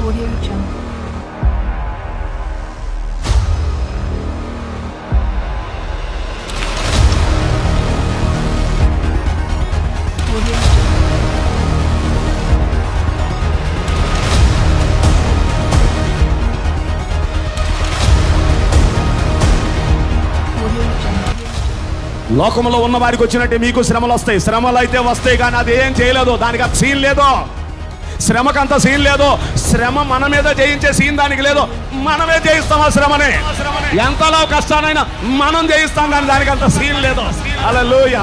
Audio Jungle. Audio Jungle. Audio Jungle. లోకంలో ఉన్న వారికి వచ్చినట్టే మీకు శ్రమలు వస్తాయి శ్రమలు అయితే వస్తాయి కానీ అది ఏం చేయలేదు దానికి అంత సీన్ లేదు శ్రమకంత సీన్ లేదు శ్రమ మన మీద జయించే సీన్ దానికి లేదు మనమే జయిస్తాం ఆ శ్రమని ఎంతలో కష్టానైనా మనం జయిస్తాం కానీ దానికి అంత సీన్ లేదు అలా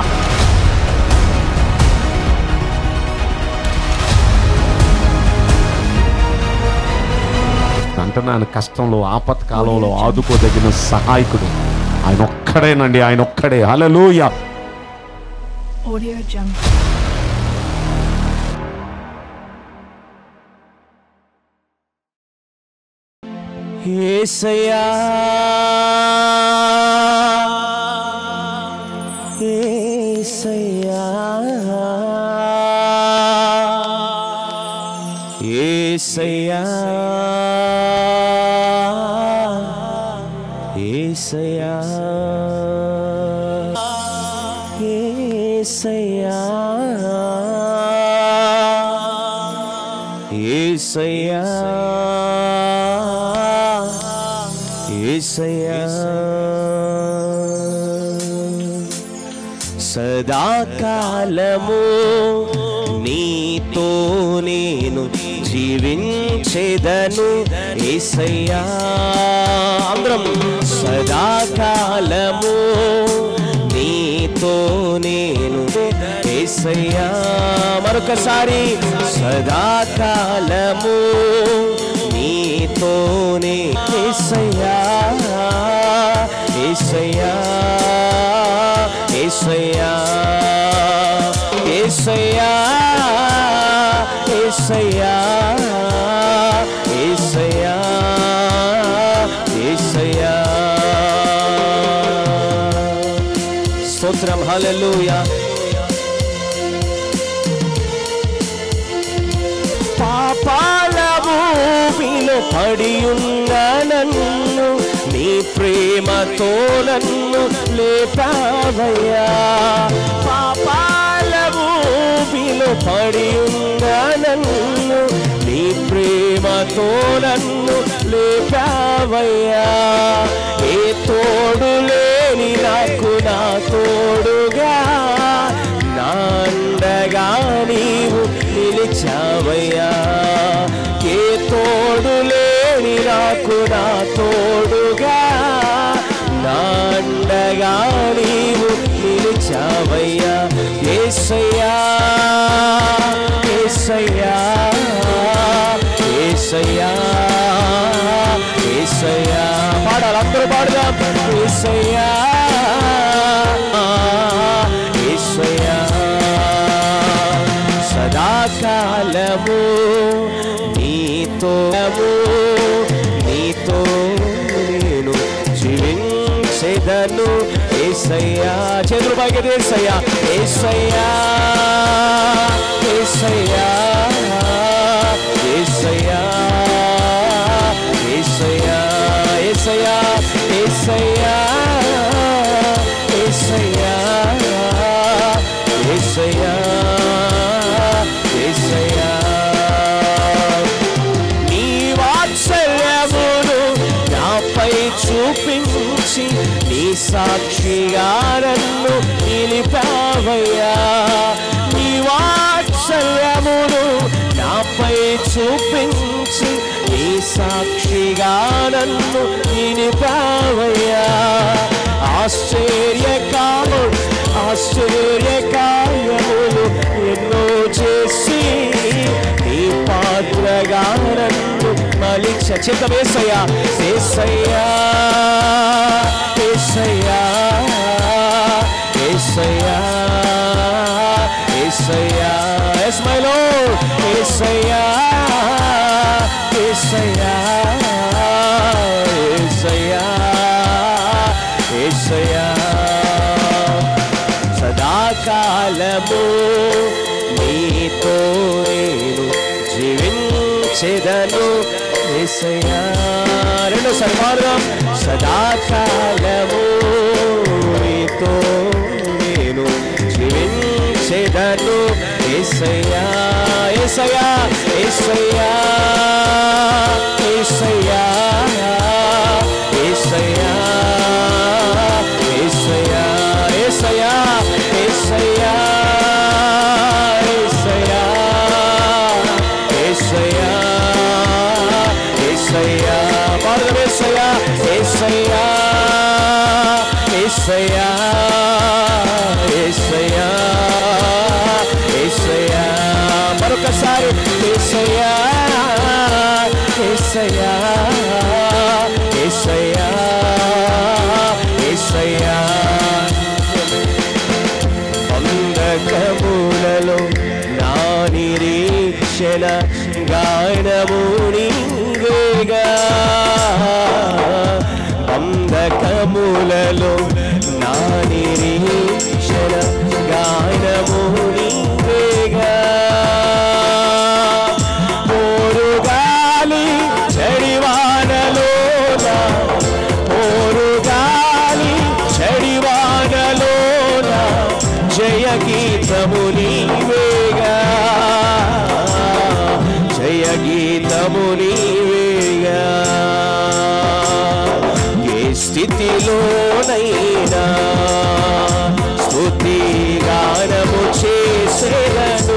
అంటున్నాను కష్టంలో ఆపత్కాలంలో ఆదుకోదగిన సహాయకుడు ఆయన ఒక్కడేనండి ఆయన ఒక్కడే హల్లెలూయా Audio Jungle. ఏసయ్యా ఏసయ్యా ఏసయ్యా ఏసయ్యా ఏసయ్యా ఏసయ్యా ఏసయ్యా సదాకాలము నీతో నేను జీవించేదను ఏసయ్యా అందరం సదాకాలము నీతో నేను ఏసయ్యా మరొకసారి సదాకాలము నీతోనే ఏసయ్యా ఏసయ్యా ఏసయ్యా ఏసయ్యా ఏసయ్యా ఏసయ్యా ఏసయ్యా స్తోత్రం హల్లెలూయా పాపాల భూమిలో పడి ఉన్న నన్ను నీ ప్రేమతో నన్ను లేపావయ్యా పాపాల భూమిలో పడి ఉన్న నన్ను నీ ప్రేమతో నన్ను లేపావయ్యా ఏ తోడు లేని నాకు నా తోడుగా నాండగా నీవు నిలిచావయ్యా ఏ తోడు లేని నాకు నా తోడుగా నాండగా నీవు నిలిచావయ్యా ఏసయ్యా ఏసయ్యా ఏసయ్యా ఏసయ్యా పాడాలి అందరూ పాడుదాం ఏసయ్యా ఏసయ్యా సదాకాలము నీతో నీతో నేను జీవించేదను ఏసయ్యా చేతులు పైకి ఏసయ్యా ఏసయ్యా ఏసయ్యా ఏసయ్యా ఏసయ్యా ఏసయ్యా ఏసయ్యా ఏసయ్యా ఏసయ్యా ఏసయ్యా నీ వాత్సల్యమును నాపై చూపించి నీ సాక్షిగా నన్ను నిలిపావయ్యా నీ వాత్సల్యమును నాపై చూపించి నీ సాక్షిగా నన్ను నిలిపావయ్యా ఆశ్చర్యకాలు ఆశ్చర్యకార్యములు ఎన్నో చేసి నీ పాత్రగా నన్ను మలిక్ష చిత్త వేసయ్యా వేసయ్యా వేసయ్యా వేసయ్యా వేసయ్యా ఎస్ మై లార్డ్ వేసయ్యా వేసయ్యా వేసయ్యా వేసయ్యా సదాకాలము నీతో నేను జీవించ జీవించెదను ఏసయ్యా రెండు సర్వార్థం సదాకాలము నీతో నేను జీవించెదను ఏసయ్యా ఏసయ్యా ఏసయ్యా ఏసయ్యా ఏసయ్యా ఏసయ్యా ఏసయ్యా ఏసయ్యా ఏసయ్యా ఏసయ్యా ఏసయ్యా పాడదాం ఏసయ్యా ఏసయ్యా ఏసయ్యా ఏసయ్యా ఏసయ్యా మరొకసారి ఏసయ్యా ఏసయ్యా ఏసయ్యా ఏసయ్యా అంధకములలో నా నిరీక్షణ గాయనము నీవేగా అంధకములలో నా నిరీక్షణ గాయనము నీవేగా పోరుగాలి చెడివానలోన పోరుగాలి చెడివానలోన జయ గీతము నీవేగా జయ గీతము నీవేగా ఏ స్థితిలోనైనా స్తుతి గానము చేసేదను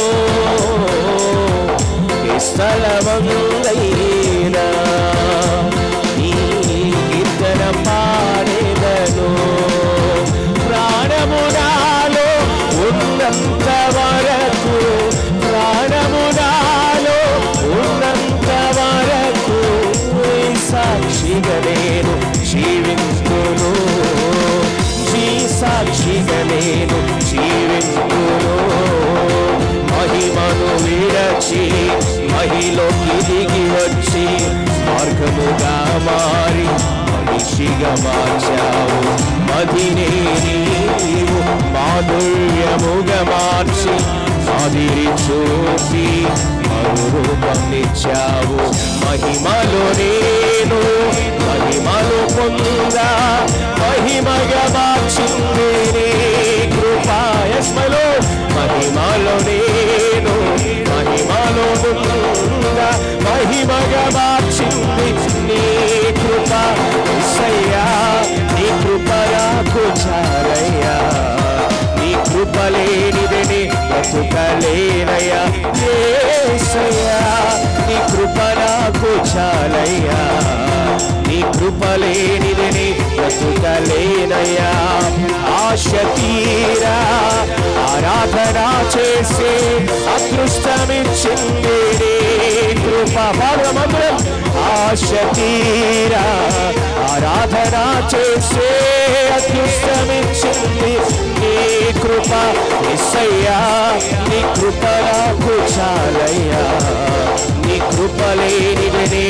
ఏ స్థలమందైనా నీ కీర్తన పాడేదను ప్రాణము నాలో ఉన్నంత వరకు ప్రాణము నాలో ఉన్నంత వరకు నీ సాక్షిగా నేను జీవించును జీ సాక్షిగా నేను జీవించును మహిమను విడచి మహిలోకి దిగి వచ్చి మార్గముగా మారి మనిషిగా మార్చావు మదినే నీవు మాధుర్యముగా మార్చి మాదిరి చూసి మరురూపమిచ్చావు మహిమలో నేను మహిమలు పొందా మహిమగా మార్చింది నీ కృపాయస్మలో మహిమలో నేను మహిమలో పొందా మహిమగా మార్చింది నీ కృప ఎస్సయ్యా నీ కృప నాకు చాలయ్యా నీ కృప లేనిదని బతుకలేనయ్యా ఏసయ్యా నీ కృప నాకు చాలయ్యా నీ కృప లేనిదని బతుకలేనయ్యా ఆశ తీరా ఆరాధన చేసే అదృష్టమిచ్చింది నీ కృప పాడమందరం ఆశ తీరా ఆరాధన చేసే అదృష్టమిచ్చింది నీ కృప ఎస్సయ్యా నీ కృప నాకు చాలయ్యా నీ కృప లేనిదని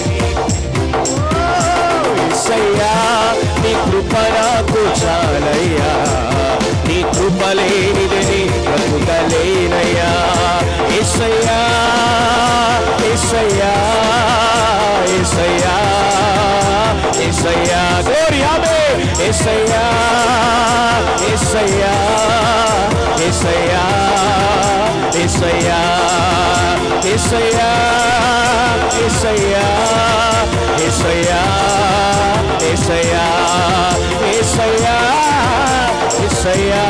ఎస్సయ్యా నీ కృప నాకు చాలయ్యా నీ కృప లేనిదని బ్రతుకలేనయ్యా ఎస్సయ్యా ఎస్సయ్యా ఎస్సయ్యా ఎస్సయ్యా గోరి ఆమె ఎస్సయ్యా ఎస్సయ్యా ఎస్సయ్యా ఎస్సయ్యా ఎస్సయ్యా ఎస్సయ్యా ఎస్సయ్యా ఎస్సయ్యా ఎస్సయ్యా ఎస్సయ్యా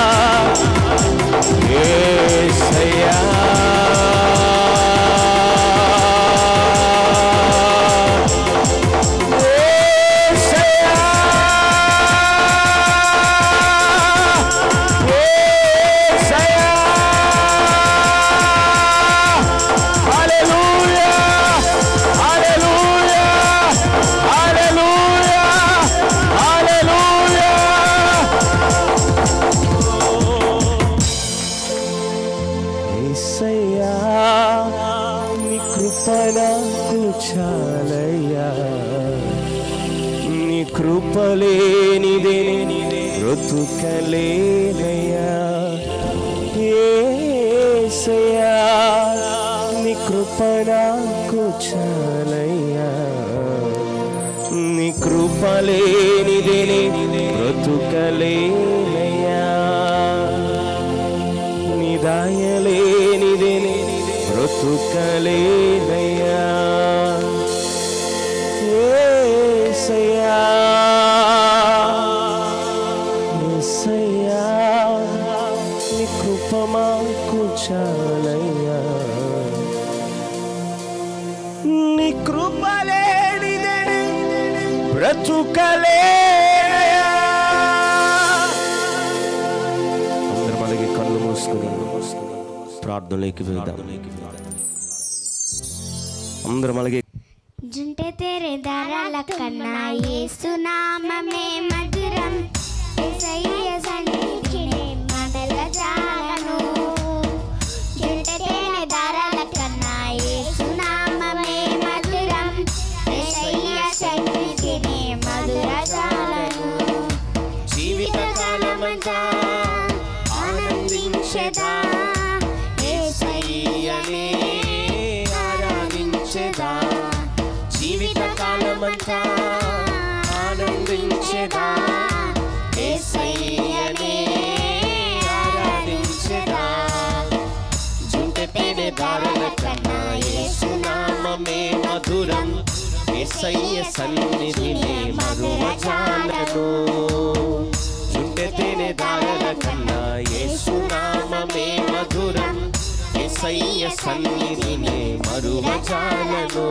ఏసయ్యా ఏసయ్యా ఏసయ్యా హల్లెలూయా హల్లెలూయా హల్లెలూయా హల్లెలూయా ఏసయ్యా నీ కృప నాకు చాలయ్యా నీ కృప లేనిదే బ్రతుకలేనయ్యా ఏసయ్యా నీ నీ కృప నాకు చాలయ్యా నీ కృప లేనిదేనే బ్రతుకలేనయ్యా నీ దాయలేనిదేనే బ్రతుకలేనయ్యా ఏసయ్యా ఏసయ్యా నీ కృప మాకు చాలయ్యా నీ కృప లేనిదే బ్రతుకలేనయ్యా అందరం అలాగే కళ్ళు మూసుకుని ప్రార్థనలోకి వెళ్దాం అందరం అలాగే जुंटे तेरे दारा लखना येसु नाम में मधुरम ఏసయ్య సన్నిధినే మదల జాలను జుంటే తేనె దారాల కన్నా యేసు నామమే మధురం ఏసయ్య సన్నిధినే మధుర జాలను జీవిత కాలమంతా ఆనందించదా ఏసయ్యనే ఆరాధించదా జీవిత కాలమంతా ఆనందించదా ఏసయ్యనే ఆరాధించదా జుంటతేనే దారుల కన్నా యేసునామమే మధురం ఏసయ్య సన్నిధినే మరువజాలను జుంటతేనే దారుల కన్నా యేసునామమే మధురం ఏసయ్య సన్నిధినే మరువజాలను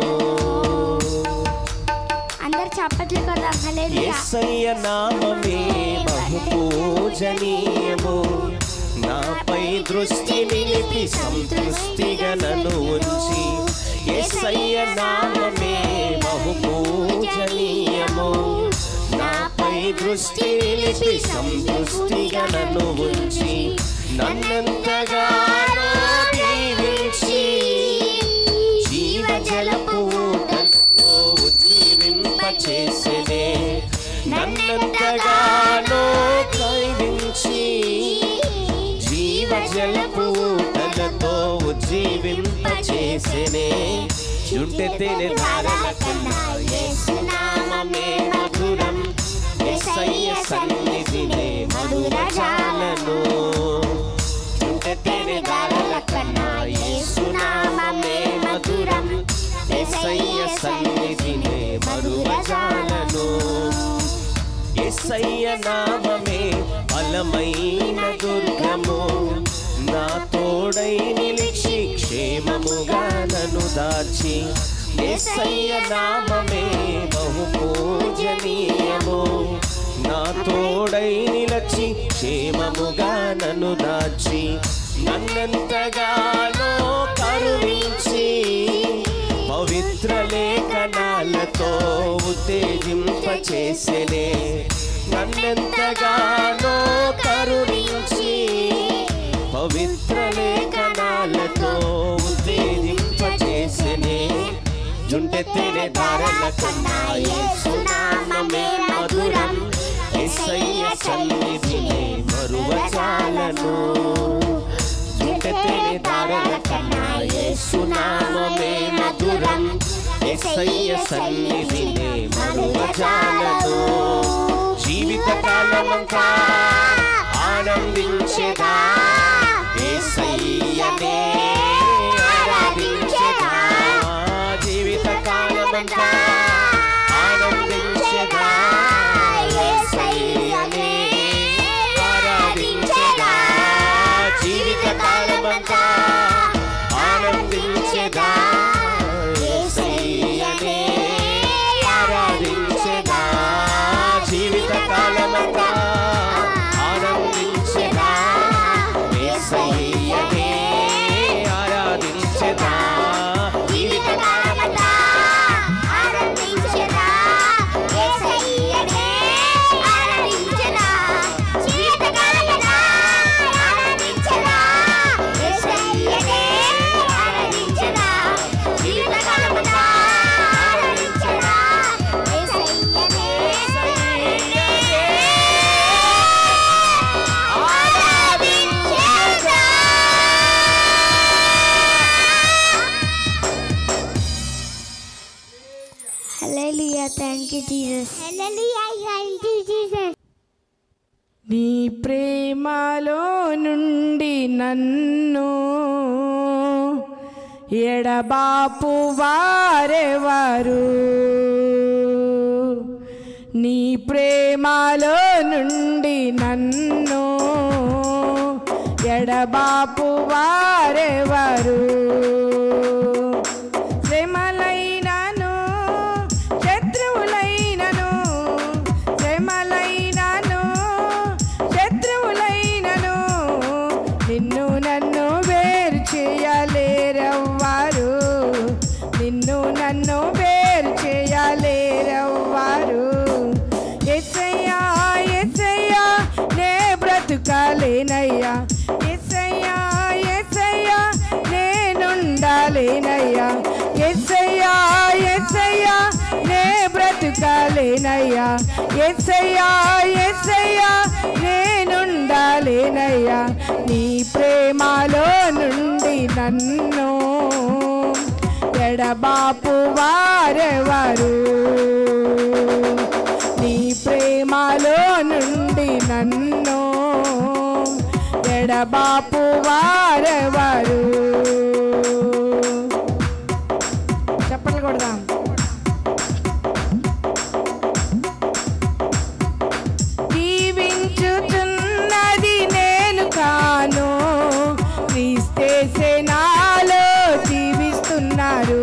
అందరు చప్పట్లు కొడదాం హల్లెలూయా యేసయ్య నామమే బహు పూజనీయము నాపై దృష్టి నిలిపి సంతృష్టిగా నన్ను ఉంచి యేసయ్య నామమే బహు పూజనీయము నాపై దృష్టి నిలిపి సంతృష్టిగా నన్ను ఉంచి నన్నంతగానో దీవించి జీవజలపు ఊటలతో ఉజ్జీవింపచేసెనే నన్నంతగానో కైవించి జీవజలపు ఊటలతో ఉజ్జీవింపచేసెనే చుంటె తేనె ధారల కన్నా యేసునామమే మధురం యేసయ్య సన్నిధినే మధుర జాలను చుంటెతేనే దారుల కన్నా యేసునామమే మధురం యేసయ్య సన్నిధినే మరువజాలను యేసయ్య నామమే బలమైన దుర్గము నా తోడై నిలిచి క్షేమముగా నన్ను దాచి యేసయ్య నామమే బహు పూజనీయము నా తోడై నిలచి క్షేమముగా నన్ను దాచి నన్నంతగానో కరుణించి పవిత్ర లేఖనాలతో ఉత్తేజింపచేసెనే నన్నంతగానో కరుణించి పవిత్ర లేఖనాలతో ఉత్తేజింపచేసెనే జుంటెత్తినే దారల కన్నా యేసునామమే మధురం యేసయ్య సన్నిధినే మరువచాలను జుంటెత్తినే దారల కన్నా యేసునామమే మధురం యేసయ్య సన్నిధినే మరువచాలను జీవిత కాలమంతా ఆనందించేదా యేసయ్యనే ఆరాధించేదా జీవిత కాలమంతా ఆనందించేదా యేసయ్యనే ఆరాధించేదా జీవిత కాలమంతా ఆనందించేదా యేసయ్యనే ఆరాధించేదా జీవిత కాలమంతా ఆనందించేదా యేసయ్యనే ఆరాధించేదా జీవిత కాలమంతా Hallelujah. Thank you, Jesus. Hallelujah. Thank you, Jesus. నీ ప్రేమలో నుండి నన్ను ఎడబాపు వారెవరు నీ ప్రేమలో నుండి నన్ను ఎడబాపు వారెవరు శ్రమలైనను శత్రువులైనను శ్రమలైనను శత్రువులైనను నిన్ను నన్ను వేరు చేయలేరవ్వారు నిన్ను నన్ను వేరు చేయలేరవ్వారు ఎస్సయ్యా ఎస్సయ్యా నే బ్రతుకాలేనయ్యా ఎస్సయ్యా ఎస్సయ్యా నేనుండాలేనయ్యా ఎస్సయ్యా ఎస్సయ్యా నే బ్రతుకాలేనయ్యా ఎస్సయ్యా ఎస్సయ్యా నేనుండాలేనయ్యా నీ ప్రేమలో నుండి నన్ను ఎడబాపు వారెవరు నీ ప్రేమలో నుండి నన్ను ఎడబాపు వారెవరు చెప్పలు కొడదాం జీవించుతున్నది నేను కాను క్రీస్తేసే నాలో జీవిస్తున్నారు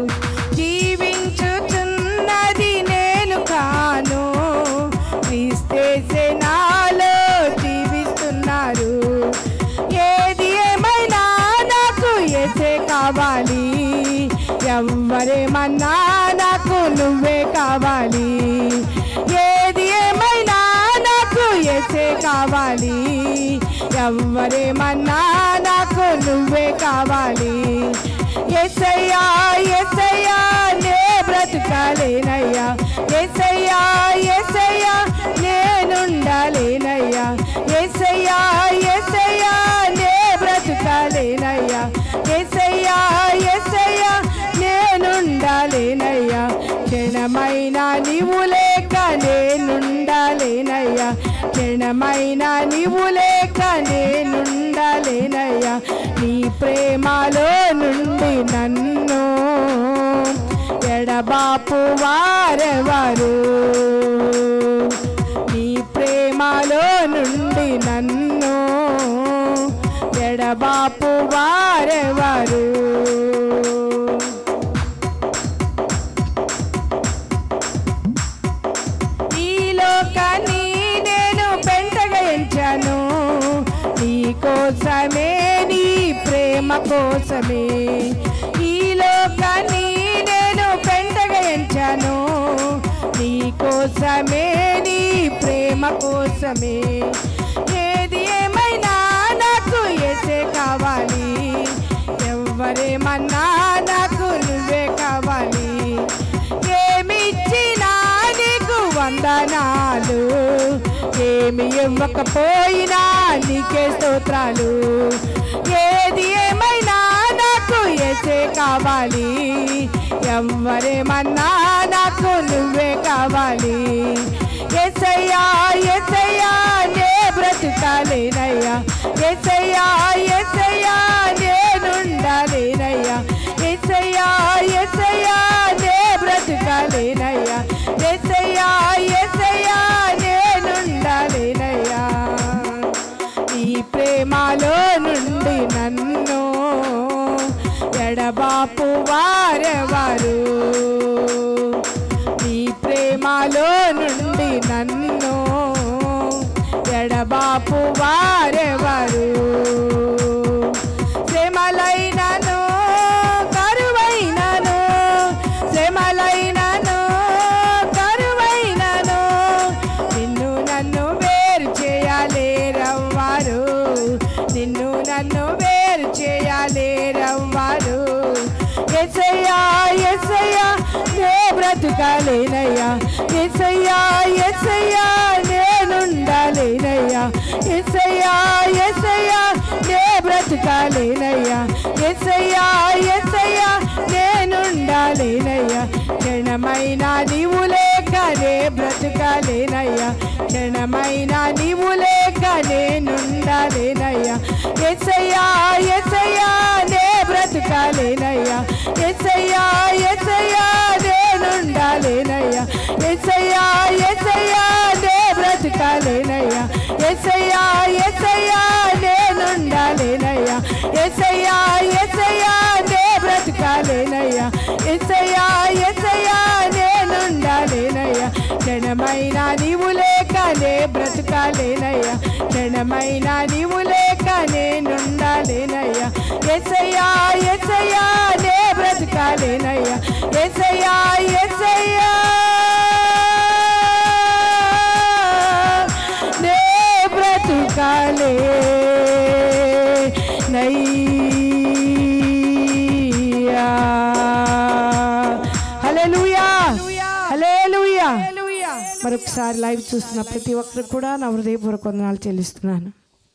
జీవించుతున్నది నేను కాను క్రీస్తేసే నాలో జీవిస్తున్నారు ఏది ఏమైనా నాకు ఏసే కావాలి ఎవ్వరేమన్నా నాకు నువ్వే కావాలి ఏది ఏమైనా నాకు ఏసే కావాలి ఎవ్వరేమన్నా నాకు నువ్వే కావాలి ఎసయ్యా ఎసయ్యా నే బ్రతకాలేనయ్యా ఎసయ్యా ఎసయ్యా నేనుండాలేనయ్యా ఎసయ్యా ఎసయ్యా నే బ్రతకాలేనయ్యా ఎసయ్యా ఎసయ్యా నేనుండాలేనయ్యా క్షణమైనా నీవు లేక నేనుండాలేనయ్యా క్షణమైనా నీవు లేక నేనుండాలేనయ్యా నీ ప్రేమలో నుండి నన్ను ఎడబాపు వారెవరు నీ ప్రేమలో నుండి నన్ను ఎడబాపు వారెవరు ఈ లోకాన్ని నేను పెంటగా ఎంచాను నీ కోసమే నీ ప్రేమ కోసమే ఈ లోకాన్ని నేను పెంటగా ఎంచాను నీ కోసమే నీ ప్రేమ కోసమే ఏది ఏమైనా నాకు ఎసే కావాలి ఎవ్వరేమన్నా నాకు నువ్వే కావాలి ఏమిచ్చినా నీకు వందనాలు ఏమి ఇవ్వకపోయినా నీకే స్తోత్రాలు ఏది ఏమైనా నాకు ఎసే కావాలి ఎవ్వరేమన్నా నాకు నువ్వే కావాలి ఎసయ్యా ఎసయ్యా నే బ్రతుకాలేనయ్యా ఎసయ్యా ఎసయ్యా నేనుండాలేనయ్యా ఎసయ్యా ఎసయ్యా నే బ్రతుకాలేనయ్యా ఎసయ్యా ఎసయ్యా నేనుండాలేనయ్యా నీ ప్రేమలో నుండి నన్ను ఎడబాపు వారెవరు నీ ప్రేమలో నుండి నన్ను ఎడబాపు వారెవరు శ్రమలైనను కరువైనను శ్రమలైనను కరువైనను నిన్ను నన్ను వేరు చేయాలేరవ్వారు నిన్ను నన్ను వేరు చేయాలేరవ్వారు ఎసయ్యా ఎసయ్యా నే బ్రతుకాలేనయ్యా ఎసయ్యా ఎసయ్యా నేనుండాలేనయ్యా ఎసయ్యా ఎసయ్యా నే బ్రతుకాలేనయ్యా ఎసయ్యా ఎసయ్యా నేనుండాలేనయ్యా క్షణ క్షణమైనా నీవు లేకనే బ్రతుకలేనయ్యా క్షణమైనా నీవు లేక నేనుండలేనయ్యా ఎసయ్యా ఎసయ్యా నే బ్రతుకలేనయ్యా ఎసయ్యా ఎసయ్యా నేనుండలేనయ్యా ఎసయ్యా ఎసయ్యా నే బ్రతుకలేనయ్యా ఎసయ్యా ఎసయ్యా నేనుండలేనయ్యా ఎసయ్యా ఎసయ్యా నే బ్రతుకలేనయ్యా ఎసయ్యా ఎసయ్యా నేనుండలేనయ్యా క్షణమైన నీవు లేక నే బ్రతుకలేనయ్యా క్షణమైన నీవు లేక నేనుండలేనయ్యా ఎసయ్యా ఎసయ్యా నే బ్రతుకలేనయ్యా ఎసయ్యా ఎసయ్యా నే బ్రతుకాలే నయ్యా హల్లెలూయా హల్లెలూయా మరొకసారి లైవ్ చూస్తున్న ప్రతి ఒక్కరికి కూడా నా హృదయపూర్వక వందనాలు చెల్లిస్తున్నాను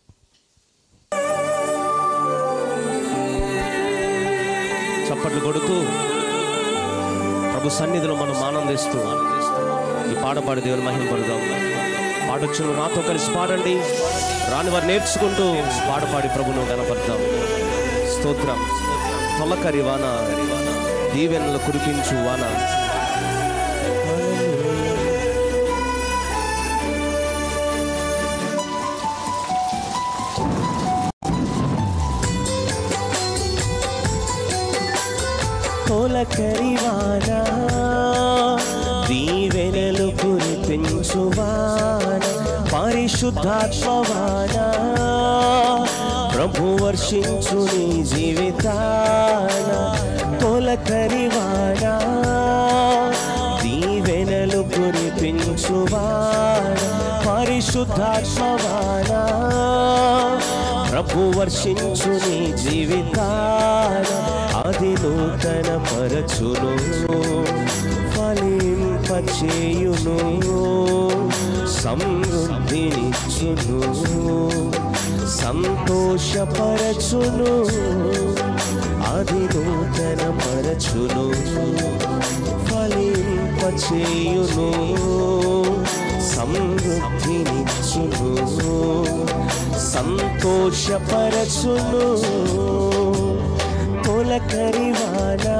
చప్పట్లు కొడుతూ ప్రభు సన్నిధిలో మనం ఆనందిస్తూ ఈ పాట పాడి దేవుని మహిమపడదాం పాడొచ్చును నాతో కలిసి పాడండి రాని వారు నేర్చుకుంటూ పాట పాడి ప్రభును కనపడతాం స్తోత్రం తొలకరి వాన దీవెనలు కురిపించు వాన తొలకరివాన దీవెనలు కురిపించువాన పరిశుద్ధాత్మవాన ప్రభు వర్షించు నీ జీవితాన తొలకరివాన దీవెనలు కురిపించువాన పరిశుద్ధాత్మవాన ప్రభు వర్షించు నీ జీవితాన అది నూతన పరచును ఫలింపచేయును సమృద్ధినిచ్చును సంతోషపరచును అది నూతన పరచును ఫలింపచేయును సమృద్ధినిచ్చును సంతోషపరచును తొలకరివానా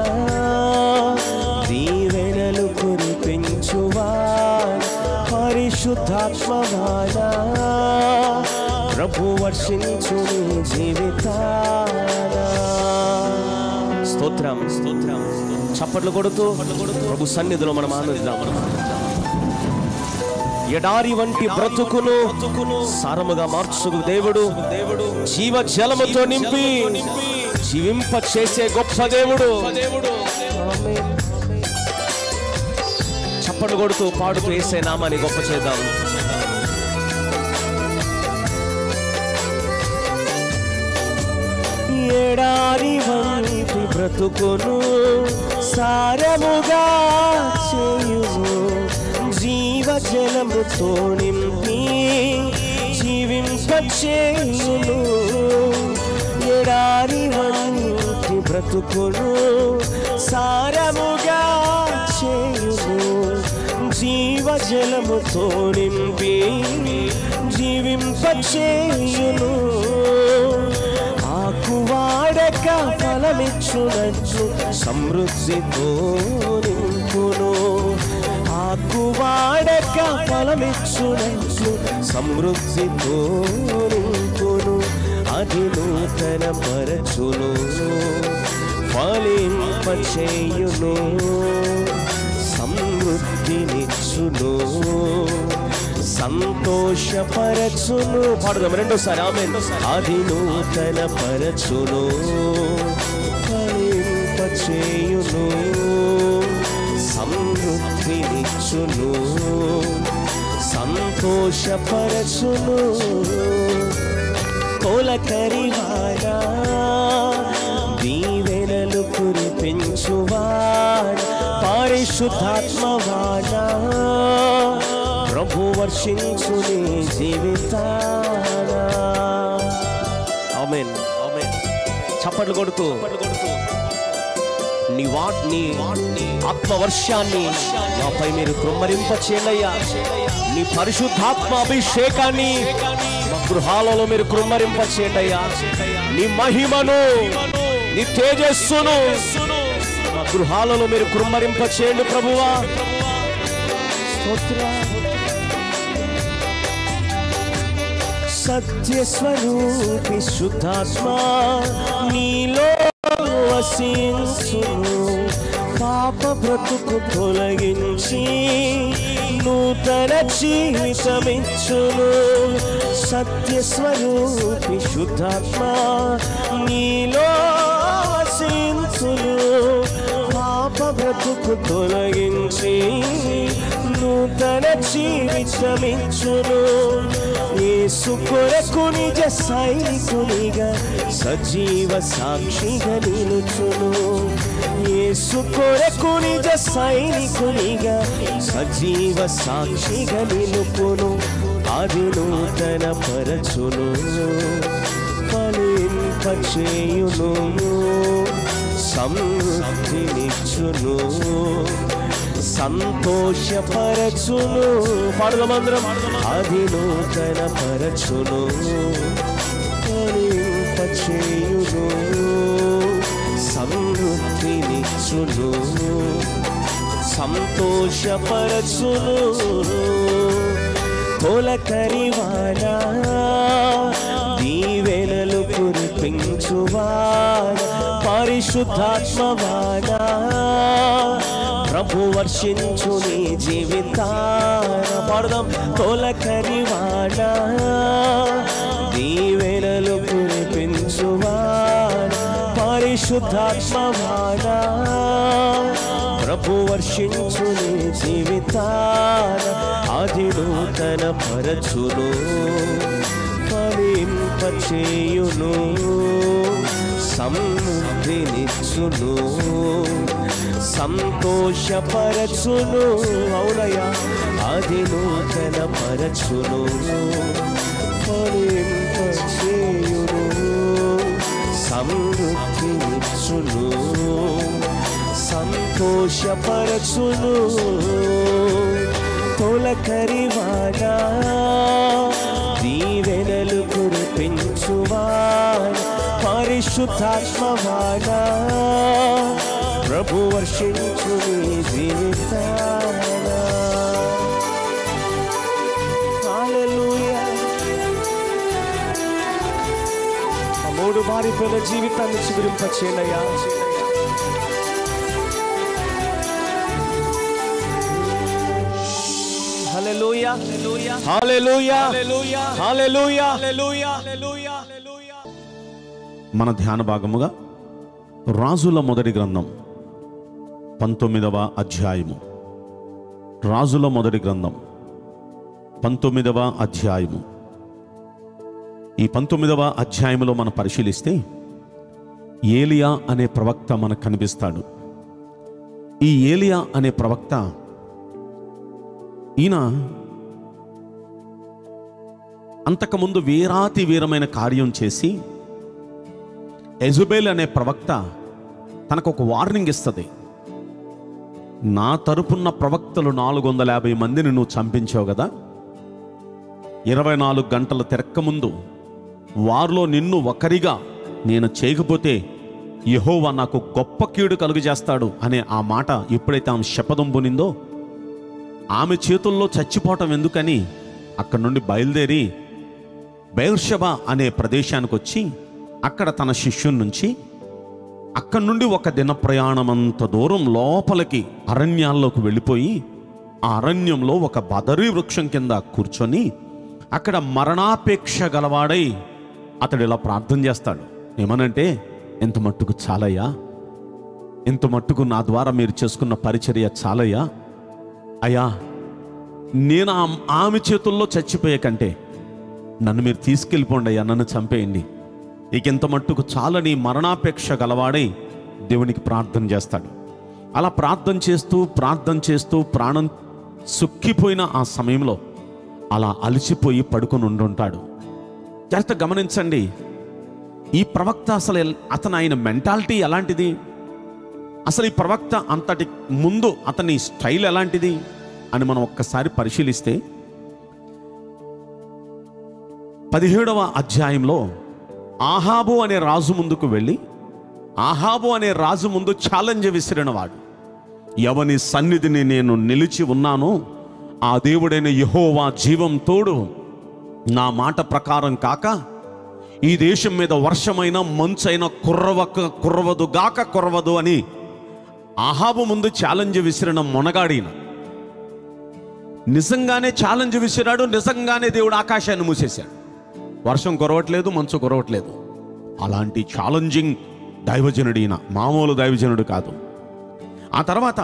దీవెనలు కురిపించువాన పరిశుద్ధాత్మవానా ప్రభు వర్షించు నీ జీవితాన స్తోత్రం స్తోత్రం చప్పట్లు కొడుతూ ప్రభు సన్నిధిలో మనం ఆనందిద్దాం ఎడారి వంటి బ్రతుకును సారముగా మార్చుకు దేవుడు దేవుడు జీవ జలముతో నింపి జీవింప చేసే గొప్ప దేవుడు చప్పట్లు కొడుతూ పాడుతూ వేసే నామాన్ని గొప్ప చేద్దాం ఎడారి వంటి బ్రతుకును సారముగా చేయును జీవ జలముతో నింపి జీవింపచేయును ఎడారి వంటి బ్రతుకును సారముగా చేయును జీవ జలముతో నింపి జీవింపచేయును ఆకువాడక ఫలమిచ్చునట్లు సమృద్ధితో నింపును ఆకువాడక ఫలమిచ్చునట్లు సమృద్ధితో నింపును అది నూతన పరచును ఫలింపచేయును సమృద్ధినిచ్చును సంతోషపరచును పాడుదాం రెండోసారి ఆమె అది నూతన పరచును ఫలింపచేయును సమృద్ధినిచ్చును సంతోషపరచును తోలకరివానా దీవెనలు కురిపించువాడ పరిశుద్ధాత్మవానా ప్రభు వర్షించు నీ జీవితాన ఆమెన్ ఆమెన్ చప్పట్లు కొడుతూ నీ వాటిని ఆత్మవర్షాన్ని నాపై మీరు కృమ్మరింప చేయనయ్యా నీ పరిశుద్ధాత్మ అభిషేకాన్ని మా గృహాలలో మీరు కృమ్మరింప చేయండియ్యా నీ మహిమను నీ తేజస్సును మా గృహాలలో మీరు కృమ్మరింప చేయండి ప్రభువా స్తోత్ర సత్యస్వరూపి శుద్ధాత్మ నీలో వసించును పాప బ్రతుకు తొలగించి నూతన జీవితమిచ్చును సత్యస్వరూపి శుద్ధాత్మ నీలో వసించును పాప బ్రతుకు తొలగించి నూతన జీవితమిచ్చును యేసు కొరకు నిజ సైనికునిగా సజీవ సాక్షిగా నిలుచును యేసు కొరకు నిజ సైనికునిగా సజీవ సాక్షిగా నిలుపును అది నూతన పరచును ఫలింపచేయును సమృద్ధినిచ్చును సంతోషపరచును పాడదమందరం అది నూతన పరచును ఫలింపచేయును సమృద్ధినిచ్చును సంతోషపరచును తొలకరివాడా దీవెనలు కురిపించువాడా పరిశుద్ధాత్మవాడా ప్రభు వర్షించు నీ జీవితాన పాడదాం తొలకరివాడా దీవెనలు కురిపించువాడా పరిశుద్ధాత్మవాడా ప్రభు వర్షించు నీ జీవితాన అది నూతన పరచును ఫలింపచేయును సమృద్ధినిచ్చును సంతోషపరచును అవునయ్యా అది నూతన పరచును ఫలింపచేయును సమృద్ధినిచ్చును సంతోషపరచును తొలకరివాడా దీవెనలు కురిపించువాడా పరిశుద్ధాత్మవాడా ప్రభు వర్షించు నీ జీవితాన హల్లెలూయా ఆ మూడు మారిపోయిన జీవితాన్ని చిగురింపచేనయ్యా హల్లెలూయా హల్లెలూయా హల్లెలూయా హల్లెలూయా మన ధ్యాన భాగముగా రాజుల మొదటి గ్రంథం పంతొమ్మిదవ అధ్యాయము రాజుల మొదటి గ్రంథం పంతొమ్మిదవ అధ్యాయము ఈ పంతొమ్మిదవ అధ్యాయములో మనం పరిశీలిస్తే ఏలియా అనే ప్రవక్త మనకు కనిపిస్తాడు ఈ ఏలియా అనే ప్రవక్త ఈయన అంతకుముందు వీరాతి వీరమైన కార్యం చేసి ఎజుబేల్ అనే ప్రవక్త తనకు ఒక వార్నింగ్ ఇస్తుంది నా తరపున్న ప్రవక్తలు నాలుగు వందల యాభై మందిని నువ్వు చంపించావు కదా ఇరవై నాలుగు గంటల తిరక్క వారిలో నిన్ను ఒకరిగా నేను చేయకపోతే యెహోవా నాకు గొప్ప కీడు కలుగు చేస్తాడు అనే ఆ మాట ఎప్పుడైతే ఆమె శపథం పొనిందో ఆమె చేతుల్లో చచ్చిపోవటం ఎందుకని అక్కడి నుండి బయలుదేరి బెయిర్షబా అనే ప్రదేశానికి వచ్చి అక్కడ తన శిష్యుని నుంచి అక్కడి నుండి ఒక దిన ప్రయాణం అంత దూరం లోపలికి అరణ్యాల్లోకి వెళ్ళిపోయి ఆ అరణ్యంలో ఒక బదరీ వృక్షం కింద కూర్చొని అక్కడ మరణాపేక్ష గలవాడై అతడు ఇలా ప్రార్థన చేస్తాడు ఏమనంటే ఇంత మట్టుకు చాలయ్యా ఇంత మట్టుకు నా ద్వారా మీరు చేసుకున్న పరిచర్య చాలయ్యా అయ్యా నేను ఆ- ఆమె చేతుల్లో చచ్చిపోయే కంటే నన్ను మీరు తీసుకెళ్ళిపోండి అయ్యా నన్ను చంపేయండి ఇక ఇంత మట్టుకు చాలని మరణాపేక్ష గలవాడై దేవునికి ప్రార్థన చేస్తాడు అలా ప్రార్థన చేస్తూ ప్రార్థన చేస్తూ ప్రాణం సుక్కిపోయిన ఆ సమయంలో అలా అలసిపోయి పడుకొని ఉండుంటాడు జాగ్రత్త గమనించండి ఈ ప్రవక్త అసలు ఎల్- అతను ఆయన మెంటాలిటీ ఎలాంటిది అసలు ఈ ప్రవక్త అంతటి ముందు అతని స్టైల్ ఎలాంటిది అని మనం ఒక్కసారి పరిశీలిస్తే పదిహేడవ అధ్యాయంలో ఆహాబు అనే రాజు ముందుకు వెళ్ళి ఆహాబు అనే రాజు ముందు ఛాలెంజ్ విసిరినవాడు ఎవని సన్నిధిని నేను నిలిచి ఉన్నానో ఆ దేవుడైన యెహోవా జీవం తోడు నా మాట ప్రకారం కాక ఈ దేశం మీద వర్షమైన మంచైన కుర్రవక కుర్రవదు గాక కుర్రవదు అని ఆహాబు ముందు ఛాలెంజ్ విసిరిన మొనగాడిన నిజంగానే ఛాలెంజ్ విసిరాడు నిజంగానే దేవుడు ఆకాశాన్ని మూసేశాడు వర్షం కురవట్లేదు మంచు కురవట్లేదు అలాంటి ఛాలెంజింగ్ దైవజనుడు ఈయన మామూలు దైవజనుడు కాదు ఆ తర్వాత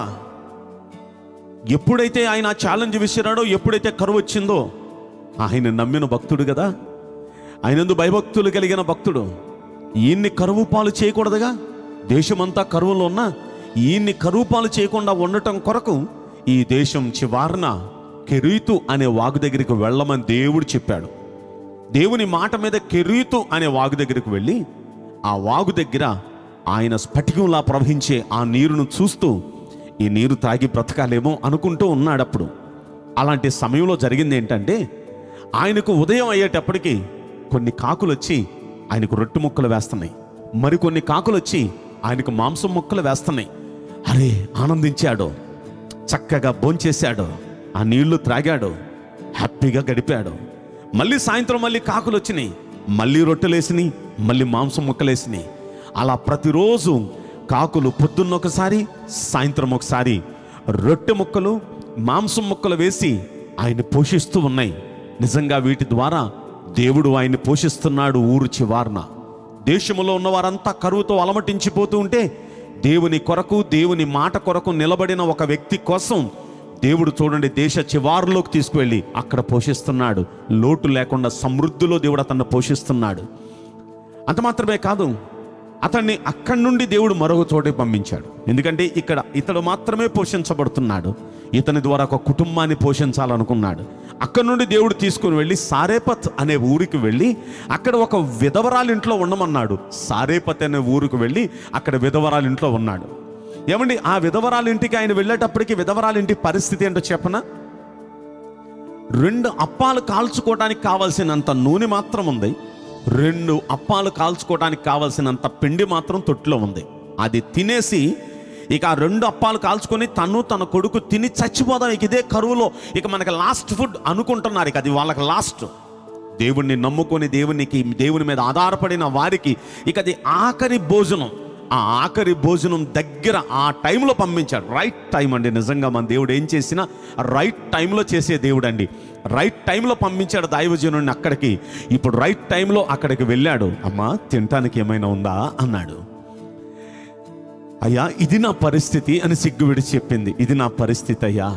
ఎప్పుడైతే ఆయన ఛాలెంజ్ విసిరాడో ఎప్పుడైతే కరువు వచ్చిందో ఆయన నమ్మిన భక్తుడు కదా ఆయనందు భయభక్తులు కలిగిన భక్తుడు ఈయన్ని కరువు పాలు చేయకూడదుగా దేశమంతా కరువులో ఉన్నా ఈయన్ని కరువు పాలు చేయకుండా ఉండటం కొరకు ఈ దేశం చివారన కెరీతు అనే వాగు దగ్గరికి వెళ్ళమని దేవుడు చెప్పాడు దేవుని మాట మీద కెరీతు అనే వాగు దగ్గరికి వెళ్ళి ఆ వాగు దగ్గర ఆయన స్ఫటికంలా ప్రవహించే ఆ నీరును చూస్తూ ఈ నీరు తాగి బ్రతకాలేమో అనుకుంటూ ఉన్నాడు అప్పుడు అలాంటి సమయంలో జరిగింది ఏంటంటే ఆయనకు ఉదయం అయ్యేటప్పటికి కొన్ని కాకులు వచ్చి ఆయనకు రొట్టె ముక్కలు వేస్తున్నాయి మరికొన్ని కాకులు వచ్చి ఆయనకు మాంసం ముక్కలు వేస్తున్నాయి అరే ఆనందించాడు చక్కగా భోంచేశాడు ఆ నీళ్లు త్రాగాడు హ్యాపీగా గడిపాడు మళ్ళీ సాయంత్రం మళ్ళీ కాకులు వచ్చినాయి మళ్ళీ రొట్టెలేసినాయి మళ్ళీ మాంసం ముక్కలేసినాయి అలా ప్రతిరోజు కాకులు పొద్దున్న ఒకసారి సాయంత్రం ఒకసారి రొట్టె ముక్కలు మాంసం ముక్కలు వేసి ఆయన పోషిస్తూ ఉన్నాయి నిజంగా వీటి ద్వారా దేవుడు ఆయన్ని పోషిస్తున్నాడు ఊరు చివారన దేశంలో ఉన్న వారంతా కరువుతో అలమటించిపోతూ ఉంటే దేవుని కొరకు దేవుని మాట కొరకు నిలబడిన ఒక వ్యక్తి కోసం దేవుడు చూడండి దేశ చివారులోకి తీసుకువెళ్ళి అక్కడ పోషిస్తున్నాడు లోటు లేకుండా సమృద్ధిలో దేవుడు అతన్ని పోషిస్తున్నాడు అంత మాత్రమే కాదు అతన్ని అక్కడి నుండి దేవుడు మరొక చోటికి పంపించాడు ఎందుకంటే ఇక్కడ ఇతడు మాత్రమే పోషించబడుతున్నాడు ఇతని ద్వారా ఒక కుటుంబాన్ని పోషించాలనుకున్నాడు అక్కడి నుండి దేవుడు తీసుకుని వెళ్ళి సారేపత్ అనే ఊరికి వెళ్ళి అక్కడ ఒక విధవరాలు ఇంట్లో ఉండమన్నాడు సారేపత్ అనే ఊరికి వెళ్ళి అక్కడ విధవరాలు ఇంట్లో ఉన్నాడు ఏమండి ఆ విధవరాలు ఇంటికి ఆయన వెళ్ళేటప్పటికి విధవరాలు ఇంటి పరిస్థితి ఏంటో చెప్పనా రెండు అప్పాలు కాల్చుకోవడానికి కావాల్సినంత నూనె మాత్రం ఉంది రెండు అప్పాలు కాల్చుకోవడానికి కావాల్సినంత పిండి మాత్రం తొట్టులో ఉంది అది తినేసి ఇక ఆ రెండు అప్పాలు కాల్చుకొని తను తన కొడుకు తిని చచ్చిపోదాం ఇక ఇదే కరువులో ఇక మనకి లాస్ట్ ఫుడ్ అనుకుంటున్నారు ఇక అది వాళ్ళకి లాస్ట్ దేవుణ్ణి నమ్ముకొని దేవునికి దేవుని మీద ఆధారపడిన వారికి ఇక అది ఆఖరి భోజనం ఆ ఆఖరి భోజనం దగ్గర ఆ టైంలో పంపించాడు రైట్ టైం అండి నిజంగా మన దేవుడు ఏం చేసినా రైట్ టైంలో చేసే దేవుడు అండి రైట్ టైంలో పంపించాడు దైవజనుడిని అక్కడికి ఇప్పుడు రైట్ టైంలో అక్కడికి వెళ్ళాడు అమ్మా తినటానికి ఏమైనా ఉందా అన్నాడు అయ్యా ఇది నా పరిస్థితి అని సిగ్గు విడిచి చెప్పింది ఇది నా పరిస్థితి అయ్యా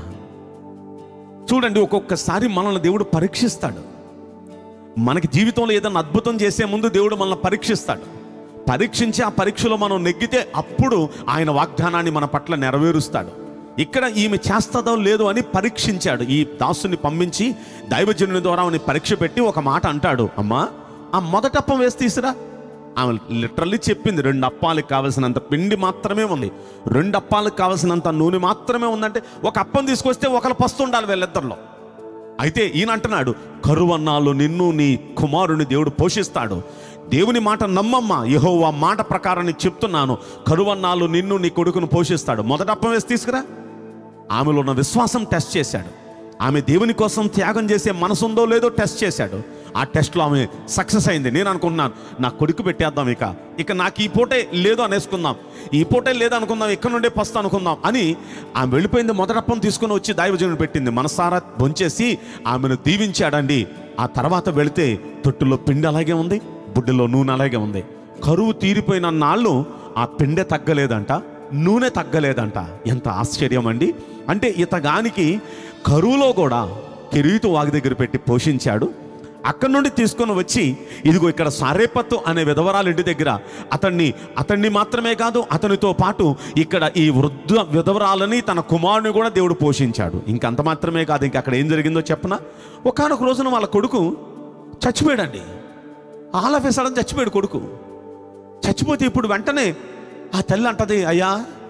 చూడండి ఒక్కొక్కసారి మనల్ని దేవుడు పరీక్షిస్తాడు మనకి జీవితంలో ఏదైనా అద్భుతం చేసే ముందు దేవుడు మనల్ని పరీక్షిస్తాడు పరీక్షించి ఆ పరీక్షలో మనం నెగ్గితే అప్పుడు ఆయన వాగ్దానాన్ని మన పట్ల నెరవేరుస్తాడు ఇక్కడ ఈమె చేస్తుందో లేదో అని పరీక్షించాడు ఈ దాసుని పంపించి దైవజనుని ద్వారా ఆమెని పరీక్ష పెట్టి ఒక మాట అంటాడు అమ్మా ఆ మొదటప్పం వేసి తీసురా ఆమె లిటరల్లీ చెప్పింది రెండు అప్పాలకు కావలసినంత పిండి మాత్రమే ఉంది రెండు అప్పాలకు కావలసినంత నూనె మాత్రమే ఉందంటే ఒక అప్పం తీసుకొస్తే ఒకరు పస్తు ఉండాలి వీళ్ళిద్దరిలో అయితే ఈయన అంటున్నాడు కరువన్నాళ్ళు నిన్ను నీ కుమారుని దేవుడు పోషిస్తాడు దేవుని మాట నమ్మమ్మ యెహోవా మాట ప్రకారం నీకు చెప్తున్నాను కరువన్నాళ్ళు నిన్ను నీ కొడుకును పోషిస్తాడు మొదట అప్పం వేసి తీసుకురా ఆమెలో ఉన్న విశ్వాసం టెస్ట్ చేశాడు ఆమె దేవుని కోసం త్యాగం చేసే మనసుందో లేదో టెస్ట్ చేశాడు ఆ టెస్ట్లో ఆమె సక్సెస్ అయింది నేను అనుకున్నాను నా కొడుకు పెట్టేద్దాం ఇక ఇక నాకు ఈ పూటే లేదు అనేసుకుందాం ఈ పూటే లేదు అనుకుందాం ఇక్కడ నుండే పస్తా అనుకుందాం అని ఆమె వెళ్ళిపోయింది మొదటప్పం తీసుకుని వచ్చి దైవజనుడు పెట్టింది మనసారా బొంచేసి ఆమెను దీవించాడండి ఆ తర్వాత వెళితే తొట్టులో పిండి అలాగే ఉంది బుడ్డలో నూనె అలాగే ఉంది కరువు తీరిపోయిన నాళ్ళు ఆ పిండె తగ్గలేదంట నూనె తగ్గలేదంట ఎంత ఆశ్చర్యం అండి అంటే ఇతగానికి కరువులో కూడా కిరీటు వాగి దగ్గర పెట్టి పోషించాడు అక్కడి నుండి తీసుకొని వచ్చి ఇదిగో ఇక్కడ సారేపత్తు అనే విధవరాల ఇంటి దగ్గర అతన్ని అతన్ని మాత్రమే కాదు అతనితో పాటు ఇక్కడ ఈ వృద్ధ విధవరాలని తన కుమారుని కూడా దేవుడు పోషించాడు ఇంకంత మాత్రమే కాదు ఇంకా అక్కడ ఏం జరిగిందో చెప్పనా ఒకనొక రోజున వాళ్ళ కొడుకు చచ్చిపోయాడండి ఆల్ ఆఫ్ సడన్ చచ్చిపోయాడు కొడుకు చచ్చిపోతే ఇప్పుడు వెంటనే ఆ తల్లి అంటది అయ్యా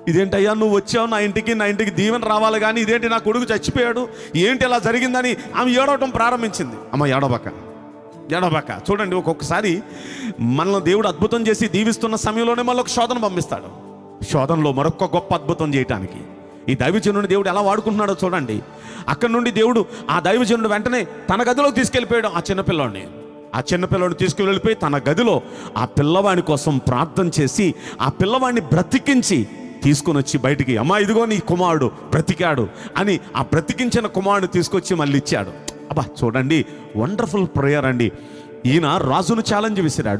ఇదేంటయ్యా నువ్వు వచ్చావు నా ఇంటికి నా ఇంటికి దీవెన రావాలి కానీ ఇదేంటి నా కొడుకు చచ్చిపోయాడు ఏంటి ఇలా జరిగిందని ఆమె ఏడవటం ప్రారంభించింది అమ్మ ఏడవక ఏడవక చూడండి ఒక్కొక్కసారి మనల్ని దేవుడు అద్భుతం చేసి దీవిస్తున్న సమయంలోనే మళ్ళీ ఒక శోధన పంపిస్తాడు శోధనలో మరొక గొప్ప అద్భుతం చేయటానికి ఈ దైవజనుడిని దేవుడు ఎలా వాడుకుంటున్నాడో చూడండి అక్కడి నుండి దేవుడు ఆ దైవజనుడు వెంటనే తన గదిలోకి తీసుకెళ్ళిపోయాడు ఆ చిన్నపిల్లోడిని ఆ చిన్నపిల్లోడిని తీసుకువెళ్ళిపోయి తన గదిలో ఆ పిల్లవాడి కోసం ప్రార్థన చేసి ఆ పిల్లవాడిని బ్రతికించి తీసుకొని వచ్చి బయటికి అమ్మా ఇదిగో నీ కుమారుడు బ్రతికాడు అని ఆ బ్రతికించిన కుమారుడు తీసుకొచ్చి మళ్ళీ ఇచ్చాడు అబ్బా చూడండి వండర్ఫుల్ ప్రేయర్ అండి ఈయన రాజును ఛాలెంజ్ విసిరాడు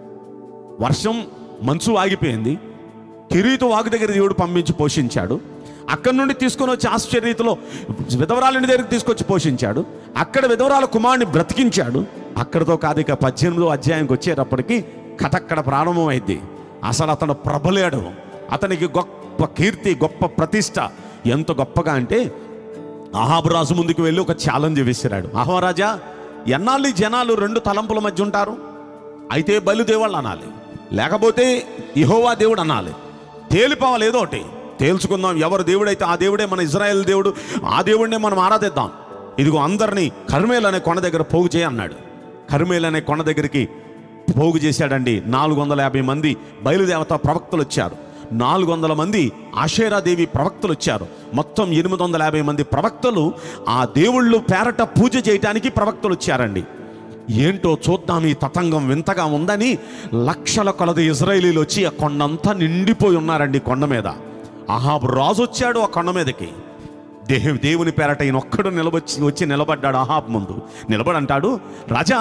వర్షం మంచు ఆగిపోయింది కిరీతు వాగు దగ్గర దేవుడు పంపించి పోషించాడు అక్కడి నుండి తీసుకొని వచ్చి ఆశ్చర్యతలో విధవరాలని దగ్గరికి తీసుకొచ్చి పోషించాడు అక్కడ విధవరాల కుమారుని బ్రతికించాడు అక్కడతో కాదు ఇక పద్దెనిమిదో అధ్యాయంకి వచ్చేటప్పటికి కథ అక్కడ ప్రారంభమైంది అసలు అతను ప్రబలేడు అతనికి గొప్ప కీర్తి గొప్ప ప్రతిష్ట ఎంత గొప్పగా అంటే అహాబు రాజు ముందుకు వెళ్ళి ఒక ఛాలెంజ్ విసిరాడు అహమరాజా ఎన్నాళ్ళు ఈ జనాలు రెండు తలంపుల మధ్య ఉంటారు అయితే బయలుదేవాళ్ళు అనాలి లేకపోతే ఇహోవా దేవుడు అనాలి తేలిపోవాలి ఏదో ఒకటి తేల్చుకుందాం ఎవరు దేవుడైతే ఆ దేవుడే మన ఇజ్రాయెల్ దేవుడు ఆ దేవుడినే మనం ఆరాధిద్దాం ఇదిగో అందరినీ కర్మేల్ అనే కొండ దగ్గర పోగు చేయ అన్నాడు కర్మేల్ అనే కొండ దగ్గరికి పోగు చేశాడండి నాలుగు వందల యాభై మంది బయలుదేవత ప్రవక్తలు వచ్చారు నాలుగు వందల మంది ఆషేరాదేవి ప్రవక్తలు వచ్చారు మొత్తం ఎనిమిది వందల యాభై మంది ప్రవక్తలు ఆ దేవుళ్ళు పేరట పూజ చేయటానికి ప్రవక్తలు వచ్చారండి ఏంటో చూద్దాం ఈ తతంగం వింతగా ఉందని లక్షల కొలది ఇజ్రాయేలీలు వచ్చి ఆ కొండంతా నిండిపోయి ఉన్నారండి కొండ మీద అహాబు రాజు వచ్చాడు ఆ కొండ మీదకి దేవు దేవుని పేరట ఈయన ఒక్కడు నిలబొచ్చి వచ్చి నిలబడ్డాడు అహాబ్ ముందు నిలబడంటాడు రాజా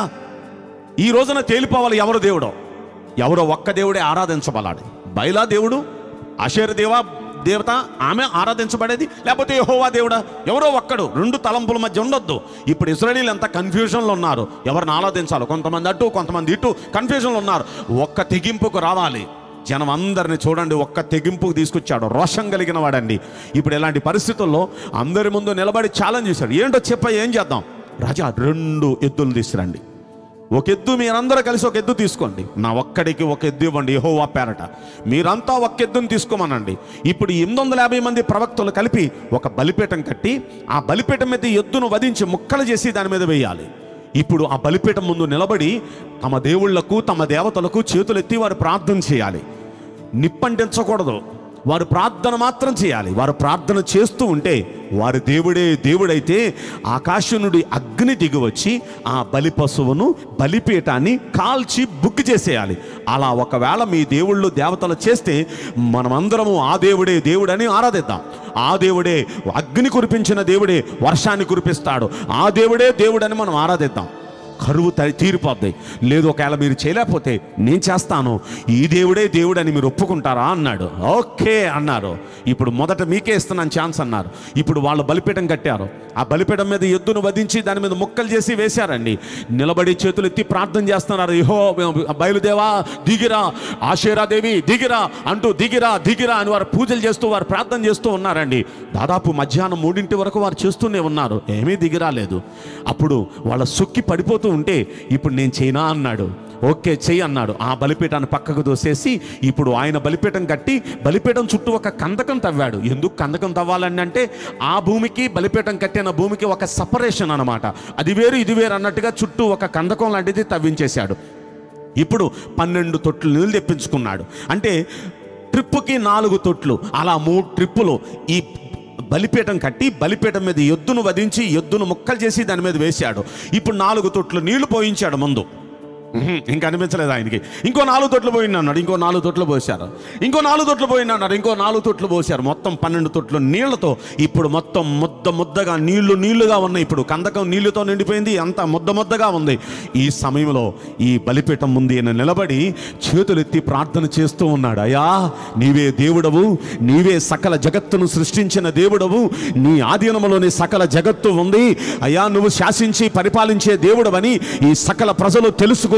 ఈ రోజున తేలిపోవాలి ఎవరు దేవుడో ఎవరో ఒక్క దేవుడే ఆరాధించబలాడు బైలా దేవుడు అషేర దేవా దేవత ఆమె ఆరాధించబడేది లేకపోతే యెహోవా దేవుడా ఎవరో ఒక్కడు రెండు తలంపుల మధ్య ఉండొద్దు ఇప్పుడు ఇస్రాయలీలు ఎంత కన్ఫ్యూజన్లో ఉన్నారు ఎవరిని ఆరాధించాలో కొంతమంది అటు కొంతమంది ఇటు కన్ఫ్యూజన్లో ఉన్నారు ఒక్క తెగింపుకు రావాలి జనం అందరిని చూడండి ఒక్క తెగింపుకు తీసుకొచ్చాడు రోషం కలిగిన వాడండి ఇప్పుడు ఇలాంటి పరిస్థితుల్లో అందరి ముందు నిలబడి ఛాలెంజ్ చేశాడు ఏంటో చెప్ప ఏం చేద్దాం రాజా రెండు ఎద్దులు తీసుకురండి ఒక ఎద్దు మీరందరూ కలిసి ఒక ఎద్దు తీసుకోండి నా ఒక్కడికి ఒక ఎద్దు ఇవ్వండి యెహోవా పేరట మీరంతా ఒక ఎద్దుని తీసుకోమనండి ఇప్పుడు ఎనిమిది వందల యాభై మంది ప్రవక్తలు కలిపి ఒక బలిపీఠం కట్టి ఆ బలిపీఠం మీద ఈ ఎద్దును వధించి ముక్కలు చేసి దాని మీద వేయాలి ఇప్పుడు ఆ బలిపీఠం ముందు నిలబడి తమ దేవుళ్లకు తమ దేవతలకు చేతులెత్తి వారు ప్రార్థన చేయాలి నిప్పంటించకూడదు వారు ప్రార్థన మాత్రం చేయాలి వారు ప్రార్థన చేస్తూ ఉంటే వారి దేవుడే దేవుడైతే ఆకాశం నుండి అగ్ని దిగివచ్చి ఆ బలి పశువును బలిపీఠాన్ని కాల్చి బుక్కి చేసేయాలి అలా ఒకవేళ మీ దేవుళ్ళు దేవతలు చేస్తే మనమందరము ఆ దేవుడే దేవుడని ఆరాధిద్దాం ఆ దేవుడే అగ్ని కురిపించిన దేవుడే వర్షాన్ని కురిపిస్తాడు ఆ దేవుడే దేవుడని మనం ఆరాధిద్దాం కరువు త- తీరిపోద్ది లేదు ఒకవేళ మీరు చేయలేకపోతే నేను చేస్తాను ఈ దేవుడే దేవుడని మీరు ఒప్పుకుంటారా అన్నాడు ఓకే అన్నారు ఇప్పుడు మొదట మీకే ఇస్తున్నాను ఛాన్స్ అన్నారు ఇప్పుడు వాళ్ళు బలిపీఠం కట్టారు ఆ బలిపీఠం మీద ఎద్దును వధించి దాని మీద ముక్కలు చేసి వేశారండి నిలబడి చేతులు ఎత్తి ప్రార్థన చేస్తున్నారు ఇహో బయలుదేవా దిగిరా ఆశేరాదేవి దిగిరా అంటూ దిగిరా దిగిరా అని వారు పూజలు చేస్తూ వారు ప్రార్థన చేస్తూ ఉన్నారండి దాదాపు మధ్యాహ్నం మూడింటి వరకు వారు చేస్తూనే ఉన్నారు ఏమీ దిగిరాలేదు అప్పుడు వాళ్ళ సుక్కి పడిపోతూ ఉంటే ఇప్పుడు నేను చేయనా అన్నాడు ఓకే చెయ్యి అన్నాడు ఆ బలిపీఠాన్ని పక్కకు దోసేసి ఇప్పుడు ఆయన బలిపీఠం కట్టి బలిపీఠం చుట్టూ ఒక కందకం తవ్వాడు ఎందుకు కందకం తవ్వాలని అంటే ఆ భూమికి బలిపీఠం కట్టిన భూమికి ఒక సపరేషన్ అన్నమాట అది వేరు ఇది వేరు అన్నట్టుగా చుట్టూ ఒక కందకం లాంటిది తవ్వించేశాడు ఇప్పుడు పన్నెండు తొట్లు నీళ్ళు తెప్పించుకున్నాడు అంటే ట్రిప్పుకి నాలుగు తొట్లు అలా మూడు ట్రిప్పులు ఈ బలిపీఠం కట్టి బలిపీఠం మీద ఎద్దును వధించి ఎద్దును ముక్కలు చేసి దాని మీద వేశాడు ఇప్పుడు నాలుగు తొట్లు నీళ్లు పోయించాడు ముందు ఉహుం, ఇంకా అనిపించలేదు ఆయనకి ఇంకో నాలుగు తొట్లు పోయింది అన్నాడు ఇంకో నాలుగు తొట్లు పోశారు ఇంకో నాలుగు తొట్లు పోయింది అన్నాడు ఇంకో నాలుగు తొట్లు పోశారు మొత్తం పన్నెండు తొట్లు నీళ్లతో ఇప్పుడు మొత్తం ముద్ద ముద్దగా నీళ్లు నీళ్లుగా ఉన్నాయి ఇప్పుడు కందకం నీళ్లతో నిండిపోయింది అంత ముద్ద ముద్దగా ఉంది ఈ సమయంలో ఈ బలిపీఠం ముందు ఈయన నిలబడి చేతులెత్తి ప్రార్థన చేస్తూ ఉన్నాడు అయ్యా నీవే దేవుడవు నీవే సకల జగత్తును సృష్టించిన దేవుడవు నీ ఆధీనంలోని సకల జగత్తు ఉంది అయ్యా నువ్వు శాసించి పరిపాలించే దేవుడవని ఈ సకల ప్రజలు తెలుసుకుని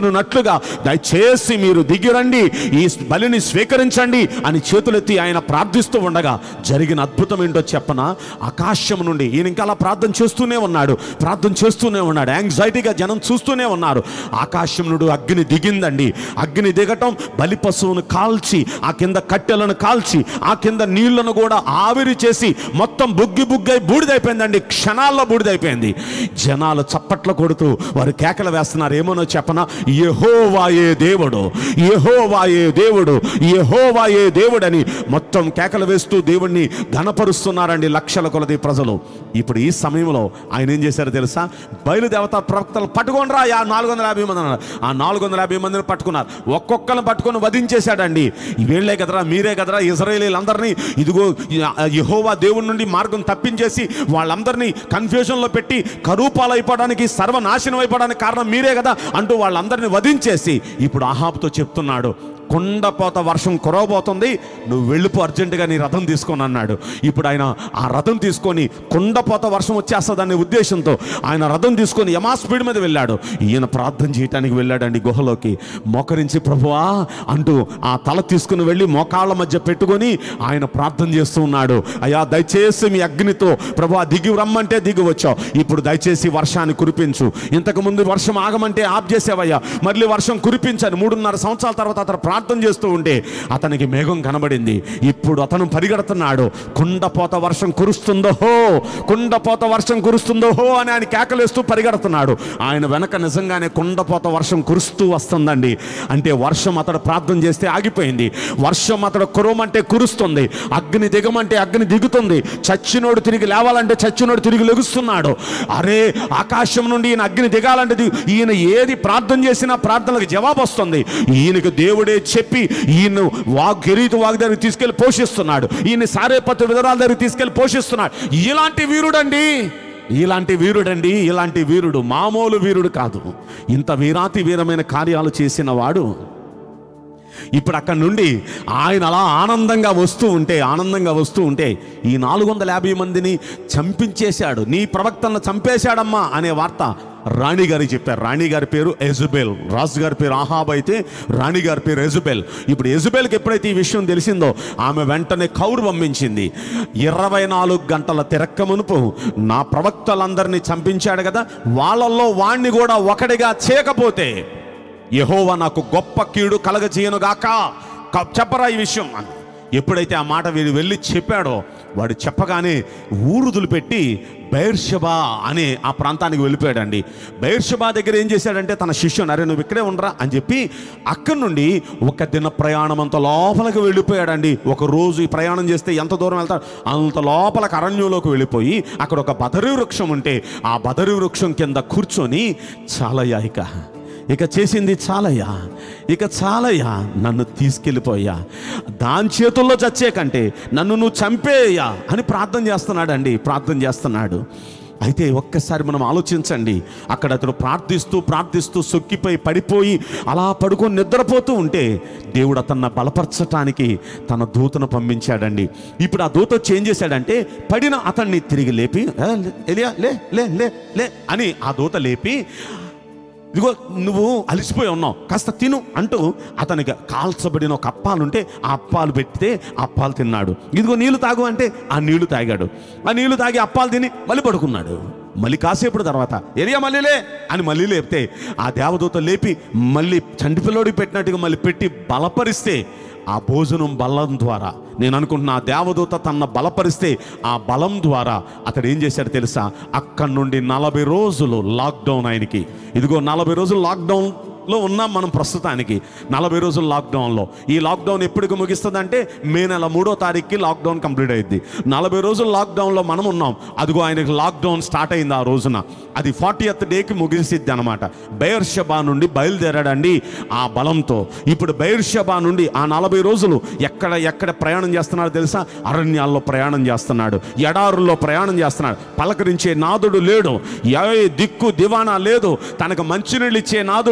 స్వీకరించుకున్నట్లుగా దయచేసి మీరు దిగిరండి ఈ బలిని స్వీకరించండి అని చేతులెత్తి ఆయన ప్రార్థిస్తూ ఉండగా జరిగిన అద్భుతం ఏంటో చెప్పన ఆకాశం నుండి ఈయన ఇంకా అలా ప్రార్థన చేస్తూనే ఉన్నాడు ప్రార్థన చేస్తూనే ఉన్నాడు యాంగ్జైటీగా జనం చూస్తూనే ఉన్నారు ఆకాశం నుండి అగ్ని దిగిందండి అగ్ని దిగటం బలి పశువును కాల్చి ఆ కింద కట్టెలను కాల్చి ఆ కింద నీళ్లను కూడా ఆవిరి చేసి మొత్తం బుగ్గి బుగ్గై బూడిదైపోయిందండి క్షణాల్లో బూడిదైపోయింది జనాలు చప్పట్లు కొడుతూ వారు కేకలు వేస్తున్నారు ఏమనో చెప్పన యెహోవాయే దేవుడు యెహోవాయే దేవుడు యెహోవాయే దేవుడని మొత్తం కేకలు వేస్తూ దేవుణ్ణి ఘనపరుస్తున్నారండి లక్షల కొలది ప్రజలు ఇప్పుడు ఈ సమయంలో ఆయన ఏం చేశారో తెలుసా బయలుదేవత ప్రవక్తలు పట్టుకోండిరా ఆ నాలుగు వందల యాభై మంది అన్నారు ఆ నాలుగు వందల యాభై మందిని పట్టుకున్నారు ఒక్కొక్కరిని పట్టుకొని వధించేశాడండి వీళ్ళే కదరా మీరే కదరా ఇజ్రాయేలీలందరినీ ఇదిగో యహోవా దేవుడి నుండి మార్గం తప్పించేసి వాళ్ళందరినీ కన్ఫ్యూజన్లో పెట్టి కరూపాలు అయిపోవడానికి సర్వనాశనం అయిపోవడానికి కారణం మీరే కదా అంటూ వాళ్ళందరినీ వధించేసి ఇప్పుడు ఆహాబుతో చెప్తున్నాడు కొండపోత వర్షం కురవబోతుంది నువ్వు వెళ్ళిపో అర్జెంటుగా నీ రథం తీసుకొని అన్నాడు ఇప్పుడు ఆయన ఆ రథం తీసుకొని కొండపోత వర్షం వచ్చేస్తుందనే ఉద్దేశంతో ఆయన రథం తీసుకొని యమా స్పీడ్ మీద వెళ్ళాడు ఈయన ప్రార్థన చేయటానికి వెళ్ళాడండి గుహలోకి మోకరించి ప్రభువా అంటూ ఆ తల తీసుకుని వెళ్ళి మోకాళ్ళ మధ్య పెట్టుకొని ఆయన ప్రార్థన చేస్తూ ఉన్నాడు అయ్యా దయచేసి మీ అగ్నితో ప్రభు దిగి రమ్మంటే దిగి వచ్చావు ఇప్పుడు దయచేసి వర్షాన్ని కురిపించు ఇంతకు ముందు వర్షం ఆగమంటే ఆప్ చేసావయ్యా మళ్ళీ వర్షం కురిపించాను మూడున్నర సంవత్సరాల తర్వాత అతను ప్రార్థన చేస్తూ ఉంటే అతనికి మేఘం కనబడింది ఇప్పుడు అతను పరిగెడుతున్నాడు కుండపోత వర్షం కురుస్తుందో హో కుండపోత వర్షం కురుస్తుందో హో అని ఆయన కేకలేస్తూ పరిగెడుతున్నాడు ఆయన వెనక నిజంగానే కుండపోత వర్షం కురుస్తూ వస్తుందండి అంటే వర్షం అతడు ప్రార్థన చేస్తే ఆగిపోయింది వర్షం అతడు కురవమంటే కురుస్తుంది అగ్ని దిగమంటే అగ్ని దిగుతుంది చచ్చినోడు తిరిగి లేవాలంటే చచ్చినోడు తిరిగి లెగుస్తున్నాడు అరే ఆకాశం నుండి ఈయన అగ్ని దిగాలంటే దిగు- ఈయన ఏది ప్రార్థన చేసినా ప్రార్థనలకు జవాబు వస్తుంది ఈయనకు దేవుడే చెప్పి ఈయన వాగ్ కెరీతు వాగ్ దగ్గరికి తీసుకెళ్లి పోషిస్తున్నాడు ఈయన సారేపత్రి విధరాల దగ్గరికి తీసుకెళ్లి పోషిస్తున్నాడు ఇలాంటి వీరుడండి ఇలాంటి వీరుడండి ఇలాంటి వీరుడు మామూలు వీరుడు కాదు ఇంత వీరాతి వీరమైన కార్యాలు చేసిన వాడు ఇప్పుడు అక్కడ నుండి ఆయన అలా ఆనందంగా వస్తూ ఉంటే ఆనందంగా వస్తూ ఉంటే ఈ నాలుగు వందల యాభై మందిని చంపించేశాడు నీ ప్రవక్తలను చంపేశాడమ్మా అనే వార్త రాణి గారికి చెప్పారు రాణి గారి పేరు ఎజుబెల్ రాజు గారి పేరు ఆహాబ్ అయితే రాణి గారి పేరు ఎజుబెల్ ఇప్పుడు ఎజుబెల్కి ఎప్పుడైతే ఈ విషయం తెలిసిందో ఆమె వెంటనే కౌరు పంపించింది ఇరవై నాలుగు గంటల తిరక్క మునుపు నా ప్రవక్తలందరినీ చంపించాడు కదా వాళ్ళల్లో వాణ్ణి కూడా ఒకటిగా చేయకపోతే యహోవా నాకు గొప్ప కీడు కలగజేయనుగాక క- చెప్పరా ఈ విషయం అని ఎప్పుడైతే ఆ మాట వీడు వెళ్ళి చెప్పాడో వాడు చెప్పగానే ఊరుదులు పెట్టి బైర్షబా అనే ఆ ప్రాంతానికి వెళ్ళిపోయాడండి బైర్షబా దగ్గర ఏం చేశాడంటే తన శిష్యుని అరే నువ్వు ఇక్కడే ఉండరా అని చెప్పి అక్కడి నుండి ఒక దిన ప్రయాణం అంత లోపలికి వెళ్ళిపోయాడండి ఒక రోజు ఈ ప్రయాణం చేస్తే ఎంత దూరం వెళ్తాడు అంత లోపలికి అరణ్యంలోకి వెళ్ళిపోయి అక్కడ ఒక బదరి వృక్షం ఉంటే ఆ బదరి వృక్షం కింద కూర్చొని చాలయ్యా ఇక ఇక చేసింది చాలయ్యా ఇక చాలయ్యా నన్ను తీసుకెళ్ళిపోయా దాని చేతుల్లో చచ్చే కంటే నన్ను నువ్వు చంపేయ్యా అని ప్రార్థన చేస్తున్నాడండి ప్రార్థన చేస్తున్నాడు అయితే ఒక్కసారి మనం ఆలోచించండి అక్కడ అతడు ప్రార్థిస్తూ ప్రార్థిస్తూ సొక్కిపోయి పడిపోయి అలా పడుకొని నిద్రపోతూ ఉంటే దేవుడు అతన్ని బలపరచటానికి తన దూతను పంపించాడండి ఇప్పుడు ఆ దూత వచ్చి ఏం చేశాడంటే పడిన అతన్ని తిరిగి లేపి "ఆ, లే, ఎలియా లే లే లే లే అని ఆ దూత లేపి ఇదిగో నువ్వు అలసిపోయి ఉన్నావు కాస్త తిను అంటూ అతనికి కాల్చబడిన ఒక అప్పాలుంటే ఆ అప్పాలు పెడితే ఆ అప్పాలు తిన్నాడు ఇదిగో నీళ్లు తాగు అంటే ఆ నీళ్లు తాగాడు ఆ నీళ్లు తాగి అప్పాలు తిని మళ్ళీ పడుకున్నాడు మళ్ళీ కాసేపు తర్వాత ఏరియా మళ్ళీలే అని మళ్ళీ లేపితే ఆ దేవదూత లేపి మళ్ళీ చంటి పిల్లోడికి పెట్టినట్టుగా మళ్ళీ పెట్టి బలపరిస్తే ఆ భోజనం బలం ద్వారా నేను అనుకుంటున్నా ఆ దేవదూత తన బలపరిస్తే ఆ బలం ద్వారా అతడు ఏం చేశాడు తెలుసా అక్కడి నుండి నలభై రోజులు లాక్డౌన్ ఆయనకి ఇదిగో నలభై రోజులు లాక్డౌన్లో ఉన్నాం మనం ప్రస్తుతానికి నలభై రోజులు లాక్డౌన్లో ఈ లాక్డౌన్ ఎప్పటికి ముగిస్తుందంటే మే నెల మూడో తారీఖుకి లాక్డౌన్ కంప్లీట్ అయింది నలభై రోజులు లాక్డౌన్లో మనం ఉన్నాం అదిగో ఆయనకి లాక్డౌన్ స్టార్ట్ అయింది ఆ రోజున అది ఫార్టీ ఎత్ డేకి ముగిసిద్ది అనమాట బైర్షబా నుండి బయలుదేరాడండి ఆ బలంతో ఇప్పుడు బైర్షబా నుండి ఆ నలభై రోజులు ఎక్కడ ఎక్కడ ప్రయాణం చేస్తున్నాడో తెలుసా అరణ్యాల్లో ప్రయాణం చేస్తున్నాడు ఎడారుల్లో ప్రయాణం చేస్తున్నాడు పలకరించే నాదుడు లేడు ఏ దిక్కు దివానా లేదు తనకు మంచినీళ్ళు ఇచ్చే నాదుడు అన్నం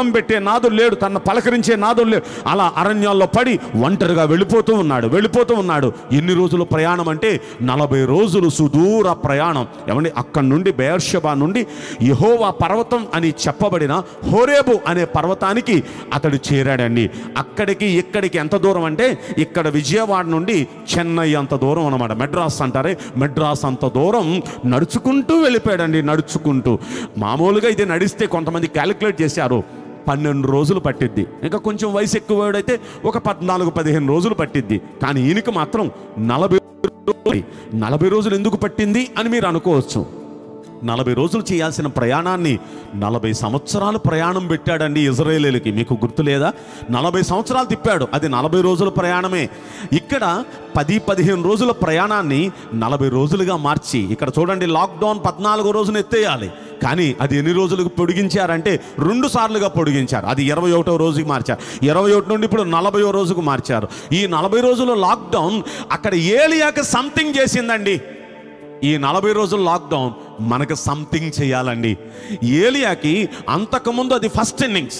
అన్నం పెట్టే నాదుడు లేడు తన పలకరించే నాదుడు లేడు అలా అరణ్యాల్లో పడి ఒంటరిగా వెళ్ళిపోతూ ఉన్నాడు వెళ్ళిపోతూ ఉన్నాడు ఎన్ని రోజులు ప్రయాణం అంటే నలభై రోజులు సుదూర ప్రయాణం ఏమండి అక్కడి నుండి బేర్షబా నుండి యహోవా పర్వతం అని చెప్పబడిన హోరేబు అనే పర్వతానికి అతడు చేరాడండి అక్కడికి ఇక్కడికి ఎంత దూరం అంటే ఇక్కడ విజయవాడ నుండి చెన్నై అంత దూరం అనమాట మెడ్రాస్ అంటారే మెడ్రాస్ అంత దూరం నడుచుకుంటూ వెళ్ళిపోయాడండి నడుచుకుంటూ మామూలుగా ఇది నడిస్తే కొంతమంది క్యాలిక్యులేట్ చేశారు పన్నెండు రోజులు పట్టిద్ది ఇంకా కొంచెం వయసు ఎక్కువైతే ఒక పద్నాలుగు పదిహేను రోజులు పట్టిద్ది కానీ ఈయనకి మాత్రం నలభై రోజులు నలభై రోజులు ఎందుకు పట్టింది అని మీరు అనుకోవచ్చు నలభై రోజులు చేయాల్సిన ప్రయాణాన్ని నలభై సంవత్సరాలు ప్రయాణం పెట్టాడండి ఇజ్రాయేలీలకి మీకు గుర్తు లేదా నలభై సంవత్సరాలు తిప్పాడు అది నలభై రోజుల ప్రయాణమే ఇక్కడ పది పదిహేను రోజుల ప్రయాణాన్ని నలభై రోజులుగా మార్చి ఇక్కడ చూడండి లాక్డౌన్ పద్నాలుగో రోజున ఎత్తేయాలి కానీ అది ఎన్ని రోజులకు పొడిగించారంటే రెండు సార్లుగా పొడిగించారు అది ఇరవై ఒకటో రోజుకి మార్చారు ఇరవై ఒకటి నుండి ఇప్పుడు నలభైవ రోజుకు మార్చారు ఈ నలభై రోజుల లాక్డౌన్ అక్కడ ఏలియాకి సంథింగ్ చేసిందండి ఈ నలభై రోజుల లాక్డౌన్ మనకు సంథింగ్ చేయాలండి ఏలియాకి అంతకుముందు అది ఫస్ట్ ఇన్నింగ్స్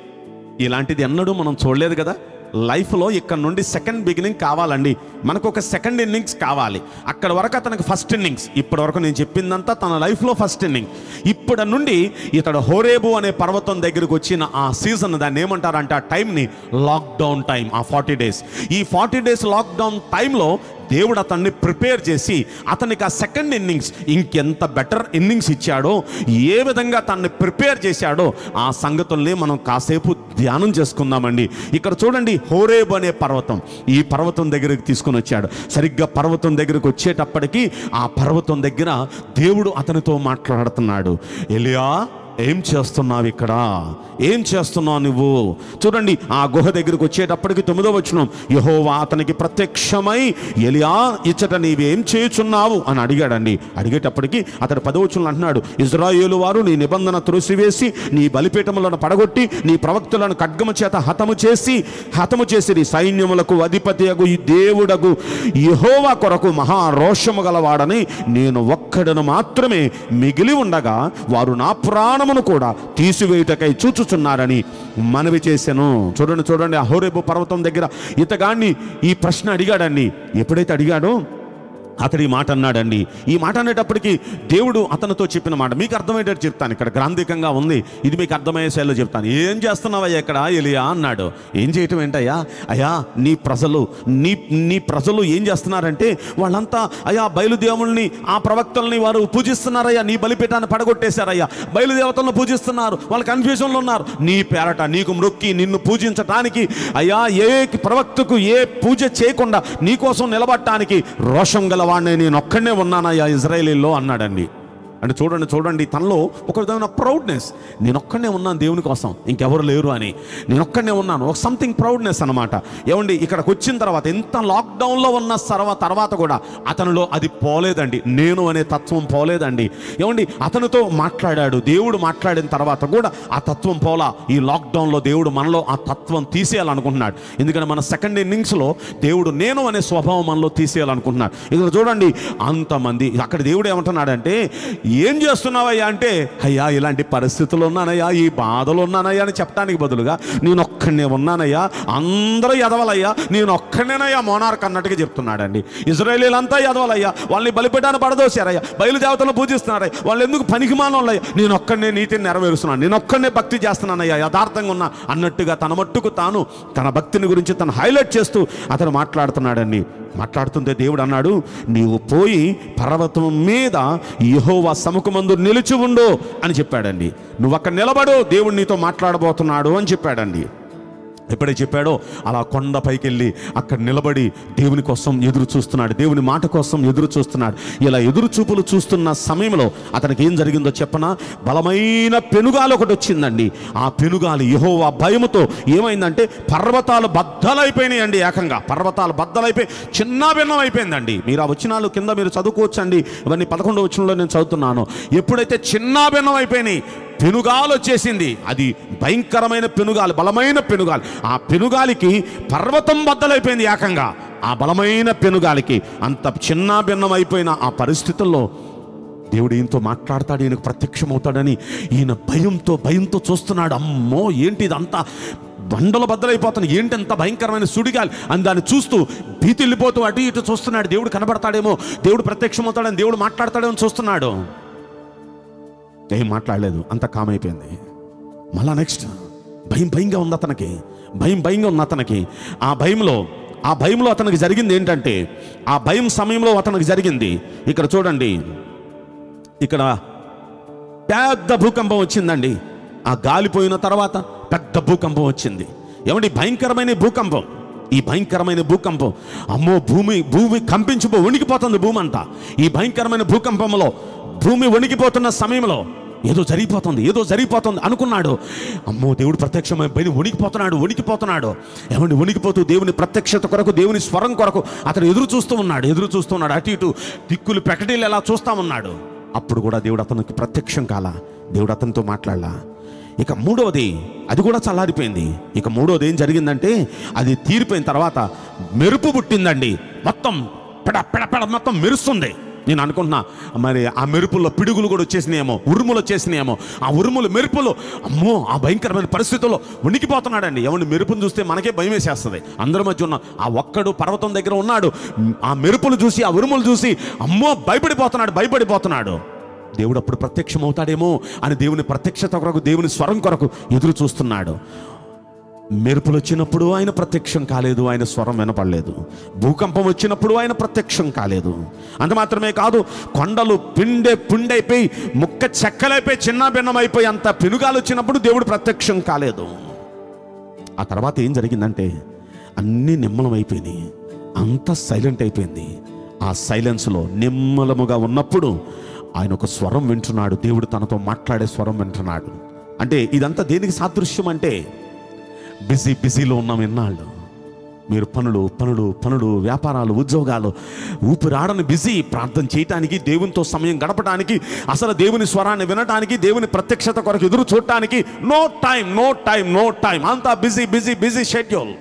ఇలాంటిది ఎన్నడూ మనం చూడలేదు కదా లైఫ్లో ఇక్కడ నుండి సెకండ్ బిగినింగ్ కావాలండి మనకు ఒక సెకండ్ ఇన్నింగ్స్ కావాలి అక్కడ వరకు అతనికి ఫస్ట్ ఇన్నింగ్స్ ఇప్పటి వరకు నేను చెప్పిందంతా తన లైఫ్లో ఫస్ట్ ఇన్నింగ్ ఇప్పటి నుండి ఇతడు హోరేబు అనే పర్వతం దగ్గరికి వచ్చిన ఆ సీజన్ దాన్ని ఏమంటారంటే ఆ టైంని లాక్డౌన్ టైం ఆ ఫార్టీ డేస్ ఈ ఫార్టీ డేస్ లాక్డౌన్ టైంలో దేవుడు అతన్ని ప్రిపేర్ చేసి అతనికి ఆ సెకండ్ ఇన్నింగ్స్ ఇంకెంత బెటర్ ఇన్నింగ్స్ ఇచ్చాడో ఏ విధంగా తనని ప్రిపేర్ చేశాడో ఆ సంగతుల్ని మనం కాసేపు ధ్యానం చేసుకుందామండి ఇక్కడ చూడండి హోరేబ్ అనే పర్వతం ఈ పర్వతం దగ్గరికి తీసుకుని వచ్చాడు సరిగ్గా పర్వతం దగ్గరికి వచ్చేటప్పటికి ఆ పర్వతం దగ్గర దేవుడు అతనితో మాట్లాడుతున్నాడు ఎలియా ఏం చేస్తున్నావు ఇక్కడ ఏం చేస్తున్నావు నువ్వు చూడండి ఆ గుహ దగ్గరికి వచ్చేటప్పటికి తొమ్మిదో వచ్చిన యహోవా అతనికి ప్రత్యక్షమై ఎలియా ఇచ్చట నీవేం చేయుచున్నావు అని అడిగాడండి అడిగేటప్పటికి అతడు పదవచనం అంటున్నాడు ఇజ్రాయేలు వారు నీ నిబంధన త్రోసివేసి నీ బలిపీఠములను పడగొట్టి నీ ప్రవక్తులను ఖడ్గము చేత హతము చేసి హతము చేసి నీ సైన్యములకు అధిపతి ఈ దేవుడగు యహోవా కొరకు మహారోషము గలవాడని నేను ఒక్కడను మాత్రమే మిగిలి ఉండగా వారు నా ప్రాణమును కూడా తీసివేయుటకై చూచుచున్నారని మనవి చేశాను చూడండి చూడండి ఆ హోరేబు పర్వతం దగ్గర ఇతగాన్ని ఈ ప్రశ్న అడిగాడండి ఎప్పుడైతే అడిగాడో అతడు ఈ మాట అన్నాడండి ఈ మాట అనేటప్పటికి దేవుడు అతనితో చెప్పిన మాట మీకు అర్థమయ్యేటట్టు చెప్తాను ఇక్కడ గ్రాంధికంగా ఉంది ఇది మీకు అర్థమయ్యే శైలిలో చెప్తాను ఏం చేస్తున్నావయ్యా ఇక్కడ ఎలియా అన్నాడు ఏం చేయటం ఏంటయ్యా అయ్యా నీ ప్రజలు నీ నీ ప్రజలు ఏం చేస్తున్నారంటే వాళ్ళంతా అయ్యా బయలుదేవుల్ని ఆ ప్రవక్తల్ని వారు పూజిస్తున్నారయ్యా నీ బలిపీఠాన్ని పడగొట్టేశారయ్యా బయలుదేవతలను పూజిస్తున్నారు వాళ్ళు కన్ఫ్యూజన్లో ఉన్నారు నీ పేరట నీకు మ్రొక్కి నిన్ను పూజించటానికి అయ్యా ఏ ప్రవక్తకు ఏ పూజ చేయకుండా నీకోసం నిలబడటానికి రోషం గలవాడిని నేను ఒక్కడనే ఉన్నానయ్యా ఇజ్రాయేలీలో అన్నాడండి అంటే చూడండి చూడండి తనలో ఒక విధమైన ప్రౌడ్నెస్ నేను ఒక్కడనే ఉన్నాను దేవుని కోసం ఇంకెవరు లేరు అని నేను ఒక్కడనే ఉన్నాను ఒక సంథింగ్ ప్రౌడ్నెస్ అనమాట ఏమండి ఇక్కడికి వచ్చిన తర్వాత ఎంత లాక్డౌన్లో ఉన్న సర్వ తర్వాత కూడా అతనిలో అది పోలేదండి నేను అనే తత్వం పోలేదండి ఏమండి అతనితో మాట్లాడాడు దేవుడు మాట్లాడిన తర్వాత కూడా ఆ తత్వం పోలా ఈ లాక్డౌన్లో దేవుడు మనలో ఆ తత్వం తీసేయాలనుకుంటున్నాడు ఎందుకంటే మన సెకండ్ ఇన్నింగ్స్లో దేవుడు నేను అనే స్వభావం మనలో తీసేయాలనుకుంటున్నాడు ఇక్కడ చూడండి అంతమంది అక్కడ దేవుడు ఏమంటున్నాడంటే ఏం చేస్తున్నావయ్యా అంటే అయ్యా ఇలాంటి పరిస్థితులు ఉన్నానయ్యా ఈ బాధలు ఉన్నానయ్యా అని చెప్పడానికి బదులుగా నేను ఒక్కడనే ఉన్నానయ్యా అందరూ ఎదవలయ్యా నేను ఒక్కడనేనయ్యా మోనార్క్ అన్నట్టుగా చెప్తున్నాడండి ఇజ్రాయేలీలంతా ఎదవలయ్యా వాళ్ళని బలిపెట్టాన్ని పడదోశారయ్యా బయలుదేవతలను పూజిస్తున్నారయ్యా వాళ్ళు ఎందుకు పనికి మానవులయ్యా నేను ఒక్కడనే నీతిని నెరవేరుస్తున్నాను నేను ఒక్కడనే భక్తి చేస్తున్నానయ్యా యథార్థంగా ఉన్నా అన్నట్టుగా తన మట్టుకు తాను తన భక్తిని గురించి తను హైలైట్ చేస్తూ అతను మాట్లాడుతున్నాడండి మాట్లాడుతుంటే దేవుడు అన్నాడు నీవు పోయి పర్వతం మీద యెహోవా సముఖమందు నిలిచి ఉండు అని చెప్పాడండి నువ్వు అక్కడ నిలబడు దేవుడు నీతో మాట్లాడబోతున్నాడు అని చెప్పాడండి ఎప్పుడైతే చెప్పాడో అలా కొండ పైకి వెళ్ళి అక్కడ నిలబడి దేవుని కోసం ఎదురు చూస్తున్నాడు దేవుని మాట కోసం ఎదురు చూస్తున్నాడు ఇలా ఎదురు చూపులు చూస్తున్న సమయంలో అతనికి ఏం జరిగిందో చెప్పనా బలమైన పెనుగాలి ఒకటి వచ్చిందండి ఆ పెనుగాలి యహోవా భయముతో ఏమైందంటే పర్వతాలు బద్దలైపోయినాయి అండి ఏకంగా పర్వతాలు బద్దలైపోయి చిన్న భిన్నం అయిపోయిందండి మీరు ఆ వచనాలు కింద మీరు చదువుకోవచ్చండి ఇవన్నీ పదకొండు వచనంలో నేను చదువుతున్నాను ఎప్పుడైతే చిన్న భిన్నం అయిపోయినాయి పెనుగాలు వచ్చేసింది అది భయంకరమైన పెనుగాలి బలమైన పెనుగాలి ఆ పెనుగాలికి పర్వతం బద్దలైపోయింది ఏకంగా ఆ బలమైన పెనుగాలికి అంత చిన్న భిన్నం అయిపోయిన ఆ పరిస్థితుల్లో దేవుడు ఈయనతో మాట్లాడతాడు ఈయనకు ప్రత్యక్షమవుతాడని ఈయన భయంతో భయంతో చూస్తున్నాడు అమ్మో ఏంటి ఇదంతా బండలు బద్దలైపోతాను ఏంటి ఎంత భయంకరమైన సుడిగాలి అని దాన్ని చూస్తూ భీతి వెళ్ళిపోతూ అటు ఇటు చూస్తున్నాడు దేవుడు కనబడతాడేమో దేవుడు ప్రత్యక్షమవుతాడని దేవుడు మాట్లాడతాడేమో చూస్తున్నాడు ఏం మాట్లాడలేదు అంత కామ్ అయిపోయింది మళ్ళా నెక్స్ట్ భయం భయంగా ఉంది అతనికి భయం భయంగా ఉంది అతనికి ఆ భయంలో ఆ భయంలో అతనికి జరిగింది ఏంటంటే ఆ భయం సమయంలో అతనికి జరిగింది ఇక్కడ చూడండి ఇక్కడ పెద్ద భూకంపం వచ్చిందండి ఆ గాలిపోయిన తర్వాత పెద్ద భూకంపం వచ్చింది ఏమండి భయంకరమైన భూకంపం ఈ భయంకరమైన భూకంపం అమ్మో భూమి భూమి కంపించిపో వణికిపోతుంది భూమి అంతా ఈ భయంకరమైన భూకంపంలో భూమి వణికిపోతున్న సమయంలో ఏదో జరిగిపోతుంది ఏదో జరిగిపోతుంది అనుకున్నాడు అమ్మో దేవుడు ప్రత్యక్షమై బయట వణికిపోతున్నాడు వణికిపోతున్నాడు ఏమండి వణికిపోతూ దేవుని ప్రత్యక్షత కొరకు దేవుని స్వరం కొరకు అతను ఎదురు చూస్తూ ఉన్నాడు ఎదురు చూస్తూ ఉన్నాడు అటు ఇటు దిక్కులు పెకటీలు ఎలా చూస్తా ఉన్నాడు అప్పుడు కూడా దేవుడు అతనికి ప్రత్యక్షం కాల దేవుడు అతనితో మాట్లాడలా ఇక మూడవది అది కూడా చల్లారిపోయింది ఇక మూడవది ఏం జరిగిందంటే అది తీరిపోయిన తర్వాత మెరుపు పుట్టిందండి మొత్తం పెడ పెడ పెడ మొత్తం మెరుస్తుంది నేను అనుకుంటున్నా మరి ఆ మెరుపుల్లో పిడుగులు కూడా వచ్చేసినాయేమో ఉరుములు వచ్చేసినాయేమో ఆ ఉరుములు మెరుపులు అమ్మో ఆ భయంకరమైన పరిస్థితుల్లో ఉనికిపోతున్నాడండి ఎవరిని మెరుపును చూస్తే మనకే భయం వేసేస్తుంది అందరి మధ్య ఉన్న ఆ ఒక్కడు పర్వతం దగ్గర ఉన్నాడు ఆ మెరుపులు చూసి ఆ ఉరుములు చూసి అమ్మో భయపడిపోతున్నాడు భయపడిపోతున్నాడు దేవుడు అప్పుడు ప్రత్యక్షమవుతాడేమో అని దేవుని ప్రత్యక్షత కొరకు దేవుని స్వరం కొరకు ఎదురు చూస్తున్నాడు మెరుపులు వచ్చినప్పుడు ఆయన ప్రత్యక్షం కాలేదు ఆయన స్వరం వినపడలేదు భూకంపం వచ్చినప్పుడు ఆయన ప్రత్యక్షం కాలేదు అంత మాత్రమే కాదు కొండలు పిండే పిండైపోయి ముక్క చెక్కలైపోయి చిన్న భిన్నమైపోయి అంత పెనుగాలు వచ్చినప్పుడు దేవుడు ప్రత్యక్షం కాలేదు ఆ తర్వాత ఏం జరిగిందంటే అన్నీ నిమ్మలమైపోయినాయి అంత సైలెంట్ అయిపోయింది ఆ సైలెన్స్లో నిమ్మలముగా ఉన్నప్పుడు ఆయన ఒక స్వరం వింటున్నాడు దేవుడు తనతో మాట్లాడే స్వరం వింటున్నాడు అంటే ఇదంతా దేనికి సాదృశ్యం అంటే బిజీ బిజీలో ఉన్నాం ఎన్నాళ్ళు మీరు పనులు పనులు పనులు వ్యాపారాలు ఉద్యోగాలు ఊపిరాడని బిజీ ప్రార్థన చేయటానికి దేవునితో సమయం గడపడానికి అసలు దేవుని స్వరాన్ని వినటానికి దేవుని ప్రత్యక్షత కొరకు ఎదురు చూడటానికి no time no time no time అంతా బిజీ బిజీ బిజీ షెడ్యూల్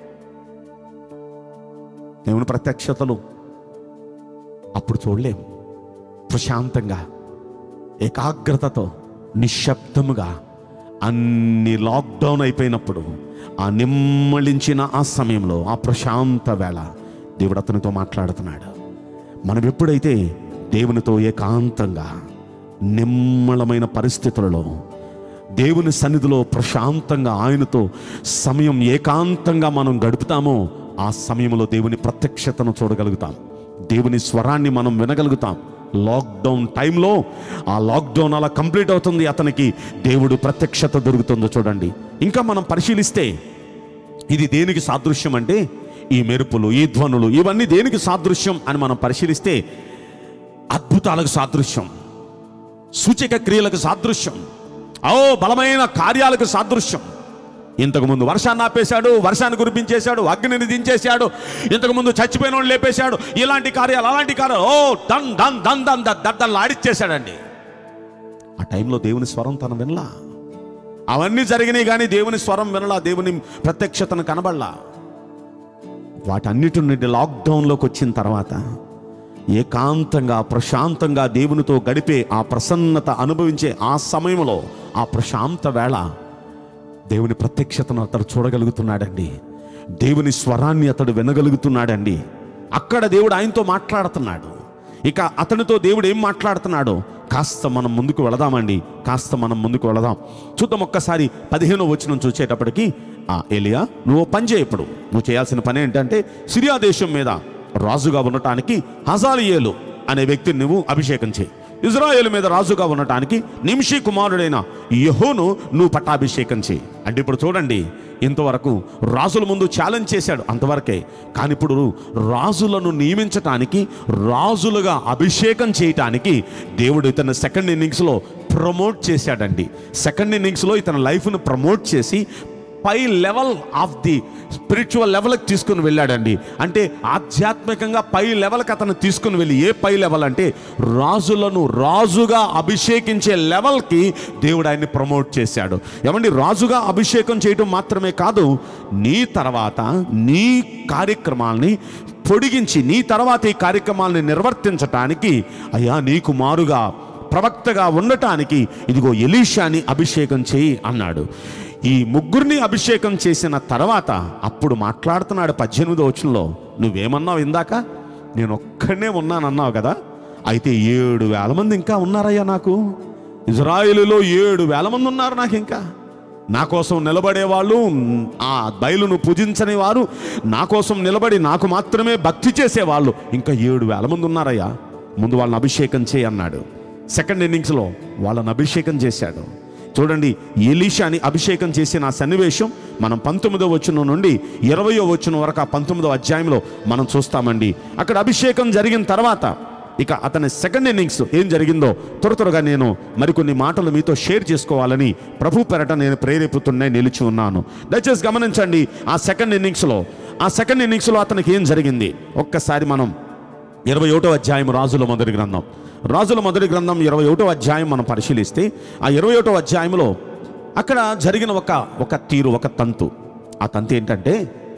దేవుని ప్రత్యక్షతలు అప్పుడు చూడలేం ప్రశాంతంగా ఏకాగ్రతతో నిశ్శబ్దముగా అన్ని లాక్డౌన్ అయిపోయినప్పుడు ఆ నిమ్మళించిన ఆ సమయంలో ఆ ప్రశాంత వేళ దేవుడు అతనితో మాట్లాడుతున్నాడు మనం ఎప్పుడైతే దేవునితో ఏకాంతంగా నిమ్మళమైన పరిస్థితులలో దేవుని సన్నిధిలో ప్రశాంతంగా ఆయనతో సమయం ఏకాంతంగా మనం గడుపుతామో ఆ సమయంలో దేవుని ప్రత్యక్షతను చూడగలుగుతాం దేవుని స్వరాన్ని మనం వినగలుగుతాం లాక్డౌన్ టైంలో ఆ లాక్డౌన్ అలా కంప్లీట్ అవుతుంది అతనికి దేవుడు ప్రత్యక్షత దొరుకుతుందో చూడండి ఇంకా మనం పరిశీలిస్తే ఇది దేనికి సాదృశ్యం అంటే ఈ మెరుపులు ఈ ధ్వనులు ఇవన్నీ దేనికి సాదృశ్యం అని మనం పరిశీలిస్తే అద్భుతాలకు సాదృశ్యం సూచక క్రియలకు సాదృశ్యం ఓ బలమైన కార్యాలకు సాదృశ్యం ఇంతకుముందు వర్షాన్ని ఆపేశాడు వర్షాన్ని కురిపించేశాడు అగ్నిని దించేశాడు ఇంతకుముందు చచ్చిపోయిన వాళ్ళు లేపేశాడు ఇలాంటి కార్యాలు అలాంటి కార్యాలు ఓ దన్ దన్ దన్ దన్ దద్దల్ని ఆడిచ్చేశాడండి ఆ టైంలో దేవుని స్వరం తన వినలా అవన్నీ జరిగినాయి కానీ దేవుని స్వరం వినలా దేవుని ప్రత్యక్షతను కనబడలా వాటన్నిటి నుండి లాక్డౌన్లోకి వచ్చిన తర్వాత ఏకాంతంగా ప్రశాంతంగా దేవునితో గడిపే ఆ ప్రసన్నత అనుభవించే ఆ సమయంలో ఆ ప్రశాంత వేళ దేవుని ప్రత్యక్షతను అతడు చూడగలుగుతున్నాడండి దేవుని స్వరాన్ని అతడు వినగలుగుతున్నాడండి అక్కడ దేవుడు ఆయనతో మాట్లాడుతున్నాడు ఇక అతనితో దేవుడు ఏం మాట్లాడుతున్నాడో కాస్త మనం ముందుకు వెళదామండి కాస్త మనం ముందుకు వెళదాం చూద్దాం ఒక్కసారి పదిహేనో వచనం చూసేటప్పటికి ఆ ఎలియా నువ్వు ఓ పని చేయి ఇప్పుడు నువ్వు చేయాల్సిన పని ఏంటంటే సిరియా దేశం మీద రాజుగా ఉండటానికి హజాలియేలు అనే వ్యక్తిని నువ్వు అభిషేకం చేయి ఇజ్రాయేల్ మీద రాజుగా ఉండటానికి నిమిషి కుమారుడైన యహోను నువ్వు పట్టాభిషేకం చేయి అంటే ఇప్పుడు చూడండి ఇంతవరకు రాజుల ముందు ఛాలెంజ్ చేశాడు అంతవరకే కానీ ఇప్పుడు రాజులను నియమించటానికి రాజులుగా అభిషేకం చేయటానికి దేవుడు ఇతను సెకండ్ ఇన్నింగ్స్లో ప్రమోట్ చేశాడండి సెకండ్ ఇన్నింగ్స్లో ఇతని లైఫ్ను ప్రమోట్ చేసి పై లెవెల్ ఆఫ్ ది స్పిరిచువల్ లెవెల్కి తీసుకుని వెళ్ళాడండి అంటే ఆధ్యాత్మికంగా పై లెవెల్కి అతను తీసుకుని వెళ్ళి ఏ పై లెవెల్ అంటే రాజులను రాజుగా అభిషేకించే లెవెల్కి దేవుడు ఆయన్ని ప్రమోట్ చేశాడు ఏమండి రాజుగా అభిషేకం చేయడం మాత్రమే కాదు నీ తర్వాత నీ కార్యక్రమాల్ని పొడిగించి నీ తర్వాత ఈ కార్యక్రమాల్ని నిర్వర్తించటానికి అయ్యా నీకు మారుగా ప్రవక్తగా ఉండటానికి ఇదిగో ఎలీషాని అభిషేకం చేయి అన్నాడు ఈ ముగ్గురిని అభిషేకం చేసిన తర్వాత అప్పుడు మాట్లాడుతున్నాడు పద్దెనిమిదో వచనంలో నువ్వేమన్నావు ఇందాక నేను ఒక్కడనే ఉన్నానన్నావు కదా అయితే ఏడు వేల మంది ఇంకా ఉన్నారయ్యా నాకు ఇజ్రాయిలులో ఏడు వేల మంది ఉన్నారు నాకు ఇంకా నా కోసం నిలబడే వాళ్ళు ఆ బయలును పూజించని వారు నా కోసం నిలబడి నాకు మాత్రమే భక్తి చేసేవాళ్ళు ఇంకా ఏడు వేల మంది ఉన్నారయ్యా ముందు వాళ్ళని అభిషేకం చేయి అన్నాడు సెకండ్ ఇన్నింగ్స్లో వాళ్ళని అభిషేకం చేశాడు చూడండి ఎలీషాని అభిషేకం చేసిన ఆ సన్నివేశం మనం పంతొమ్మిదో వచనం నుండి ఇరవయో వచనం వరకు ఆ పంతొమ్మిదో అధ్యాయంలో మనం చూస్తామండి అక్కడ అభిషేకం జరిగిన తర్వాత ఇక అతని సెకండ్ ఇన్నింగ్స్ ఏం జరిగిందో త్వర త్వరగా నేను మరికొన్ని మాటలు మీతో షేర్ చేసుకోవాలని ప్రభు పెరట నేను ప్రేరేపుతున్నే నిలిచి ఉన్నాను దయచేసి గమనించండి ఆ సెకండ్ ఇన్నింగ్స్లో ఆ సెకండ్ ఇన్నింగ్స్లో అతనికి ఏం జరిగింది ఒక్కసారి మనం ఇరవై ఒకటో అధ్యాయం రాజుల మొదటి గ్రంథం రాజుల మొదటి గ్రంథం ఇరవై ఒకటో అధ్యాయం మనం పరిశీలిస్తే ఆ ఇరవై ఒకటో అధ్యాయంలో అక్కడ జరిగిన ఒక ఒక తీరు ఒక తంతు ఆ తంతు ఏంటంటే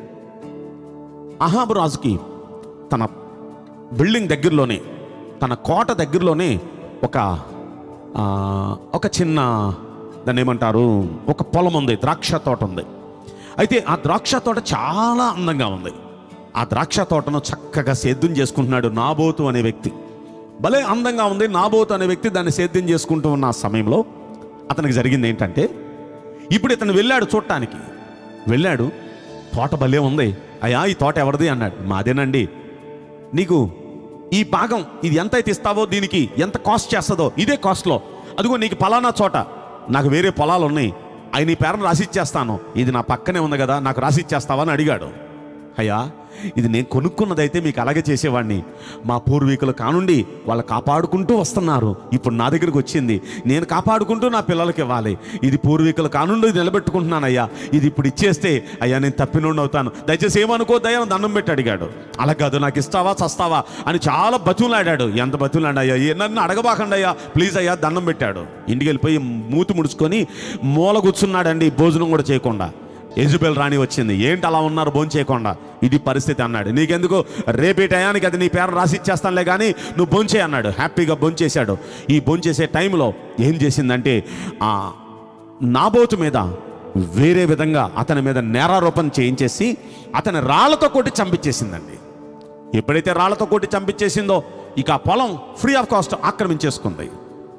అహాబు రాజుకి తన బిల్డింగ్ దగ్గరలోనే తన కోట దగ్గరలోనే ఒక ఆ, ఒక చిన్న దాన్ని ఏమంటారు ఒక పొలం ఉంది ద్రాక్ష తోట ఉంది అయితే ఆ ద్రాక్ష తోట చాలా అందంగా ఉంది ఆ ద్రాక్ష తోటను చక్కగా సేద్యం చేసుకుంటున్నాడు నాబోతు అనే వ్యక్తి భలే అందంగా ఉంది నాబోతు అనే వ్యక్తి దాన్ని సేద్యం చేసుకుంటూ ఉన్న ఆ సమయంలో అతనికి జరిగింది ఏంటంటే ఇప్పుడు ఇతను వెళ్ళాడు చూడటానికి వెళ్ళాడు తోట భలే ఉంది అయ్యా ఈ తోట ఎవరిది అన్నాడు మాదేనండి నీకు ఈ భాగం ఇది ఎంత అయితే ఇస్తావో దీనికి ఎంత కాస్ట్ చేస్తుందో ఇదే కాస్ట్లో అదిగో నీకు పలానా చోట నాకు వేరే పొలాలు ఉన్నాయి అవి నీ పేరును రాసిచ్చేస్తాను ఇది నా పక్కనే ఉంది కదా నాకు రాసిచ్చేస్తావా అని అడిగాడు అయ్యా ఇది నేను కొనుక్కున్నదైతే మీకు అలాగే చేసేవాడిని మా పూర్వీకులు కానుండి వాళ్ళు కాపాడుకుంటూ వస్తున్నారు ఇప్పుడు నా దగ్గరికి వచ్చింది నేను కాపాడుకుంటూ నా పిల్లలకి ఇవ్వాలి ఇది పూర్వీకులు కానుండి నిలబెట్టుకుంటున్నానయ్యా ఇది ఇప్పుడు ఇచ్చేస్తే అయ్యా నేను తప్పినోడు అవుతాను దయచేసి ఏమనుకోద్దయ్యా అని దండం పెట్టి అడిగాడు అలా కాదు నాకు ఇస్తావా చస్తావా అని చాలా బతులాడాడు ఎంత బతులాడు అయ్యా ఏ- నన్ను అడగబాకండి అయ్యా ప్లీజ్ అయ్యా దండం పెట్టాడు ఇంటికి వెళ్ళిపోయి మూతి ముడుచుకొని మూల కూర్చున్నాడండి భోజనం కూడా చేయకుండా ఎజుబెల్ రాణి వచ్చింది ఏంటి అలా ఉన్నారు భోజనం చేయకుండా ఇది పరిస్థితి అన్నాడు నీకెందుకు రేపే టయానికి అది నీ పేరు రాసి ఇచ్చేస్తానులే కానీ నువ్వు భోంచే అన్నాడు హ్యాపీగా భోంచేశాడు ఈ భోంచేసే టైంలో ఏం చేసిందంటే ఆ నాబోతు మీద వేరే విధంగా అతని మీద నేరారోపణ చేయించేసి అతని రాళ్లతో కొట్టి చంపించేసిందండి ఎప్పుడైతే రాళ్లతో కొట్టి చంపించేసిందో ఇక ఆ పొలం ఫ్రీ ఆఫ్ కాస్ట్ ఆక్రమించేసుకుంది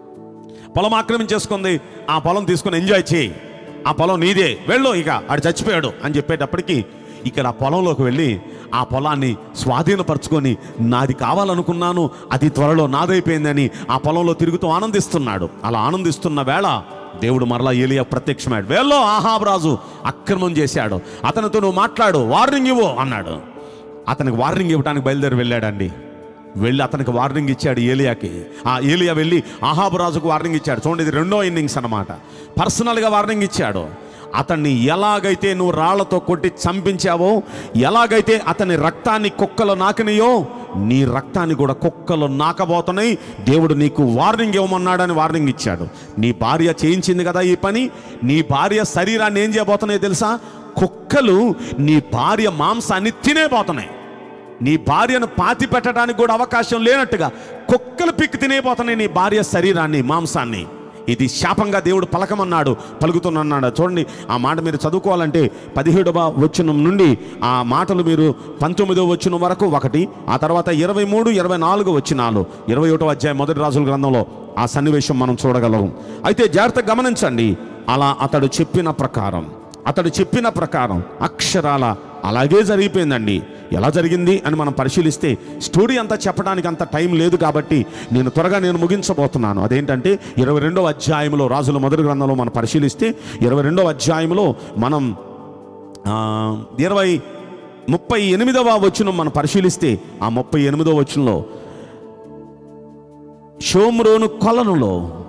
పొలం ఆక్రమించేసుకుంది ఆ పొలం తీసుకుని ఎంజాయ్ చేయి ఆ పొలం నీదే వెళ్ళు ఇక ఆడు చచ్చిపోయాడు అని చెప్పేటప్పటికి ఇక్కడ ఆ పొలంలోకి వెళ్ళి ఆ పొలాన్ని స్వాధీనపరచుకొని నాది కావాలనుకున్నాను అది త్వరలో నాదైపోయిందని ఆ పొలంలో తిరుగుతూ ఆనందిస్తున్నాడు అలా ఆనందిస్తున్న వేళ దేవుడు మరలా ఏలియా ప్రత్యక్షమాడు వేళ్ళో ఆహాబ్ రాజు అక్రమం చేశాడు అతనితో నువ్వు మాట్లాడు వార్నింగ్ ఇవ్వు అన్నాడు అతనికి వార్నింగ్ ఇవ్వడానికి బయలుదేరి వెళ్ళాడండి వెళ్ళి అతనికి వార్నింగ్ ఇచ్చాడు ఏలియాకి ఆ ఏలియా వెళ్ళి ఆహాబు రాజుకు వార్నింగ్ ఇచ్చాడు చూడండి ఇది రెండో ఇన్నింగ్స్ అన్నమాట పర్సనల్గా వార్నింగ్ ఇచ్చాడు అతన్ని ఎలాగైతే నువ్వు రాళ్లతో కొట్టి చంపించావో ఎలాగైతే అతని రక్తాన్ని కుక్కలు నాకినయో నీ రక్తాన్ని కూడా కుక్కలు నాకబోతున్నాయి దేవుడు నీకు వార్నింగ్ ఇవ్వమన్నాడని వార్నింగ్ ఇచ్చాడు నీ భార్య చేయించింది కదా ఈ పని నీ భార్య శరీరాన్ని ఏం చేయబోతున్నాయో తెలుసా కుక్కలు నీ భార్య మాంసాన్ని తినేపోతున్నాయి నీ భార్యను పాతి పెట్టడానికి కూడా అవకాశం లేనట్టుగా కుక్కలు పిక్కి తినేపోతున్నాయి నీ భార్య శరీరాన్ని మాంసాన్ని ఇది శాపంగా దేవుడు పలకమన్నాడు పలుకుతున్నాడు చూడండి ఆ మాట మీరు చదువుకోవాలంటే పదిహేడవ వచనం నుండి ఆ మాటలు మీరు పంతొమ్మిదవ వచనం వరకు ఒకటి ఆ తర్వాత ఇరవై మూడు ఇరవై నాలుగు వచ్చినాలు ఇరవై ఒకటో అధ్యాయం మొదటి రాజుల గ్రంథంలో ఆ సన్నివేశం మనం చూడగలం అయితే జాగ్రత్త గమనించండి అలా అతడు చెప్పిన ప్రకారం అతడు చెప్పిన ప్రకారం అక్షరాల అలాగే జరిగిపోయిందండి ఎలా జరిగింది అని మనం పరిశీలిస్తే స్టోరీ అంతా చెప్పడానికి అంత టైం లేదు కాబట్టి నేను త్వరగా నేను ముగించబోతున్నాను అదేంటంటే ఇరవై రెండవ అధ్యాయంలో రాజుల మొదటి గ్రంథంలో మనం పరిశీలిస్తే ఇరవై రెండవ అధ్యాయంలో మనం ఆ, ఇరవై ముప్పై ఎనిమిదవ వచనం మనం పరిశీలిస్తే ఆ ముప్పై ఎనిమిదవ వచనంలో షోమ్రోను కొలనులో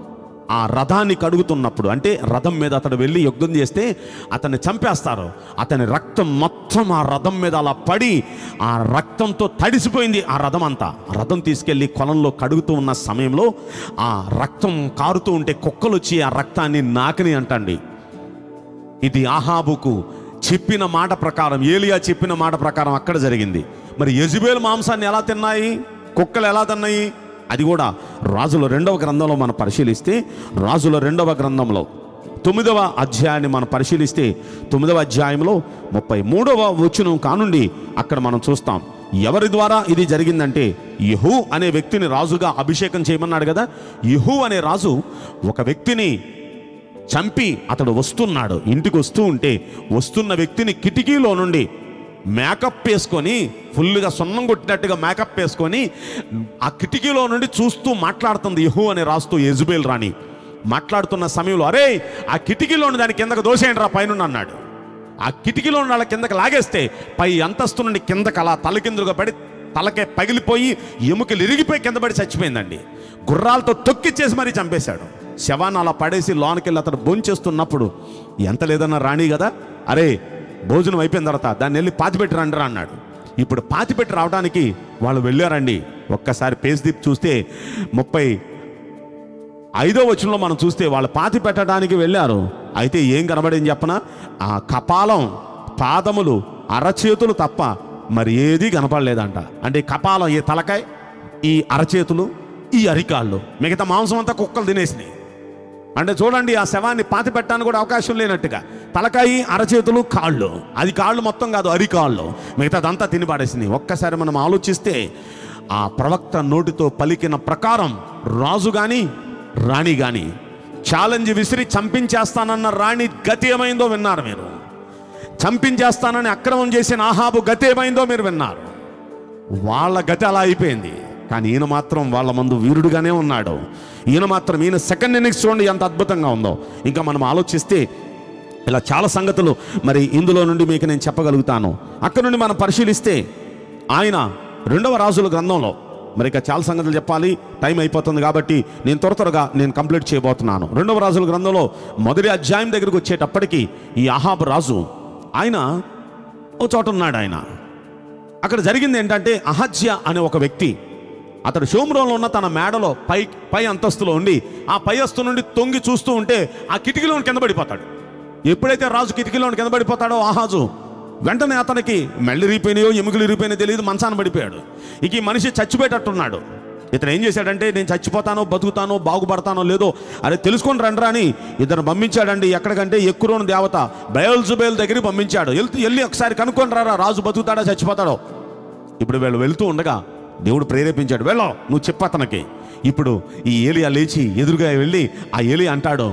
ఆ రథాన్ని కడుగుతున్నప్పుడు అంటే రథం మీద అతడు వెళ్ళి యుద్ధం చేస్తే అతన్ని చంపేస్తారు అతని రక్తం మొత్తం ఆ రథం మీద అలా పడి ఆ రక్తంతో తడిసిపోయింది ఆ రథం అంతా ఆ రథం తీసుకెళ్ళి కొలంలో కడుగుతూ ఉన్న సమయంలో ఆ రక్తం కారుతూ ఉంటే కుక్కలు వచ్చి ఆ రక్తాన్ని నాకిని అంటండి ఇది ఆహాబుకు చెప్పిన మాట ప్రకారం ఏలియా చెప్పిన మాట ప్రకారం అక్కడ జరిగింది మరి యజుబేల్ మాంసాన్ని ఎలా తిన్నాయి కుక్కలు ఎలా తిన్నాయి అది కూడా రాజుల రెండవ గ్రంథంలో మనం పరిశీలిస్తే రాజుల రెండవ గ్రంథంలో తొమ్మిదవ అధ్యాయాన్ని మనం పరిశీలిస్తే తొమ్మిదవ అధ్యాయంలో ముప్పై మూడవ వచనం కానుండి అక్కడ మనం చూస్తాం ఎవరి ద్వారా ఇది జరిగిందంటే యహూ అనే వ్యక్తిని రాజుగా అభిషేకం చేయమన్నాడు కదా యహూ అనే రాజు ఒక వ్యక్తిని చంపి అతడు వస్తున్నాడు ఇంటికి వస్తూ ఉంటే వస్తున్న వ్యక్తిని కిటికీలో నుండి మేకప్ వేసుకొని ఫుల్గా సున్నం కొట్టినట్టుగా మేకప్ వేసుకొని ఆ కిటికీలో నుండి చూస్తూ మాట్లాడుతుంది యహూ అని రాస్తూ యజుబేల్ రాణి మాట్లాడుతున్న సమయంలో అరే ఆ కిటికీలో ఉన్న దాని కిందకు దోసేయండి రా పైన అన్నాడు ఆ కిటికీలో ఉన్న వాళ్ళ కిందకి లాగేస్తే పై అంతస్తు నుండి కిందకి అలా తలకిందులుగా పడి తలకే పగిలిపోయి ఎముకలు ఇరిగిపోయి కింద పడి చచ్చిపోయిందండి గుర్రాలతో తొక్కిచ్చేసి మరీ చంపేశాడు శవాన్ని అలా పడేసి లోనకెళ్ళి అతడు భోంచేస్తున్నప్పుడు ఎంత లేదన్నా రాణి కదా అరే భోజనం అయిపోయిన తర్వాత దాన్ని వెళ్ళి పాతిపెట్టి రండిరా అన్నాడు ఇప్పుడు పాతిపెట్టి రావడానికి వాళ్ళు వెళ్ళారండి ఒక్కసారి పేస్ దీప్ చూస్తే ముప్పై ఐదో వచనంలో మనం చూస్తే వాళ్ళు పాతి పెట్టడానికి వెళ్ళారు అయితే ఏం కనబడింది చెప్పన ఆ కపాలం పాదములు అరచేతులు తప్ప మరి ఏది కనపడలేదంట అంటే ఈ కపాలం ఈ తలకాయ ఈ అరచేతులు ఈ అరికాళ్ళు మిగతా మాంసం అంతా కుక్కలు తినేసినాయి అంటే చూడండి ఆ శవాన్ని పాతి పెట్టడానికి కూడా అవకాశం లేనట్టుగా తలకాయి అరచేతులు కాళ్ళు అది కాళ్ళు మొత్తం కాదు అరికాళ్ళు మిగతాదంతా తిని పాడేసింది ఒక్కసారి మనం ఆలోచిస్తే ఆ ప్రవక్త నోటితో పలికిన ప్రకారం రాజు గాని రాణి గాని ఛాలెంజ్ విసిరి చంపించేస్తానన్న రాణి గతి ఏమైందో విన్నారు మీరు చంపించేస్తానని అక్రమం చేసిన ఆహాబు గతి ఏమైందో మీరు విన్నారు వాళ్ళ గతి అలా అయిపోయింది కానీ ఈయన మాత్రం వాళ్ళ ముందు వీరుడుగానే ఉన్నాడు ఈయన మాత్రం ఈయన సెకండ్ ఇన్నింగ్స్ చూడండి ఎంత అద్భుతంగా ఉందో ఇంకా మనం ఆలోచిస్తే ఇలా చాలా సంగతులు మరి ఇందులో నుండి మీకు నేను చెప్పగలుగుతాను అక్కడ నుండి మనం పరిశీలిస్తే ఆయన రెండవ రాజుల గ్రంథంలో మరి ఇక చాలా సంగతులు చెప్పాలి టైం అయిపోతుంది కాబట్టి నేను త్వర త్వరగా నేను కంప్లీట్ చేయబోతున్నాను రెండవ రాజుల గ్రంథంలో మొదటి అధ్యాయం దగ్గరికి వచ్చేటప్పటికి ఈ అహాబ్ రాజు ఆయన ఓ చోట ఉన్నాడు ఆయన అక్కడ జరిగింది ఏంటంటే అహజ్య అనే ఒక వ్యక్తి అతడు షోమ్రోన్లో ఉన్న తన మేడలో పై పై అంతస్తులో ఉండి ఆ పై అంతస్తు నుండి తొంగి చూస్తూ ఉంటే ఆ కిటికీలో కింద పడిపోతాడు ఎప్పుడైతే రాజు కిటికీలో కింద పడిపోతాడో ఆహాజు వెంటనే అతనికి మెళ్ళు ఇరిగిపోయినాయో ఎముకలు ఇరిగిపోయినాయో తెలియదు మంచాన పడిపోయాడు ఇక ఈ మనిషి చచ్చిపోయేటట్టున్నాడు ఇతను ఏం చేశాడంటే నేను చచ్చిపోతానో బతుకుతానో బాగుపడతానో లేదో అరే తెలుసుకొని రండిరా అని ఇతను పంపించాడండి ఎక్కడికంటే ఎక్కువరోని దేవత బయల్జుబేల్ దగ్గరికి పంపించాడు వెళ్తూ వెళ్ళి ఒకసారి కనుక్కొని రారా రాజు బతుకుతాడా చచ్చిపోతాడో ఇప్పుడు వీళ్ళు వెళ్తూ ఉండగా దేవుడు ప్రేరేపించాడు వెళ్ళో నువ్వు చెప్పు అతనికి ఇప్పుడు ఈ ఏలియా లేచి ఎదురుగా వెళ్ళి ఆ ఏలి అంటాడు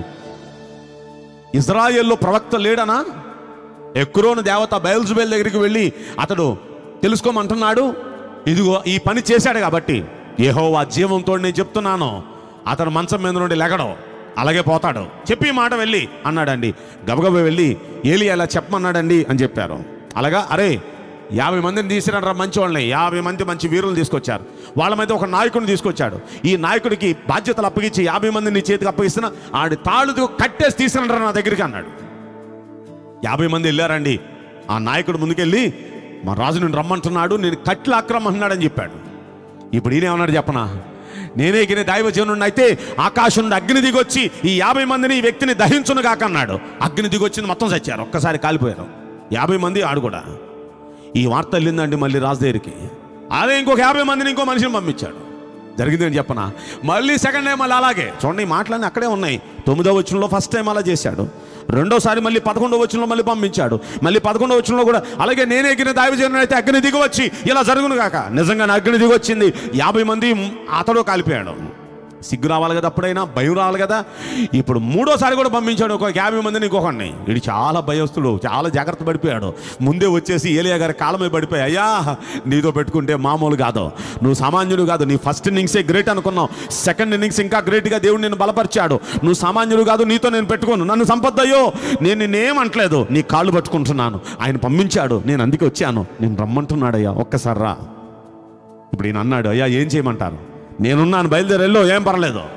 ఇజ్రాయెల్లో ప్రవక్త లేడనా ఎక్కురోను దేవత బయల్జుబేల్ దగ్గరికి వెళ్ళి అతడు తెలుసుకోమంటున్నాడు ఇదిగో ఈ పని చేశాడు కాబట్టి యెహోవా జీవంతో నేను చెప్తున్నాను అతను మంచం మీద నుండి లెగడం అలాగే పోతాడు చెప్పి ఈ మాట వెళ్ళి అన్నాడండి గబగబ వెళ్ళి ఏలి అలా చెప్పమన్నాడండి అని చెప్పారు అలాగా అరే యాభై మందిని తీసుకురండి మంచి వాళ్ళని యాభై మంది మంచి వీరులు తీసుకొచ్చారు వాళ్ళ మీద ఒక నాయకుడిని తీసుకొచ్చాడు ఈ నాయకుడికి బాధ్యతలు అప్పగించి యాభై మందిని నీ చేతికి అప్పగిస్తున్నా ఆడి తాళుతో కట్టేసి తీసుకురండి నా దగ్గరికి అన్నాడు యాభై మంది వెళ్ళారండి ఆ నాయకుడు ముందుకెళ్ళి మా రాజు నేను రమ్మంటున్నాడు నేను కట్లు అక్రమంటున్నాడని చెప్పాడు ఇప్పుడు ఈయన ఏమన్నాడు చెప్పనా నేనే గిని దైవజనుడిని అయితే ఆకాశం నుండి అగ్ని దిగొచ్చి ఈ యాభై మందిని ఈ వ్యక్తిని దహించును కాక అన్నాడు అగ్ని దిగొచ్చింది మొత్తం చచ్చారు ఒక్కసారి కాలిపోయారు యాభై మంది ఆడు కూడా ఈ వార్త వెళ్ళిందండి మళ్ళీ రాజు దగ్గరికి అదే ఇంకొక యాభై మందిని ఇంకో మనిషిని పంపించాడు జరిగిందని చెప్పనా మళ్ళీ సెకండ్ టైం మళ్ళీ అలాగే చూడండి ఈ మాటలన్నీ అక్కడే ఉన్నాయి తొమ్మిదో వచనంలో ఫస్ట్ టైం అలా చేశాడు రెండోసారి మళ్ళీ పదకొండో వచనంలో మళ్ళీ పంపించాడు మళ్ళీ పదకొండో వచనంలో కూడా అలాగే నేనే ఎగిన దైవజనుడు అయితే అగ్ని దిగవచ్చి ఇలా జరుగును కాక నిజంగా అగ్ని దిగొచ్చింది యాభై మంది అతడు కాలిపోయాడు సిగ్గు రావాలి కదా అప్పుడైనా భయం రావాలి కదా ఇప్పుడు మూడోసారి కూడా పంపించాడు ఒక యాభై మందిని ఇంకొకడిని వీడు చాలా భయస్తుడు చాలా జాగ్రత్త పడిపోయాడు ముందే వచ్చేసి ఏలియా గారి కాలమే పడిపోయి అయ్యా నీతో పెట్టుకుంటే మామూలు కాదు నువ్వు సామాన్యుడు కాదు నీ ఫస్ట్ ఇన్నింగ్సే గ్రేట్ అనుకున్నావు సెకండ్ ఇన్నింగ్స్ ఇంకా గ్రేట్గా దేవుడు నేను బలపరిచాడు నువ్వు సామాన్యుడు కాదు నీతో నేను పెట్టుకోను నన్ను సంపద్దయ్యో నేను నిన్నేమంటలేదు నీ కాళ్ళు పట్టుకుంటున్నాను ఆయన పంపించాడు నేను అందుకే వచ్చాను నేను రమ్మంటున్నాడయ్యా ఒక్కసారి రా ఇప్పుడు ఈయన అన్నాడు అయ్యా ఏం చేయమంటారు నేనున్నాను బయలుదేరెల్లో ఏం పర్లేదు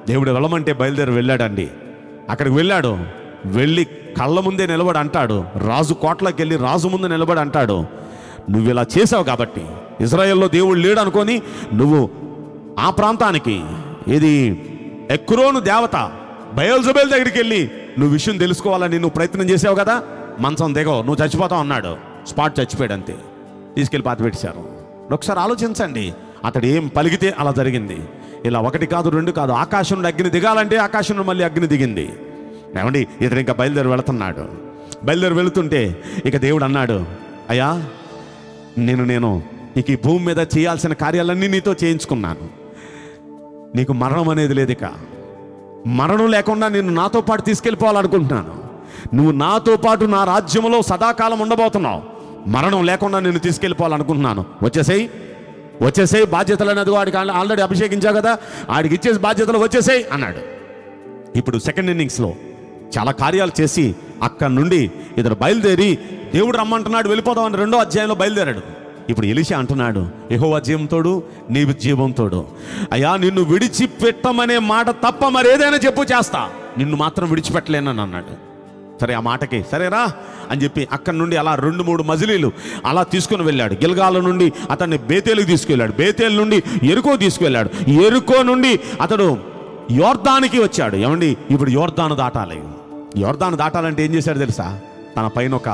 దేవుడు వెళ్ళమంటే బయలుదేరి వెళ్ళాడండి అక్కడికి వెళ్ళాడు వెళ్ళి కళ్ళ ముందే నిలబడి అంటాడు రాజు కోట్లోకి వెళ్ళి రాజు ముందు నిలబడి అంటాడు నువ్వు ఇలా చేసావు కాబట్టి ఇజ్రాయెల్లో దేవుడు లేడు అనుకొని నువ్వు ఆ ప్రాంతానికి ఇది ఎక్రోను దేవత బయల్జబేల్ దగ్గరికి వెళ్ళి నువ్వు విషయం తెలుసుకోవాలని నువ్వు ప్రయత్నం చేసావు కదా మంచం దిగో నువ్వు చచ్చిపోతావు అన్నాడు స్పాట్ చచ్చిపోయాడు అంతే తీసుకెళ్ళి పాతి పెట్టేశారు ఒకసారి ఆలోచించండి అతడు ఏం పలికితే అలా జరిగింది ఇలా ఒకటి కాదు రెండు కాదు ఆకాశం నుండి అగ్ని దిగాలంటే ఆకాశం నుండి మళ్ళీ అగ్ని దిగింది ఏమండి ఇతను ఇంకా బయలుదేరి వెళుతున్నాడు బయలుదేరి వెళుతుంటే ఇక దేవుడు అన్నాడు అయ్యా నేను నేను ఇక ఈ భూమి మీద చేయాల్సిన కార్యాలన్నీ నీతో చేయించుకున్నాను నీకు మరణం అనేది లేదు ఇక మరణం లేకుండా నేను నాతో పాటు తీసుకెళ్ళిపోవాలనుకుంటున్నాను నువ్వు నాతో పాటు నా రాజ్యంలో సదాకాలం ఉండబోతున్నావు మరణం లేకుండా నేను తీసుకెళ్ళిపోవాలనుకుంటున్నాను వచ్చేసేయ్ వచ్చేసేయ్ బాధ్యతలు అనేది వాడికి ఆల్- ఆల్రెడీ అభిషేకించా కదా ఆడికి ఇచ్చేసి బాధ్యతలు వచ్చేసేయ్ అన్నాడు ఇప్పుడు సెకండ్ ఇన్నింగ్స్లో చాలా కార్యాలు చేసి అక్కడి నుండి ఇతడు బయలుదేరి దేవుడు రమ్మంటున్నాడు వెళ్ళిపోదామని రెండో అధ్యాయంలో బయలుదేరాడు ఇప్పుడు ఎలిషా అంటున్నాడు యెహోవా జీవంతోడు నీవు జీవంతోడు అయ్యా నిన్ను విడిచిపెట్టమనే మాట తప్ప మరేదైనా చెప్పు చేస్తా నిన్ను మాత్రం విడిచిపెట్టలేనని అన్నాడు సరే ఆ మాటకి సరేరా అని చెప్పి అక్కడి నుండి అలా రెండు మూడు మజిలీలు అలా తీసుకుని వెళ్ళాడు గిల్గాల నుండి అతన్ని బేతేలుకి తీసుకెళ్ళాడు బేతేలు నుండి ఎరుకో తీసుకెళ్ళాడు ఎరుకో నుండి అతడు యోర్దానికి వచ్చాడు ఏమండి ఇప్పుడు యోర్దాను దాటాలి యోర్దాను దాటాలంటే ఏం చేశాడు తెలుసా తన పైన ఒక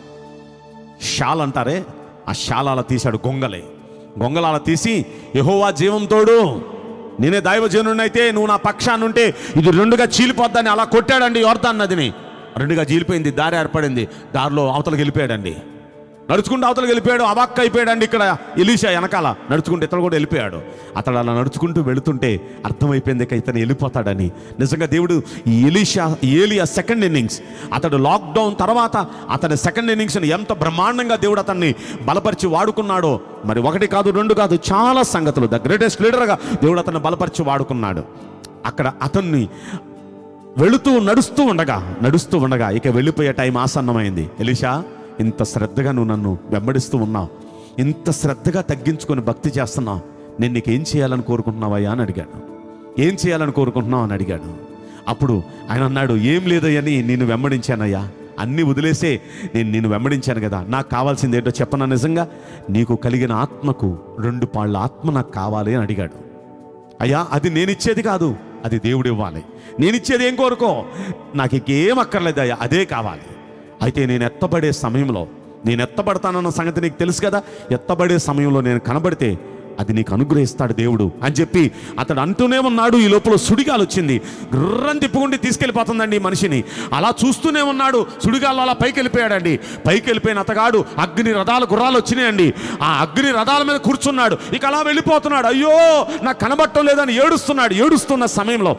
షాల్ అంటారే ఆ షాల్ అలా తీశాడు గొంగలే గొంగల అలా తీసి యహోవా జీవం తోడు నేనే దైవజనుడినైతే నువ్వు నా పక్షాన్నుంటే ఇది రెండుగా చీలిపోద్దని అలా కొట్టాడండి యోర్దాన్ నదిని రెండుగా చీలిపోయింది దారి ఏర్పడింది దారిలో అవతలకి వెళ్ళిపోయాడండి నడుచుకుంటూ అవతలకి వెళ్ళిపోయాడు అవాక్క అయిపోయాడండి ఇక్కడ ఎలీషా వెనకాల నడుచుకుంటూ ఇతను కూడా వెళ్ళిపోయాడు అతడు అలా నడుచుకుంటూ వెళుతుంటే అర్థమైపోయింది ఇక ఇతను వెళ్ళిపోతాడని నిజంగా దేవుడు ఈ ఎలీషా ఏలియా సెకండ్ ఇన్నింగ్స్ అతడు లాక్డౌన్ తర్వాత అతని సెకండ్ ఇన్నింగ్స్ని ఎంత బ్రహ్మాండంగా దేవుడు అతన్ని బలపరిచి వాడుకున్నాడో మరి ఒకటి కాదు రెండు కాదు చాలా సంగతులు ద గ్రేటెస్ట్ లీడర్గా దేవుడు అతన్ని బలపరిచి వాడుకున్నాడు అక్కడ అతన్ని వెళుతూ నడుస్తూ ఉండగా నడుస్తూ ఉండగా ఇక వెళ్ళిపోయే టైం ఆసన్నమైంది ఎలిషా ఇంత శ్రద్ధగా నువ్వు నన్ను వెంబడిస్తూ ఉన్నావు ఇంత శ్రద్ధగా తగ్గించుకొని భక్తి చేస్తున్నావు నేను నీకు ఏం చేయాలని కోరుకుంటున్నావయ్యా అని అడిగాడు ఏం చేయాలని కోరుకుంటున్నావు అని అడిగాడు అప్పుడు ఆయన అన్నాడు ఏం లేదయ్యని నేను వెంబడించానయ్యా అన్నీ వదిలేసే నేను నేను వెంబడించాను కదా నాకు కావాల్సింది ఏంటో చెప్పనా నిజంగా నీకు కలిగిన ఆత్మకు రెండు పాళ్ళ ఆత్మ నాకు కావాలి అని అడిగాడు అయ్యా అది నేను ఇచ్చేది కాదు అది దేవుడు ఇవ్వాలి నేను ఇచ్చేది ఏం కోరుకో నాకు ఇంకేం అక్కర్లేదు అయ్యా అదే కావాలి అయితే నేను ఎత్తబడే సమయంలో నేను ఎత్తబడతానన్న సంగతి నీకు తెలుసు కదా ఎత్తబడే సమయంలో నేను కనబడితే అది నీకు అనుగ్రహిస్తాడు దేవుడు అని చెప్పి అతడు అంటూనే ఉన్నాడు ఈ లోపల సుడిగాలు వచ్చింది గుర్రం తిప్పుకుండి తీసుకెళ్ళిపోతుందండి ఈ మనిషిని అలా చూస్తూనే ఉన్నాడు సుడిగాలు అలా పైకి వెళ్ళిపోయాడండి పైకి వెళ్ళిపోయిన అతగాడు అగ్ని రథాలు గుర్రాలు వచ్చినాయండి ఆ అగ్ని రథాల మీద కూర్చున్నాడు ఇక అలా వెళ్ళిపోతున్నాడు అయ్యో నాకు కనబట్టం లేదని ఏడుస్తున్నాడు ఏడుస్తున్న సమయంలో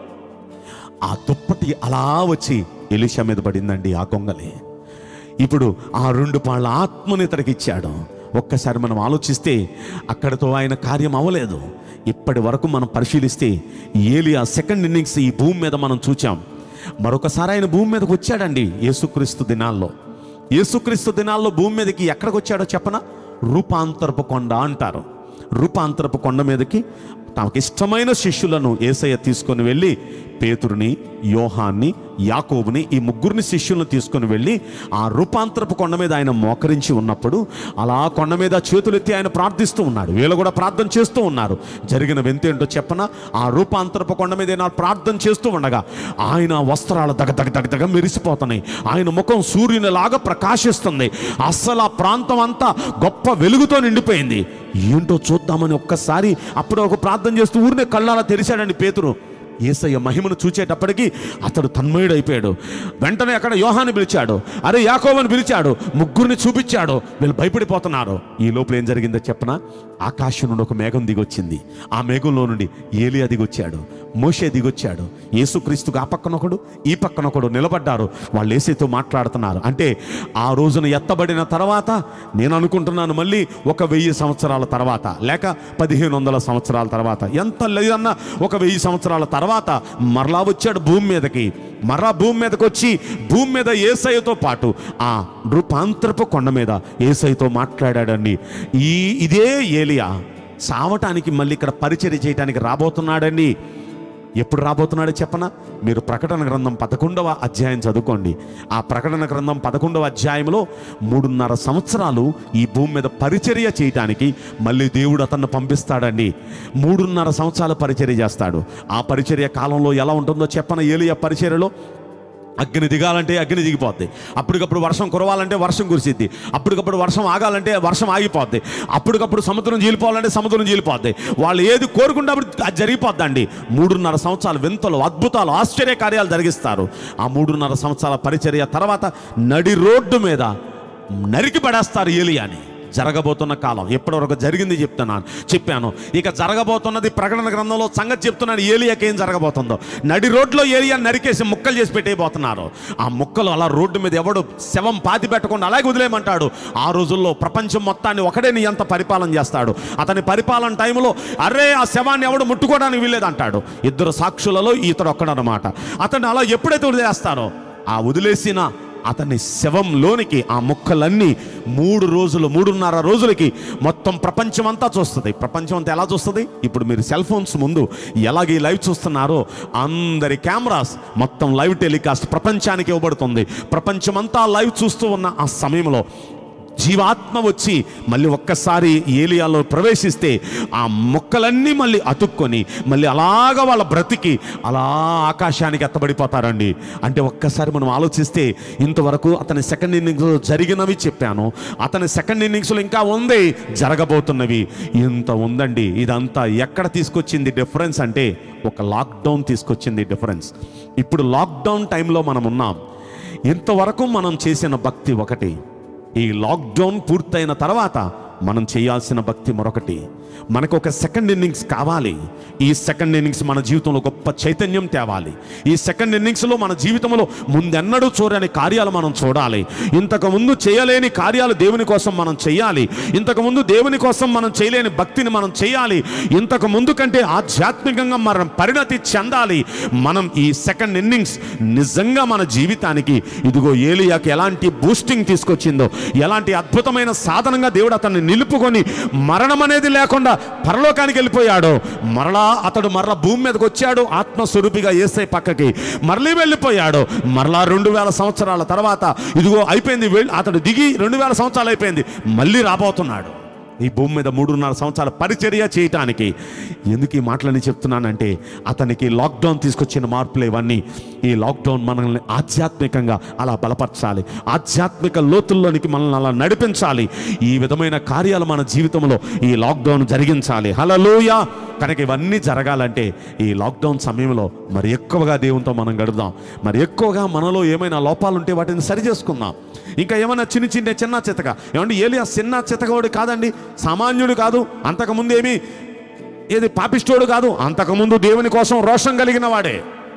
ఆ దుప్పటి అలా వచ్చి ఎలిషా మీద పడిందండి ఆ గొంగలి ఇప్పుడు ఆ రెండు పాళ్ళ ఆత్మని ఇతడికి ఇచ్చాడు ఒక్కసారి మనం ఆలోచిస్తే అక్కడితో ఆయన కార్యం అవ్వలేదు ఇప్పటి వరకు మనం పరిశీలిస్తే ఏలియా సెకండ్ ఇన్నింగ్స్ ఈ భూమి మీద మనం చూచాం మరొకసారి ఆయన భూమి మీదకి వచ్చాడండి యేసుక్రీస్తు దినాల్లో యేసుక్రీస్తు దినాల్లో భూమి మీదకి ఎక్కడికి వచ్చాడో చెప్పనా రూపాంతరపు కొండ అంటారు రూపాంతరపు కొండ మీదకి తమకి ఇష్టమైన శిష్యులను ఏసయ్య తీసుకొని వెళ్ళి పేతురుని యోహాన్ని యాకోబుని ఈ ముగ్గురిని శిష్యులను తీసుకొని వెళ్ళి ఆ రూపాంతరపు కొండ మీద ఆయన మోకరించి ఉన్నప్పుడు అలా కొండ మీద చేతులెత్తి ఆయన ప్రార్థిస్తూ ఉన్నాడు వీళ్ళు కూడా ప్రార్థన చేస్తూ ఉన్నారు జరిగిన వింతేంటో చెప్పన ఆ రూపాంతరపు కొండ మీద ఈయన ప్రార్థన చేస్తూ ఉండగా ఆయన వస్త్రాలు దగ దగ దగ దగ మెరిసిపోతున్నాయి ఆయన ముఖం సూర్యునిలాగా ప్రకాశిస్తుంది అస్సలు ఆ ప్రాంతం అంతా గొప్ప వెలుగుతో నిండిపోయింది ఏంటో చూద్దామని ఒక్కసారి అప్పుడు ఒక ప్రార్థన చేస్తూ ఊరినే కళ్ళాలా తెరిచాడండి పేతురు ఏసయ్య మహిమను చూచేటప్పటికి అతడు తన్మయుడైపోయాడు వెంటనే అక్కడ యోహాన్ని పిలిచాడు అరే యాకోబని పిలిచాడు ముగ్గురిని చూపించాడు వీళ్ళు భయపడిపోతున్నారు ఈ లోపల ఏం జరిగిందో చెప్పనా ఆకాశం నుండి ఒక మేఘం దిగొచ్చింది ఆ మేఘంలో నుండి ఏలియా దిగొచ్చాడు మోషే దిగొచ్చాడు యేసుక్రీస్తుకు ఆ పక్కన ఒకడు ఈ పక్కన ఒకడు నిలబడ్డారు వాళ్ళు ఏసైతో మాట్లాడుతున్నారు అంటే ఆ రోజున ఎత్తబడిన తర్వాత నేను అనుకుంటున్నాను మళ్ళీ ఒక వెయ్యి సంవత్సరాల తర్వాత లేక పదిహేను వందల సంవత్సరాల తర్వాత ఎంత లేదన్నా ఒక వెయ్యి సంవత్సరాల తర్వాత మరలా వచ్చాడు భూమి మీదకి మరలా భూమి మీదకి వచ్చి భూమి మీద ఏసయ్యతో పాటు ఆ రూపాంతరపు కొండ మీద ఏసయ్యతో మాట్లాడాడండి ఈ ఇదే ఏలియా సావటానికి మళ్ళీ ఇక్కడ పరిచర్య చేయడానికి రాబోతున్నాడండి ఎప్పుడు రాబోతున్నాడో చెప్పనా మీరు ప్రకటన గ్రంథం పదకొండవ అధ్యాయం చదువుకోండి ఆ ప్రకటన గ్రంథం పదకొండవ అధ్యాయంలో మూడున్నర సంవత్సరాలు ఈ భూమి మీద పరిచర్య చేయటానికి మళ్ళీ దేవుడు అతన్ని పంపిస్తాడండి మూడున్నర సంవత్సరాల పరిచర్య చేస్తాడు ఆ పరిచర్య కాలంలో ఎలా ఉంటుందో చెప్పన ఏలియా పరిచర్యలో అగ్ని దిగాలంటే అగ్ని దిగిపోద్ది అప్పటికప్పుడు వర్షం కురవాలంటే వర్షం కురిసిద్ది అప్పటికప్పుడు వర్షం ఆగాలంటే వర్షం ఆగిపోద్ది అప్పటికప్పుడు సముద్రం చీలిపోవాలంటే సముద్రం చీలిపోద్ది వాళ్ళు ఏది కోరుకుంటే అప్పుడు అది జరిగిపోద్దండి మూడున్నర సంవత్సరాలు వింతలు అద్భుతాలు ఆశ్చర్య కార్యాలు జరిగిస్తారు ఆ మూడున్నర సంవత్సరాల పరిచర్య తర్వాత నడి రోడ్డు మీద నరికి పడేస్తారు ఏలియాని జరగబోతున్న కాలం ఎప్పటివరకు జరిగింది చెప్తున్నాను చెప్పాను ఇక జరగబోతున్నది ప్రకటన గ్రంథంలో సంగతి చెప్తున్నాను ఏలియాకి ఏం జరగబోతుందో నడి రోడ్లో ఏలియా నరికేసి ముక్కలు చేసి పెట్టేయబోతున్నారు ఆ ముక్కలు అలా రోడ్డు మీద ఎవడు శవం పాతి పెట్టకుండా అలాగే వదిలేయమంటాడు ఆ రోజుల్లో ప్రపంచం మొత్తాన్ని ఒకడే నీ ఎంత పరిపాలన చేస్తాడు అతని పరిపాలన టైంలో అరే ఆ శవాన్ని ఎవడు ముట్టుకోవడానికి వీల్లేదంటాడు ఇద్దరు సాక్షులలో ఇతడు ఒక్కడనమాట అతన్ని అలా ఎప్పుడైతే వదిలేస్తారో ఆ వదిలేసిన అతని శవంలోనికి ఆ ముక్కలన్నీ మూడు రోజులు మూడున్నర రోజులకి మొత్తం ప్రపంచం అంతా చూస్తుంది ప్రపంచం అంతా ఎలా చూస్తుంది ఇప్పుడు మీరు సెల్ ఫోన్స్ ముందు ఎలాగ ఈ లైవ్ చూస్తున్నారో అందరి కెమెరాస్ మొత్తం లైవ్ టెలికాస్ట్ ప్రపంచానికి ఇవ్వబడుతుంది ప్రపంచమంతా లైవ్ చూస్తూ ఉన్న ఆ సమయంలో జీవాత్మ వచ్చి మళ్ళీ ఒక్కసారి ఏలియాలో ప్రవేశిస్తే ఆ మొక్కలన్నీ మళ్ళీ అతుక్కొని మళ్ళీ అలాగ వాళ్ళ బ్రతికి అలా ఆకాశానికి ఎత్తబడిపోతారండి అంటే ఒక్కసారి మనం ఆలోచిస్తే ఇంతవరకు అతని సెకండ్ ఇన్నింగ్స్లో జరిగినవి చెప్పాను అతని సెకండ్ ఇన్నింగ్స్లో ఇంకా ఉంది జరగబోతున్నవి ఇంత ఉందండి ఇదంతా ఎక్కడ తీసుకొచ్చింది డిఫరెన్స్ అంటే ఒక లాక్డౌన్ తీసుకొచ్చింది డిఫరెన్స్ ఇప్పుడు లాక్డౌన్ టైంలో మనం ఉన్నాం ఇంతవరకు మనం చేసిన భక్తి ఒకటి ఈ లాక్డౌన్ పూర్తయిన తర్వాత మనం చేయాల్సిన భక్తి మరొకటి మనకు ఒక సెకండ్ ఇన్నింగ్స్ కావాలి ఈ సెకండ్ ఇన్నింగ్స్ మన జీవితంలో గొప్ప చైతన్యం తేవాలి ఈ సెకండ్ ఇన్నింగ్స్లో మన జీవితంలో ముందెన్నడూ చూడని కార్యాలు మనం చూడాలి ఇంతకు ముందు చేయలేని కార్యాలు దేవుని కోసం మనం చేయాలి ఇంతకు ముందు దేవుని కోసం మనం చేయలేని భక్తిని మనం చేయాలి ఇంతకు ముందు కంటే ఆధ్యాత్మికంగా మనం పరిణతి చెందాలి మనం ఈ సెకండ్ ఇన్నింగ్స్ నిజంగా మన జీవితానికి ఇదిగో ఏలియాకి ఎలాంటి బూస్టింగ్ తీసుకొచ్చిందో ఎలాంటి అద్భుతమైన సాధనంగా దేవుడు అతన్ని నిలుపుకొని మరణం అనేది లేకుండా పరలోకానికి వెళ్ళిపోయాడు మరలా అతడు మరలా భూమి మీదకి వచ్చాడు ఆత్మస్వరూపిగా ఏసై పక్కకి మరలీ వెళ్ళిపోయాడు మరలా రెండు వేల సంవత్సరాల తర్వాత ఇదిగో అయిపోయింది వెళ్ళి అతడు దిగి రెండు వేల సంవత్సరాలు అయిపోయింది మళ్ళీ రాబోతున్నాడు ఈ భూమి మీద మూడున్నర సంవత్సరాల పరిచర్య చేయటానికి ఎందుకు ఈ మాటలని చెప్తున్నానంటే అతనికి లాక్డౌన్ తీసుకొచ్చిన మార్పులు ఇవన్నీ ఈ లాక్డౌన్ మనల్ని ఆధ్యాత్మికంగా అలా బలపరచాలి ఆధ్యాత్మిక లోతుల్లోనికి మనల్ని అలా నడిపించాలి ఈ విధమైన కార్యాలు మన జీవితంలో ఈ లాక్డౌన్ జరిగించాలి హలలోయ కనుక ఇవన్నీ జరగాలంటే ఈ లాక్డౌన్ సమయంలో మరి ఎక్కువగా దేవునితో మనం గడుపుదాం మరి ఎక్కువగా మనలో ఏమైనా లోపాలు ఉంటే వాటిని సరి చేసుకుందాం ఇంకా ఏమైనా చిన్న చిన్న చిన్న చితక ఏమంటే ఏలియా చిన్న చితకవాడు కాదండి సామాన్యుడు కాదు అంతకుముందు ఏమి ఏది పాపిష్టోడు కాదు అంతకుముందు దేవుని కోసం రోషం కలిగిన వాడే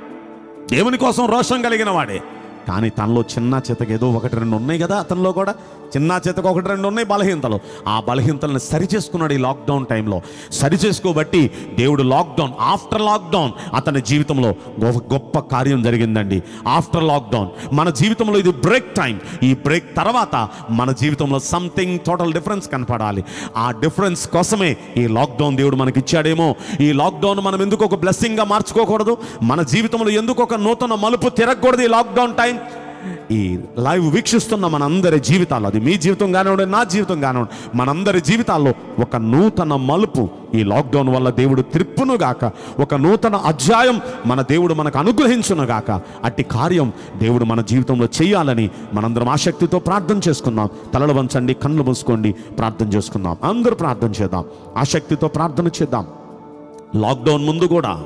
దేవుని కోసం రోషం కలిగిన వాడే కానీ తనలో చిన్న చితక ఏదో ఒకటి రెండు ఉన్నాయి కదా అతనిలో కూడా చిన్న చితక ఒకటి రెండు ఉన్నాయి బలహీనతలు ఆ బలహీనతలను సరి చేసుకున్నాడు ఈ లాక్డౌన్ టైంలో సరి చేసుకోబట్టి దేవుడు లాక్డౌన్ ఆఫ్టర్ లాక్డౌన్ అతని జీవితంలో గొప్ప గొప్ప కార్యం జరిగిందండి ఆఫ్టర్ లాక్డౌన్ మన జీవితంలో ఇది బ్రేక్ టైం ఈ బ్రేక్ తర్వాత మన జీవితంలో సంథింగ్ టోటల్ డిఫరెన్స్ కనపడాలి ఆ డిఫరెన్స్ కోసమే ఈ లాక్డౌన్ దేవుడు మనకి ఇచ్చాడేమో ఈ లాక్డౌన్ మనం ఎందుకు ఒక బ్లెస్సింగ్గా మార్చుకోకూడదు మన జీవితంలో ఎందుకు ఒక నూతన మలుపు తిరగకూడదు ఈ లాక్డౌన్ టైం ఈ లైవ్ వీక్షిస్తున్న మనందరి జీవితాల్లో అది మీ జీవితం కానివ్వండి నా జీవితం కానివ్వండి మనందరి జీవితాల్లో ఒక నూతన మలుపు ఈ లాక్డౌన్ వల్ల దేవుడు త్రిప్పును గాక ఒక నూతన అధ్యాయం మన దేవుడు మనకు అనుగ్రహించును గాక అట్టి కార్యం దేవుడు మన జీవితంలో చేయాలని మనందరం ఆసక్తితో ప్రార్థన చేసుకుందాం తలలు వంచండి కళ్ళు మూసుకోండి ప్రార్థన చేసుకుందాం అందరూ ప్రార్థన చేద్దాం ఆసక్తితో ప్రార్థన చేద్దాం లాక్డౌన్ ముందు కూడా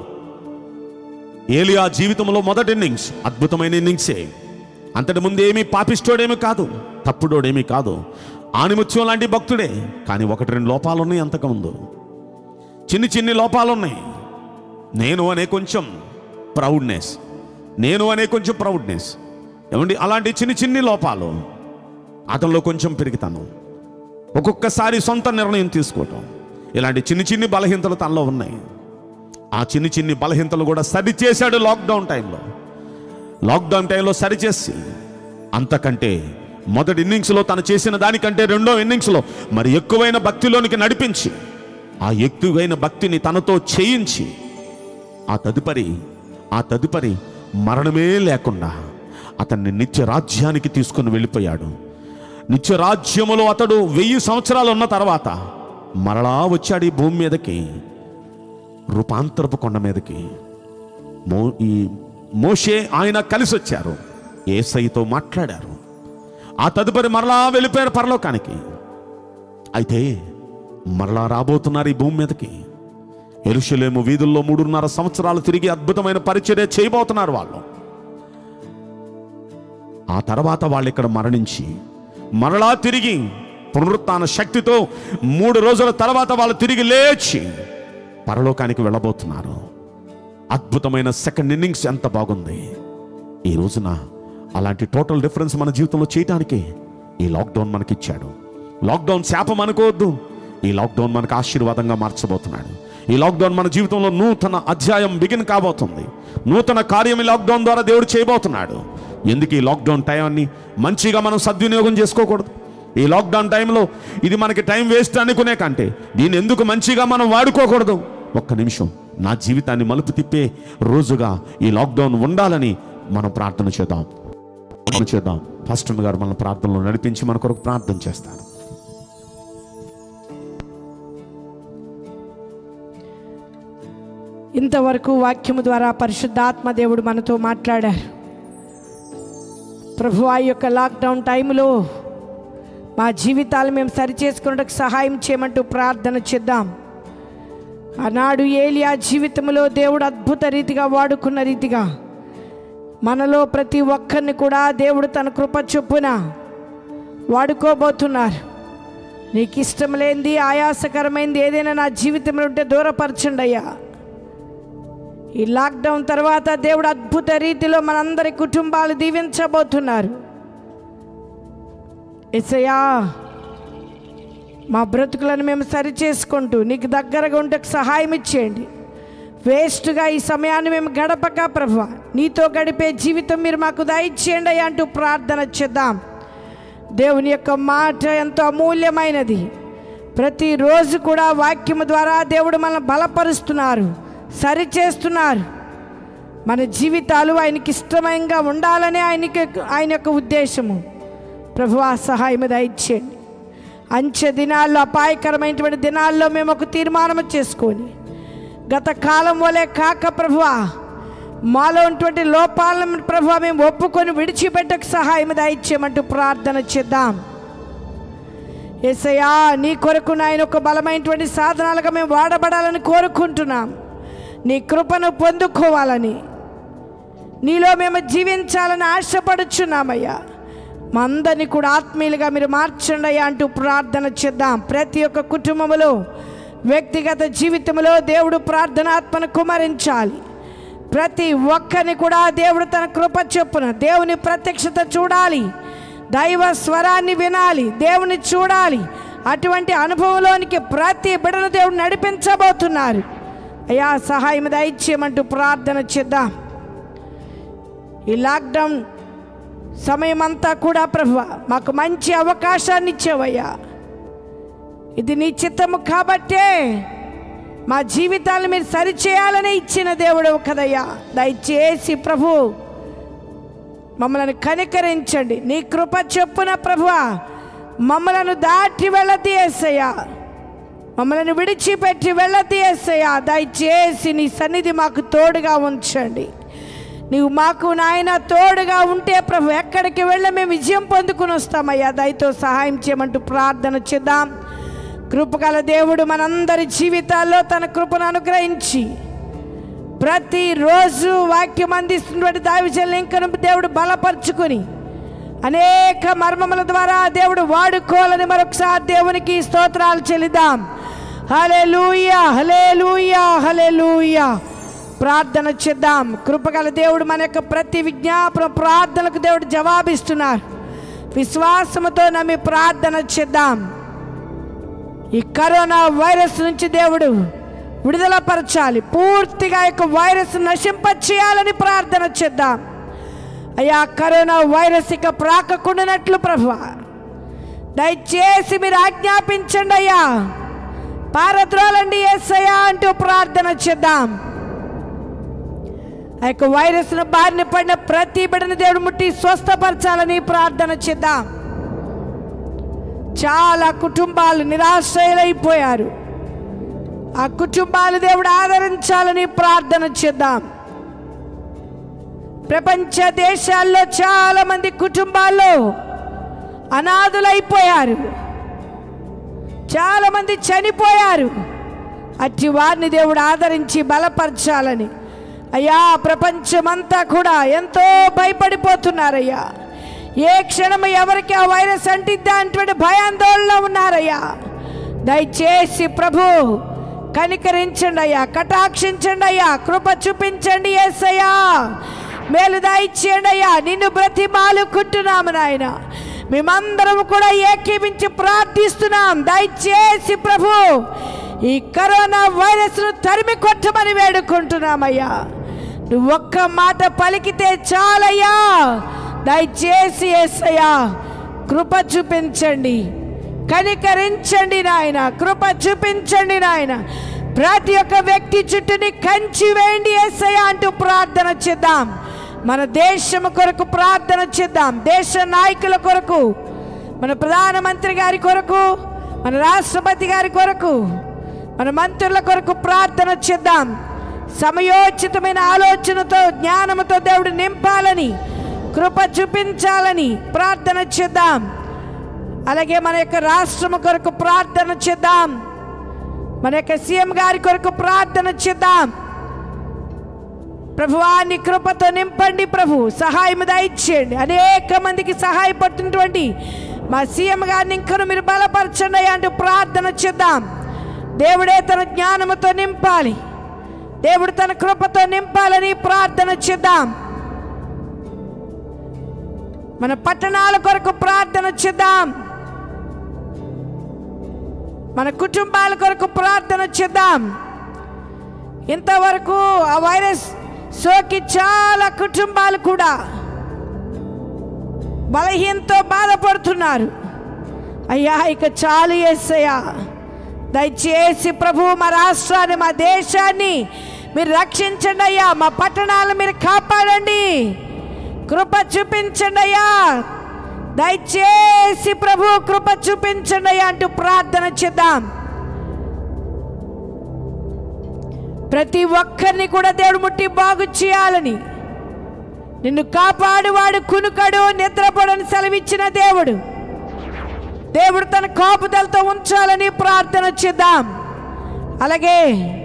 ఏలియా జీవితంలో మొదటి ఇన్నింగ్స్ అద్భుతమైన ఇన్నింగ్సే అంతటి ముందు ఏమీ పాపిస్తోడేమీ కాదు తప్పుడోడేమీ కాదు ఆనిముత్యం లాంటి భక్తుడే కానీ ఒకటి రెండు లోపాలు ఉన్నాయి అంతకుముందు చిన్ని చిన్ని లోపాలు ఉన్నాయి నేను అనే కొంచెం ప్రౌడ్నెస్ నేను అనే కొంచెం ప్రౌడ్నెస్ ఏమండి అలాంటి చిన్ని చిన్ని లోపాలు అతనిలో కొంచెం పెరుగుతాను ఒక్కొక్కసారి సొంత నిర్ణయం తీసుకోవటం ఇలాంటి చిన్ని చిన్ని బలహీనతలు తనలో ఉన్నాయి ఆ చిన్ని చిన్ని బలహీనతలు కూడా సరి చేశాడు లాక్డౌన్ టైంలో లాక్డౌన్ టైంలో సరిచేసి అంతకంటే మొదటి ఇన్నింగ్స్లో తను చేసిన దానికంటే రెండో ఇన్నింగ్స్లో మరి ఎక్కువైన భక్తిలోనికి నడిపించి ఆ ఎక్కువైన భక్తిని తనతో చేయించి ఆ తదుపరి ఆ తదుపరి మరణమే లేకుండా అతన్ని నిత్య రాజ్యానికి తీసుకుని వెళ్ళిపోయాడు నిత్య రాజ్యములో అతడు వెయ్యి సంవత్సరాలు ఉన్న తర్వాత మరలా వచ్చాడు ఈ భూమి మీదకి రూపాంతరపు కొండ మీదకి మో ఈ మోషే ఆయన కలిసి వచ్చారు ఏసైతో మాట్లాడారు ఆ తదుపరి మరలా వెళ్ళిపోయారు పరలోకానికి అయితే మరలా రాబోతున్నారు ఈ భూమి మీదకి ఎరుషలేము వీధుల్లో మూడున్నర సంవత్సరాలు తిరిగి అద్భుతమైన పరిచర్య చేయబోతున్నారు వాళ్ళు ఆ తర్వాత వాళ్ళు ఇక్కడ మరణించి మరలా తిరిగి పునరుత్న శక్తితో మూడు రోజుల తర్వాత వాళ్ళు తిరిగి లేచి పరలోకానికి వెళ్ళబోతున్నారు అద్భుతమైన సెకండ్ ఇన్నింగ్స్ ఎంత బాగుంది ఈ రోజున అలాంటి టోటల్ డిఫరెన్స్ మన జీవితంలో చేయడానికి ఈ లాక్డౌన్ మనకిచ్చాడు లాక్డౌన్ శాపం అనుకోవద్దు ఈ లాక్డౌన్ మనకు ఆశీర్వాదంగా మార్చబోతున్నాడు ఈ లాక్డౌన్ మన జీవితంలో నూతన అధ్యాయం బిగిన్ కాబోతుంది నూతన కార్యం ఈ లాక్డౌన్ ద్వారా దేవుడు చేయబోతున్నాడు ఎందుకు ఈ లాక్డౌన్ టైంని మంచిగా మనం సద్వినియోగం చేసుకోకూడదు ఈ లాక్డౌన్ టైంలో ఇది మనకి టైం వేస్ట్ అనుకునే కంటే దీన్ని ఎందుకు మంచిగా మనం వాడుకోకూడదు ఒక్క నిమిషం నా జీవితాన్ని మలుపు తిప్పే రోజుగా ఈ లాక్డౌన్ ఉండాలని మనం ప్రార్థన చేద్దాం ప్రార్థన చేద్దాం ఫస్ట్ గారు మన ప్రార్థనలో నడిపించి మన కొరకు ప్రార్థన చేస్తారు ఇంతవరకు వాక్యము ద్వారా పరిశుద్ధాత్మ దేవుడు మనతో మాట్లాడారు ప్రభు ఆ యొక్క లాక్డౌన్ టైంలో మా జీవితాలు మేము సరిచేసుకున్నట్టుకు సహాయం చేయమంటూ ప్రార్థన చేద్దాం ఆనాడు ఏలియా జీవితంలో దేవుడు అద్భుత రీతిగా వాడుకున్న రీతిగా మనలో ప్రతి ఒక్కరిని కూడా దేవుడు తన కృప చొప్పున వాడుకోబోతున్నారు నీకు ఇష్టం లేనిది ఆయాసకరమైంది ఏదైనా నా జీవితంలో ఉంటే దూరపరచండి అయ్యా ఈ లాక్డౌన్ తర్వాత దేవుడు అద్భుత రీతిలో మనందరి కుటుంబాలు దీవించబోతున్నారు ఎసయా మా బ్రతుకులను మేము సరి చేసుకుంటూ నీకు దగ్గరగా ఉంటే సహాయం ఇచ్చేయండి వేస్ట్గా ఈ సమయాన్ని మేము గడపక ప్రభు నీతో గడిపే జీవితం మీరు మాకు దయచేయండి అయ్యా అంటూ ప్రార్థన చేద్దాం దేవుని యొక్క మాట ఎంతో అమూల్యమైనది ప్రతిరోజు కూడా వాక్యము ద్వారా దేవుడు మనల్ని బలపరుస్తున్నారు సరి చేస్తున్నారు మన జీవితాలు ఆయనకి ఇష్టమైనగా ఉండాలని ఆయనకి ఆయన యొక్క ఉద్దేశము ప్రభు ఆ సహాయం దయచేయండి అంచె దినాల్లో అపాయకరమైనటువంటి దినాల్లో మేము ఒక తీర్మానం చేసుకొని గత కాలం వలె కాక ప్రభువా మాలో ఉన్నటువంటి లోపాలను ప్రభు మేము ఒప్పుకొని విడిచిపెట్టక సహాయం దయచేయమంటూ ప్రార్థన చేద్దాం ఏసయ్యా నీ కొరకు నాయన ఒక బలమైనటువంటి సాధనాలుగా మేము వాడబడాలని కోరుకుంటున్నాం నీ కృపను పొందుకోవాలని నీలో మేము జీవించాలని ఆశపడుచున్నామయ్యా మా అందరినీ కూడా ఆత్మీయులుగా మీరు మార్చండి అయ్యా అంటూ ప్రార్థన చేద్దాం ప్రతి ఒక్క కుటుంబంలో వ్యక్తిగత జీవితంలో దేవుడు ప్రార్థనాత్మను కుమరించాలి ప్రతి ఒక్కరిని కూడా దేవుడు తన కృప చొప్పున దేవుని ప్రత్యక్షత చూడాలి దైవ స్వరాన్ని వినాలి దేవుని చూడాలి అటువంటి అనుభవంలోనికి ప్రతి బిడను దేవుడు నడిపించబోతున్నారు అయ్యా సహాయం దయచేయమంటూ ప్రార్థన చేద్దాం ఈ లాక్డౌన్ సమయం అంతా కూడా ప్రభు మాకు మంచి అవకాశాన్ని ఇచ్చావయ్యా ఇది నీ చిత్తము కాబట్టే మా జీవితాలను మీరు సరిచేయాలని ఇచ్చిన దేవుడు కదయ్యా దయచేసి ప్రభు మమ్మల్ని కనికరించండి నీ కృప చొప్పున ప్రభు మమ్మలను దాటి వెళ్ళతీయేసయ్యా మమ్మల్ని విడిచిపెట్టి వెళ్ళతీయేసయ్యా దయచేసి నీ సన్నిధి మాకు తోడుగా ఉంచండి నీవు మాకు నాయన తోడుగా ఉంటే ప్రభు ఎక్కడికి వెళ్ళి మేము విజయం పొందుకుని వస్తామయ్యా దయతో సహాయం చేయమంటూ ప్రార్థన చేద్దాం కృపగల దేవుడు మనందరి జీవితాల్లో తన కృపను అనుగ్రహించి ప్రతిరోజు వాక్యం అందిస్తున్నటువంటి దావిజల్ ఇంకను దేవుడు బలపరుచుకొని అనేక మర్మముల ద్వారా దేవుడు వాడుకోవాలని మరొకసారి దేవునికి స్తోత్రాలు చెల్లిద్దాం హలే లూయా హలే లూయా హలే లూయా ప్రార్థన చేద్దాం కృపగల దేవుడు మన యొక్క ప్రతి విజ్ఞాపన ప్రార్థనకు దేవుడు జవాబిస్తున్నారు విశ్వాసముతో నమ్మి ప్రార్థన చేద్దాం ఈ కరోనా వైరస్ నుంచి దేవుడు విడుదల పరచాలి పూర్తిగా ఈ యొక్క వైరస్ నశింపచేయాలని ప్రార్థన చేద్దాం అయ్యా కరోనా వైరస్ ఇక ప్రాకకుండానట్లు ప్రభు దయచేసి మీరు ఆజ్ఞాపించండి అయ్యా పారద్రోలండి ఎస్సయ్యా అంటూ ప్రార్థన చేద్దాం ఆ యొక్క వైరస్ను బారిన పడిన ప్రతి బిడ్డను దేవుడు ముట్టి స్వస్థపరచాలని ప్రార్థన చేద్దాం చాలా కుటుంబాలు నిరాశ్రయులైపోయారు ఆ కుటుంబాలు దేవుడు ఆదరించాలని ప్రార్థన చేద్దాం ప్రపంచ దేశాల్లో చాలా మంది కుటుంబాల్లో అనాథులైపోయారు చాలా మంది చనిపోయారు అట్టి వారిని దేవుడు ఆదరించి బలపరచాలని అయ్యా ప్రపంచమంతా కూడా ఎంతో భయపడిపోతున్నారయ్యా ఏ క్షణం ఎవరికి ఆ వైరస్ అంటిద్దా అటువంటి భయాందోళనలో ఉన్నారయ్యా దయచేసి ప్రభు కనికరించండి అయ్యా కటాక్షించండి అయ్యా కృప చూపించండి ఏసయ్యా మేలు దయచేయండి అయ్యా నిన్ను బ్రతిమాలుకుంటున్నాము నాయన మేమందరం కూడా ఏకీవించి ప్రార్థిస్తున్నాం దయచేసి ప్రభు ఈ కరోనా వైరస్ను తరిమి కొట్టమని వేడుకుంటున్నామయ్యా నువ్వు ఒక్క మాట పలికితే చాలయ్యా దయచేసి ఏసయ్యా కృప చూపించండి కనికరించండి నాయన కృప చూపించండి నాయన ప్రతి ఒక్క వ్యక్తి చుట్టూని కంచి వేయండి ఏసయ్య అంటూ ప్రార్థన చేద్దాం మన దేశం కొరకు ప్రార్థన చేద్దాం దేశ నాయకుల కొరకు మన ప్రధానమంత్రి గారి కొరకు మన రాష్ట్రపతి గారి కొరకు మన మంత్రుల కొరకు ప్రార్థన చేద్దాం సమయోచితమైన ఆలోచనతో జ్ఞానముతో దేవుడు నింపాలని కృప చూపించాలని ప్రార్థన చేద్దాం అలాగే మన యొక్క రాష్ట్రము కొరకు ప్రార్థన చేద్దాం మన యొక్క సీఎం గారి కొరకు ప్రార్థన చేద్దాం ప్రభువాన్ని కృపతో నింపండి ప్రభు సహాయం దయచేయండి అనేక మందికి సహాయపడుతున్నటువంటి మా సీఎం గారిని ఇంకను మీరు బలపరచండి అంటూ ప్రార్థన చేద్దాం దేవుడే తన జ్ఞానముతో నింపాలి దేవుడు తన కృపతో నింపాలని ప్రార్థన చేద్దాం మన పట్టణాల కొరకు ప్రార్థన చేద్దాం మన కుటుంబాల కొరకు ప్రార్థన చేద్దాం ఇంతవరకు ఆ వైరస్ సోకి చాలా కుటుంబాలు కూడా బలహీనతో బాధపడుతున్నారు అయ్యా ఇక చాలు ఏసయ్యా దయచేసి ప్రభు మా రాష్ట్రాన్ని మా దేశాన్ని మీరు రక్షించండి అయ్యా మా పట్టణాలను మీరు కాపాడండి కృప చూపించండి అయ్యా దయచేసి ప్రభు కృప చూపించండి అయ్యా అంటూ ప్రార్థన చేద్దాం ప్రతి ఒక్కరిని కూడా దేవుడు ముట్టి బాగు చేయాలని నిన్ను కాపాడువాడు కునుకడు నిద్రపడని సెలవిచ్చిన దేవుడు దేవుడు తన కాపుదలతో ఉంచాలని ప్రార్థన చేద్దాం అలాగే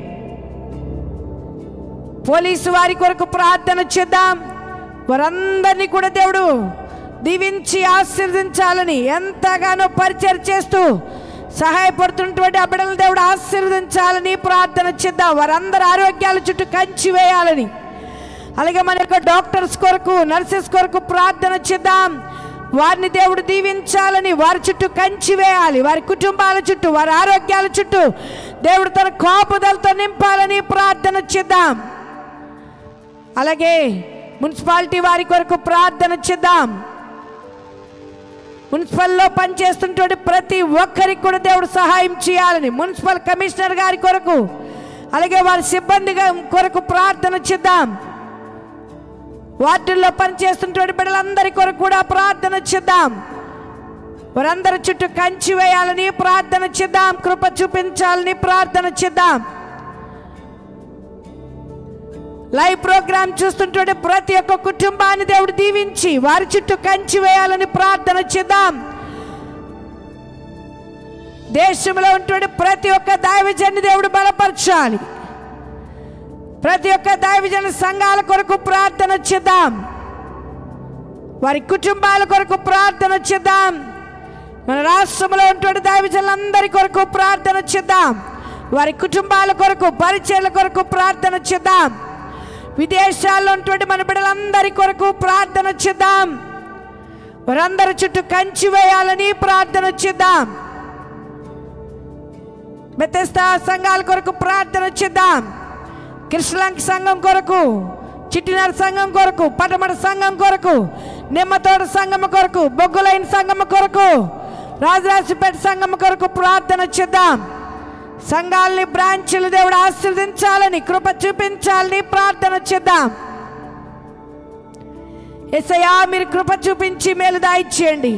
పోలీసు వారి కొరకు ప్రార్థన చేద్దాం వారందరినీ కూడా దేవుడు దీవించి ఆశీర్వదించాలని ఎంతగానో పరిచయం చేస్తూ సహాయపడుతున్నటువంటి ఆ బిడ్డలను దేవుడు ఆశీర్వదించాలని ప్రార్థన చేద్దాం వారందరి ఆరోగ్యాల చుట్టూ కంచి వేయాలని అలాగే మన యొక్క డాక్టర్స్ కొరకు నర్సెస్ కొరకు ప్రార్థన చేద్దాం వారిని దేవుడు దీవించాలని వారి చుట్టూ కంచి వేయాలి వారి కుటుంబాల చుట్టూ వారి ఆరోగ్యాల చుట్టూ దేవుడు తన కాపుదలతో నింపాలని ప్రార్థన చేద్దాం అలాగే మున్సిపాలిటీ వారి కొరకు ప్రార్థన చేద్దాం మున్సిపల్లో పనిచేస్తున్నటువంటి ప్రతి ఒక్కరికి కూడా దేవుడు సహాయం చేయాలని మున్సిపల్ కమిషనర్ గారి కొరకు అలాగే వారి సిబ్బంది గా- కొరకు ప్రార్థన చేద్దాం వార్డుల్లో పనిచేస్తున్నటువంటి బిడ్డలందరి కొరకు కూడా ప్రార్థన చేద్దాం వారందరి చుట్టూ కంచి వేయాలని ప్రార్థన చేద్దాం కృప చూపించాలని ప్రార్థన చేద్దాం లైవ్ ప్రోగ్రామ్ చూస్తుంటే ప్రతి ఒక్క కుటుంబాన్ని దేవుడు దీవించి వారి చుట్టూ కంచి వేయాలని ప్రార్థన చేద్దాం దేశంలో ఉంటున్న ప్రతి ఒక్క దైవజన్ని దేవుడు బలపరచాలి ప్రతి ఒక్క దైవజన సంఘాల కొరకు ప్రార్థన చేద్దాం వారి కుటుంబాల కొరకు ప్రార్థన చేద్దాం మన రాష్ట్రంలో ఉన్నటువంటి దైవజనులందరి కొరకు ప్రార్థన చేద్దాం వారి కుటుంబాల కొరకు పరిచయాల కొరకు ప్రార్థన చేద్దాం విదేశాల్లో ఉన్నటువంటి మన బిడ్డలందరి కొరకు ప్రార్థన చేద్దాం వారందరి చుట్టూ కంచి వేయాలని ప్రార్థన చేద్దాం బెతెస్తా సంఘాల కొరకు ప్రార్థన చేద్దాం కృష్ణలంక సంఘం కొరకు చిట్టినర సంఘం కొరకు పటమడ సంఘం కొరకు నిమ్మతోట సంఘం కొరకు బొగ్గులైన సంఘం కొరకు రాజరాజపేట సంఘం కొరకు ప్రార్థన చేద్దాం సంఘాలని బ్రాంచ్లు దేవుడు ఆశీర్వదించాలని కృప చూపించాలని ప్రార్థన చేద్దాం ఎసయా మీరు కృప చూపించి మేలు దాయిచ్చేయండి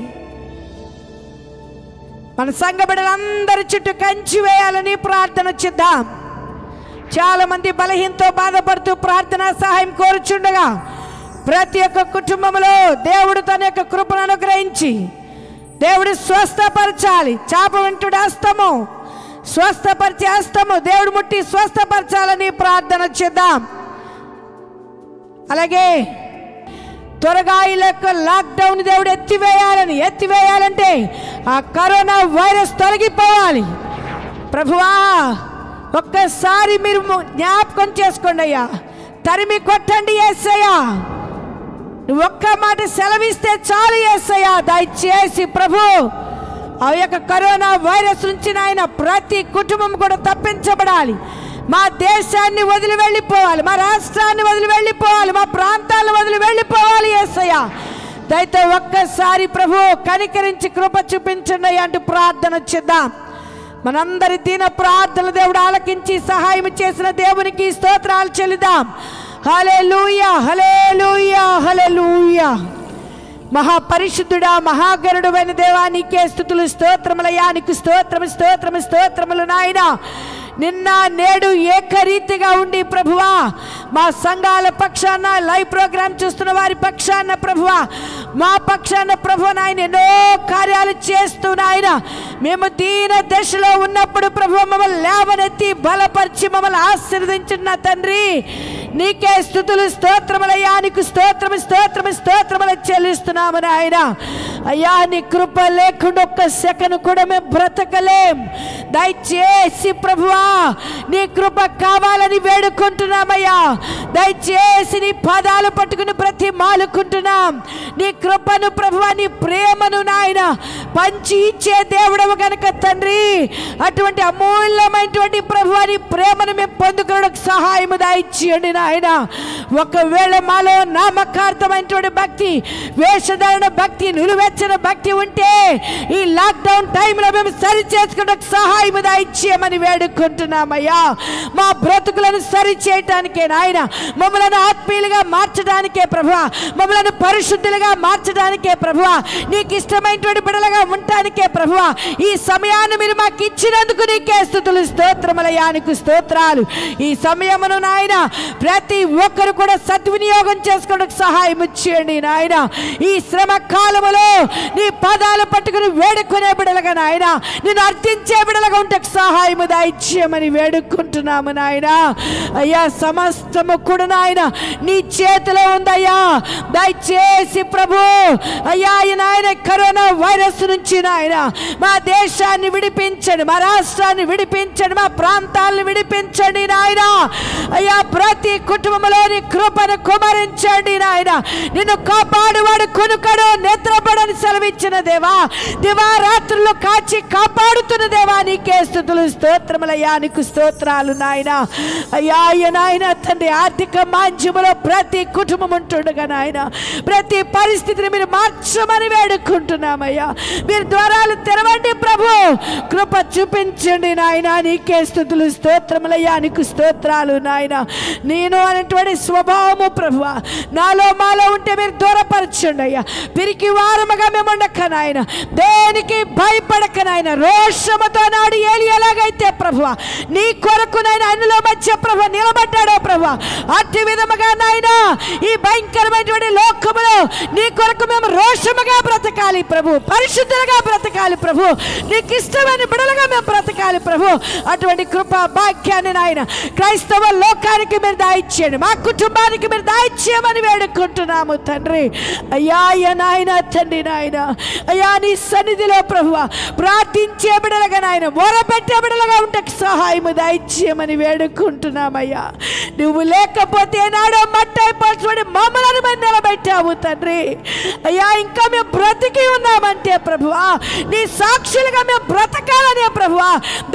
మన సంఘ బిడ్డలందరి చుట్టూ కంచి వేయాలని ప్రార్థన చేద్దాం చాలా మంది బలహీనతో బాధపడుతూ ప్రార్థన సహాయం కోరుచుండగా ప్రతి ఒక్క కుటుంబంలో దేవుడు తన యొక్క కృపను అనుగ్రహించి దేవుడు స్వస్థపరచాలి చాప వెంటుడు హస్తము స్వస్థపరిచే హస్తము దేవుడు ముట్టి స్వస్థపరచాలని ప్రార్థన చేద్దాం అలాగే త్వరగా ఈ యొక్క లాక్డౌన్ దేవుడు ఎత్తివేయాలని ఎత్తివేయాలంటే ఆ కరోనా వైరస్ తొలగిపోవాలి ప్రభువా ఒక్కసారి మీరు ము- జ్ఞాపకం చేసుకోండి అయ్యా తరిమి కొట్టండి ఏసయ్యా నువ్వు ఒక్క మాట సెలవిస్తే చాలు ఏసయ్యా దయచేసి ప్రభు ఆ యొక్క కరోనా వైరస్ నుంచి నాయన ప్రతి కుటుంబం కూడా తప్పించబడాలి మా దేశాన్ని వదిలి వెళ్ళిపోవాలి మా రాష్ట్రాన్ని వదిలి వెళ్ళిపోవాలి మా ప్రాంతాలను వదిలి వెళ్ళిపోవాలి ఏసయ్యా దయతో ఒక్కసారి ప్రభు కనికరించి కృప చూపించండి అయ్యా అంటూ ప్రార్థన చేద్దాం మనందరి దీన ప్రార్థన దేవుడు ఆలకించి సహాయం చేసిన దేవునికి స్తోత్రాలు చెల్లిదాం హలే లూయా హలే లూయా హలే లూయా మహాపరిశుద్ధుడా మహాగరుడు అయిన దేవా నీకే స్థుతులు స్తోత్రములయ్యా నీకు స్తోత్రము స్తోత్రము స్తోత్రములు నాయన నిన్న నేడు ఏకరీతిగా ఉండి ప్రభువా మా సంఘాల పక్షాన లైవ్ ప్రోగ్రామ్ చూస్తున్న వారి పక్షాన ప్రభువా మా పక్షాన ప్రభు నాయన ఎన్నో కార్యాలు చేస్తూ నాయన మేము దీన దశలో ఉన్నప్పుడు ప్రభు మమ్మల్ని లేవనెత్తి బలపరిచి మమ్మల్ని ఆశీర్వదించిన తండ్రి నీకే స్థుతులు స్తోత్రములయ్యా నీకు స్తోత్రము స్తోత్రము స్తోత్రములు చెల్లిస్తున్నాము నాయన అయ్యా నీ కృప లేకుండా ఒక్క సెకను కూడా మేము బ్రతకలేం దయచేసి ప్రభువా నీ కృప కావాలని వేడుకుంటున్నామయ్యా దయచేసి నీ పాదాలు పట్టుకుని ప్రతి మాలుకుంటున్నాం నీ కృపను ప్రభువా నీ ప్రేమను నాయన పంచి ఇచ్చే దేవుడవు గనుక తండ్రి అటువంటి అమూల్యమైనటువంటి ప్రభువా నీ ప్రేమను మేము పొందుకోవడానికి సహాయము దాయిచ్చేయండి నాయన ఒకవేళ మాలో నామకార్థమైనటువంటి భక్తి వేషధారణ భక్తి నిలువెచ్చన భక్తి ఉంటే ఈ లాక్డౌన్ టైంలో మేము సరి చేసుకోవడానికి సహాయం దాయిచ్చేయమని వేడుకుంటున్నామయ్యా మా బ్రతుకులను సరి చేయటానికే నాయన మమ్మలను ఆత్మీయులుగా మార్చడానికే ప్రభు మమ్మలను పరిశుద్ధులుగా మార్చడానికే ప్రభు నీకు ఇష్టమైనటువంటి బిడలుగా ఉండటానికే ప్రభు ఈ సమయాన్ని మీరు మాకు ఇచ్చినందుకు నీకే స్థుతులు స్తోత్రములయ్యా నీకు స్తోత్రాలు ఈ సమయమును నాయన ప్రతి ఒక్కరు కూడా సద్వినియోగం చేసుకోవడానికి సహాయం చేయండి నాయన ఈ శ్రమ కాలములో నీ పాదాలు పట్టుకుని వేడుకునే బిడలుగా నాయన నేను అర్థించే బిడలుగా ఉంటే సహాయము దాయిచ్యమని వేడుకుంటున్నాము నాయన అయ్యా సమస్తము కూడా నాయన నీ చేతిలో ఉందయ్యా దయచేసి ప్రభు అయ్యా ఈ నాయన కరోనా వైరస్ నుంచి నాయన మా దేశాన్ని విడిపించండి మా రాష్ట్రాన్ని విడిపించండి మా ప్రాంతాలను విడిపించండి నాయన అయ్యా ప్రతి కుటుంబంలోని కృపను కుమరించండి నాయన నిన్ను కాపాడువాడు కొనుకడు నిద్రపడని సెలవిచ్చిన దేవా దివారాత్రులు కాచి కాపాడుతున్న దేవా నీకే స్థుతులు స్తోత్రములయ్యా నీకు స్తోత్రాలు నాయన అయ్యా అయ్య నాయన తండ్రి ఆర్థిక మాంద్యములో ప్రతి కుటుంబం ఉంటుండగా నాయన ప్రతి పరిస్థితిని మీరు మార్చమని వేడుకుంటున్నామయ్యా మీరు ద్వారాలు తెరవండి ప్రభు కృప చూపించండి నాయన నీకే స్థుతులు స్తోత్రములయ్యా నీకు స్తోత్రాలు నాయన నేను అనేటువంటి స్వభావము ప్రభు నాలో మాలో ఉంటే మీరు దూరపరచండి అయ్యా పిరికి వారముగా మేము ఉండక నాయన దేనికి భయపడక నాయన రోషముతో నాడు ఏలి ఎలాగైతే ప్రభు నీ కొరకు నాయన అన్నిలో మధ్య ప్రభు నిలబడ్డాడో ప్రభు అట్టి విధముగా నాయన ఈ భయంకరమైనటువంటి లోకములో నీ కొరకు మేము రోషముగా బ్రతకాలి ప్రభు పరిశుద్ధులుగా బ్రతకాలి ప్రభు నీకు ఇష్టమైన బిడలుగా మేము బ్రతకాలి ప్రభు అటువంటి కృప భాగ్యాన్ని నాయన క్రైస్తవ లోకానికి మీరు దాయిచ్చేయండి మా కుటుంబానికి మీరు దాయిచ్చేయమని వేడుకుంటున్నాము తండ్రి అయ్యా అయ్యా నాయన తండ్రి నాయన అయ్యా నీ సన్నిధిలో ప్రభు ప్రార్థించే బిడలుగా నాయన మొరపెట్టే బిడలుగా ఉంటే సహాయము దాయిచ్చేయమని వేడుకుంటున్నామయ్యా నువ్వు లేకపోతే నాడో మట్టైపోయి మమ్మల్ని మేము నిలబెట్టావు తండ్రి అయ్యా ఇంకా మేము బ్రతికి ఉన్నామంటే ప్రభువా నీ సాక్షులుగా మేము బ్రతకాలనే ప్రభువా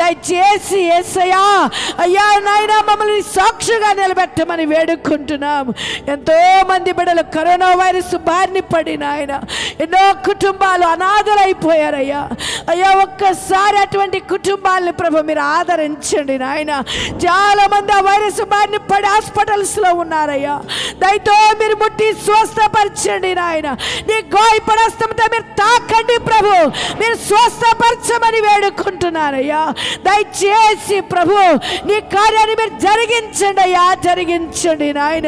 దయచేసి ఏసయ్యా అయ్యా నాయన మమ్మల్ని నీ సాక్షిగా నిలబెట్టమని వేడుకుంటున్నాము ఎంతో మంది బిడ్డలు కరోనా వైరస్ బారిన పడి నాయన ఎన్నో ఎన్నో కుటుంబాలు అనాథలైపోయారయ్యా అయ్యా ఒక్కసారి అటువంటి కుటుంబాలని ప్రభు మీరు ఆదరించండి నాయన చాలా మంది ఆ వైరస్ బారిన పడి హాస్పిటల్స్లో ఉన్నారయ్యా దయతో మీరు ముట్టి స్వస్థపరచండి నాయన నీ గాయపడస్తంతో మీరు తాకండి ప్రభు మీరు స్వస్థపరచమని వేడుకుంటున్నారయ్యా దయచేసి ప్రభు నీ కార్యాన్ని మీరు జరిగించండి అయ్యా జరిగించండి నాయన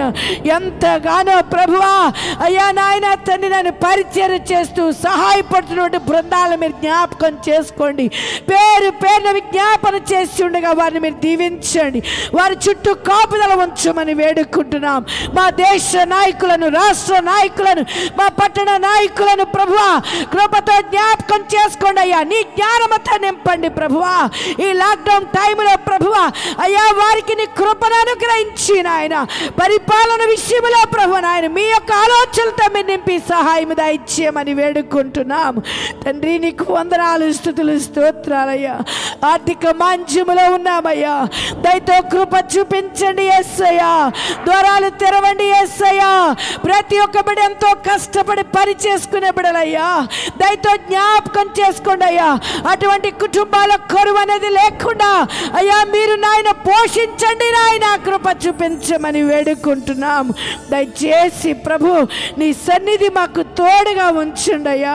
ఎంతగానో ప్రభువా అయ్యా నాయన తండ్రి నన్ను పరిచయం చేస్తూ సహాయపడుతున్నటువంటి బృందాలను మీరు జ్ఞాపకం చేసుకోండి పేరు పేరున విజ్ఞాపన చేసి ఉండగా వారిని మీరు దీవించండి వారి చుట్టూ కాపుదల ఉంచమని వేడుకుంటున్నాం మా దేశ నాయకులను రాష్ట్ర నాయకులను మా పట్టణ నాయకులను ప్రభువా కృపతో జ్ఞాపకం చేసుకోండి అయ్యా నీ జ్ఞానమతో నింపండి ప్రభువా ఈ లాక్డౌన్ టైంలో ప్రభువా అయ్యా వారికి నీ కృపను అనుగ్రహించి నాయన పరిపాలన విషయంలో ప్రభు నాయన మీ యొక్క ఆలోచనలతో మీరు నింపి సహాయం దయచేయమని వేడుకుంటున్నాం తండ్రి నీకు వందనాలు స్థుతులు స్తోత్రాలయ్యా ఆర్థిక మాంద్యములో ఉన్నామయ్యా దయతో కృప చూపించండి ఎస్సయ్యా ద్వారాలు తెరవండి ఎస్సయ్యా ప్రతి ఒక్క బిడ్డ ఎంతో కష్టపడి పని చేసుకునే బిడలయ్యా దయతో జ్ఞాపకం చేసుకోండి అయ్యా అటువంటి కుటుంబాల కరువు అనేది లేకుండా అయ్యా మీరు నాయన పోషించండి నాయన కృప చూపించమని వేడుకుంటున్నాం దయచేసి ప్రభు నీ సన్నిధి మాకు తోడుగా ఉంచండి అయ్యా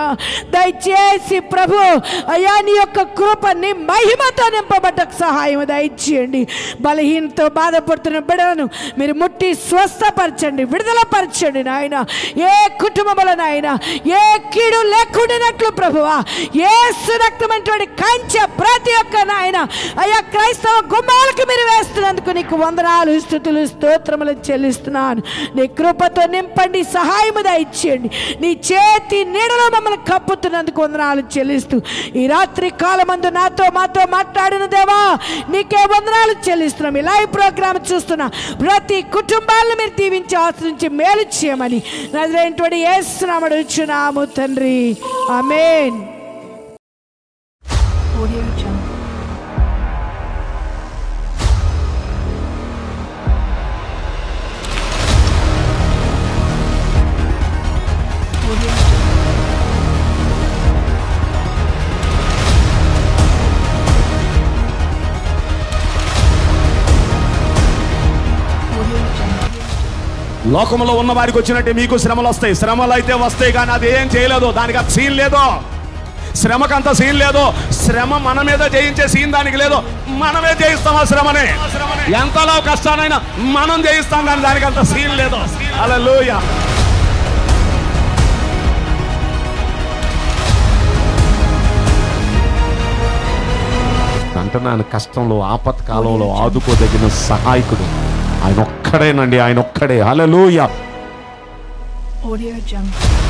దయచేసి ప్రభు అయ్యా నీ యొక్క కృప నీ మహిమతో నింపబడ్డ సహాయం దయచేయండి బలహీనతో బాధపడుతున్న బిడ్డలను మీరు ముట్టి స్వస్థపరచండి విడుదలపరచండి నాయన ఏ కుటుంబంలో నాయన ఏ కీడు లేకుండానట్లు ప్రభువా ఏ సురక్తమైనటువంటి కంచె ప్రతి ఒక్క నాయన అయ్యా క్రైస్తవ గుమ్మాలకు మీరు వేస్తున్నందుకు నీకు వందనాలు స్థుతులు స్తోత్రములు చెల్లిస్తున్నాను నీ కృపతో నింపండి సహాయము దయచేయండి నీ చేతి నీడలో మమ్మల్ని కప్పుతున్నందుకు వందనాలు చెల్లిస్తూ ఈ రాత్రి కాలమందు నాతో మాతో మాట్లాడిన దేవా నీకే వందనాలు చెల్లిస్తున్నాం ఈ లైవ్ ప్రోగ్రామ్ చూస్తున్న ప్రతి కుటుంబాలను మీరు దీవించి ఆశ్రయించి మేలు చేయమని నదిలేటువంటి ఏసునామడు చున్నాము తండ్రి ఆమేన్ Audio Jungle. Audio Jungle. Audio Jungle. లోకంలో ఉన్న వారికి వచ్చినట్టే మీకు శ్రమలు వస్తాయి శ్రమలు అయితే వస్తాయి కానీ అది ఏం చేయలేదు దానికి అంత సీన్ లేదు శ్రమకంత సీన్ లేదు శ్రమ మన మీద జయించే సీన్ దానికి లేదు మనమే జయిస్తాం ఆ శ్రమని ఎంతలో కష్టానైనా మనం జయిస్తాం కానీ దానికి అంత సీన్ లేదు అలా అంటున్నాను కష్టంలో ఆపత్కాలంలో ఆదుకోదగిన సహాయకుడు ఆయన ఒక్కడేనండి ఆయన ఒక్కడే హల్లెలూయా Audio Jungle.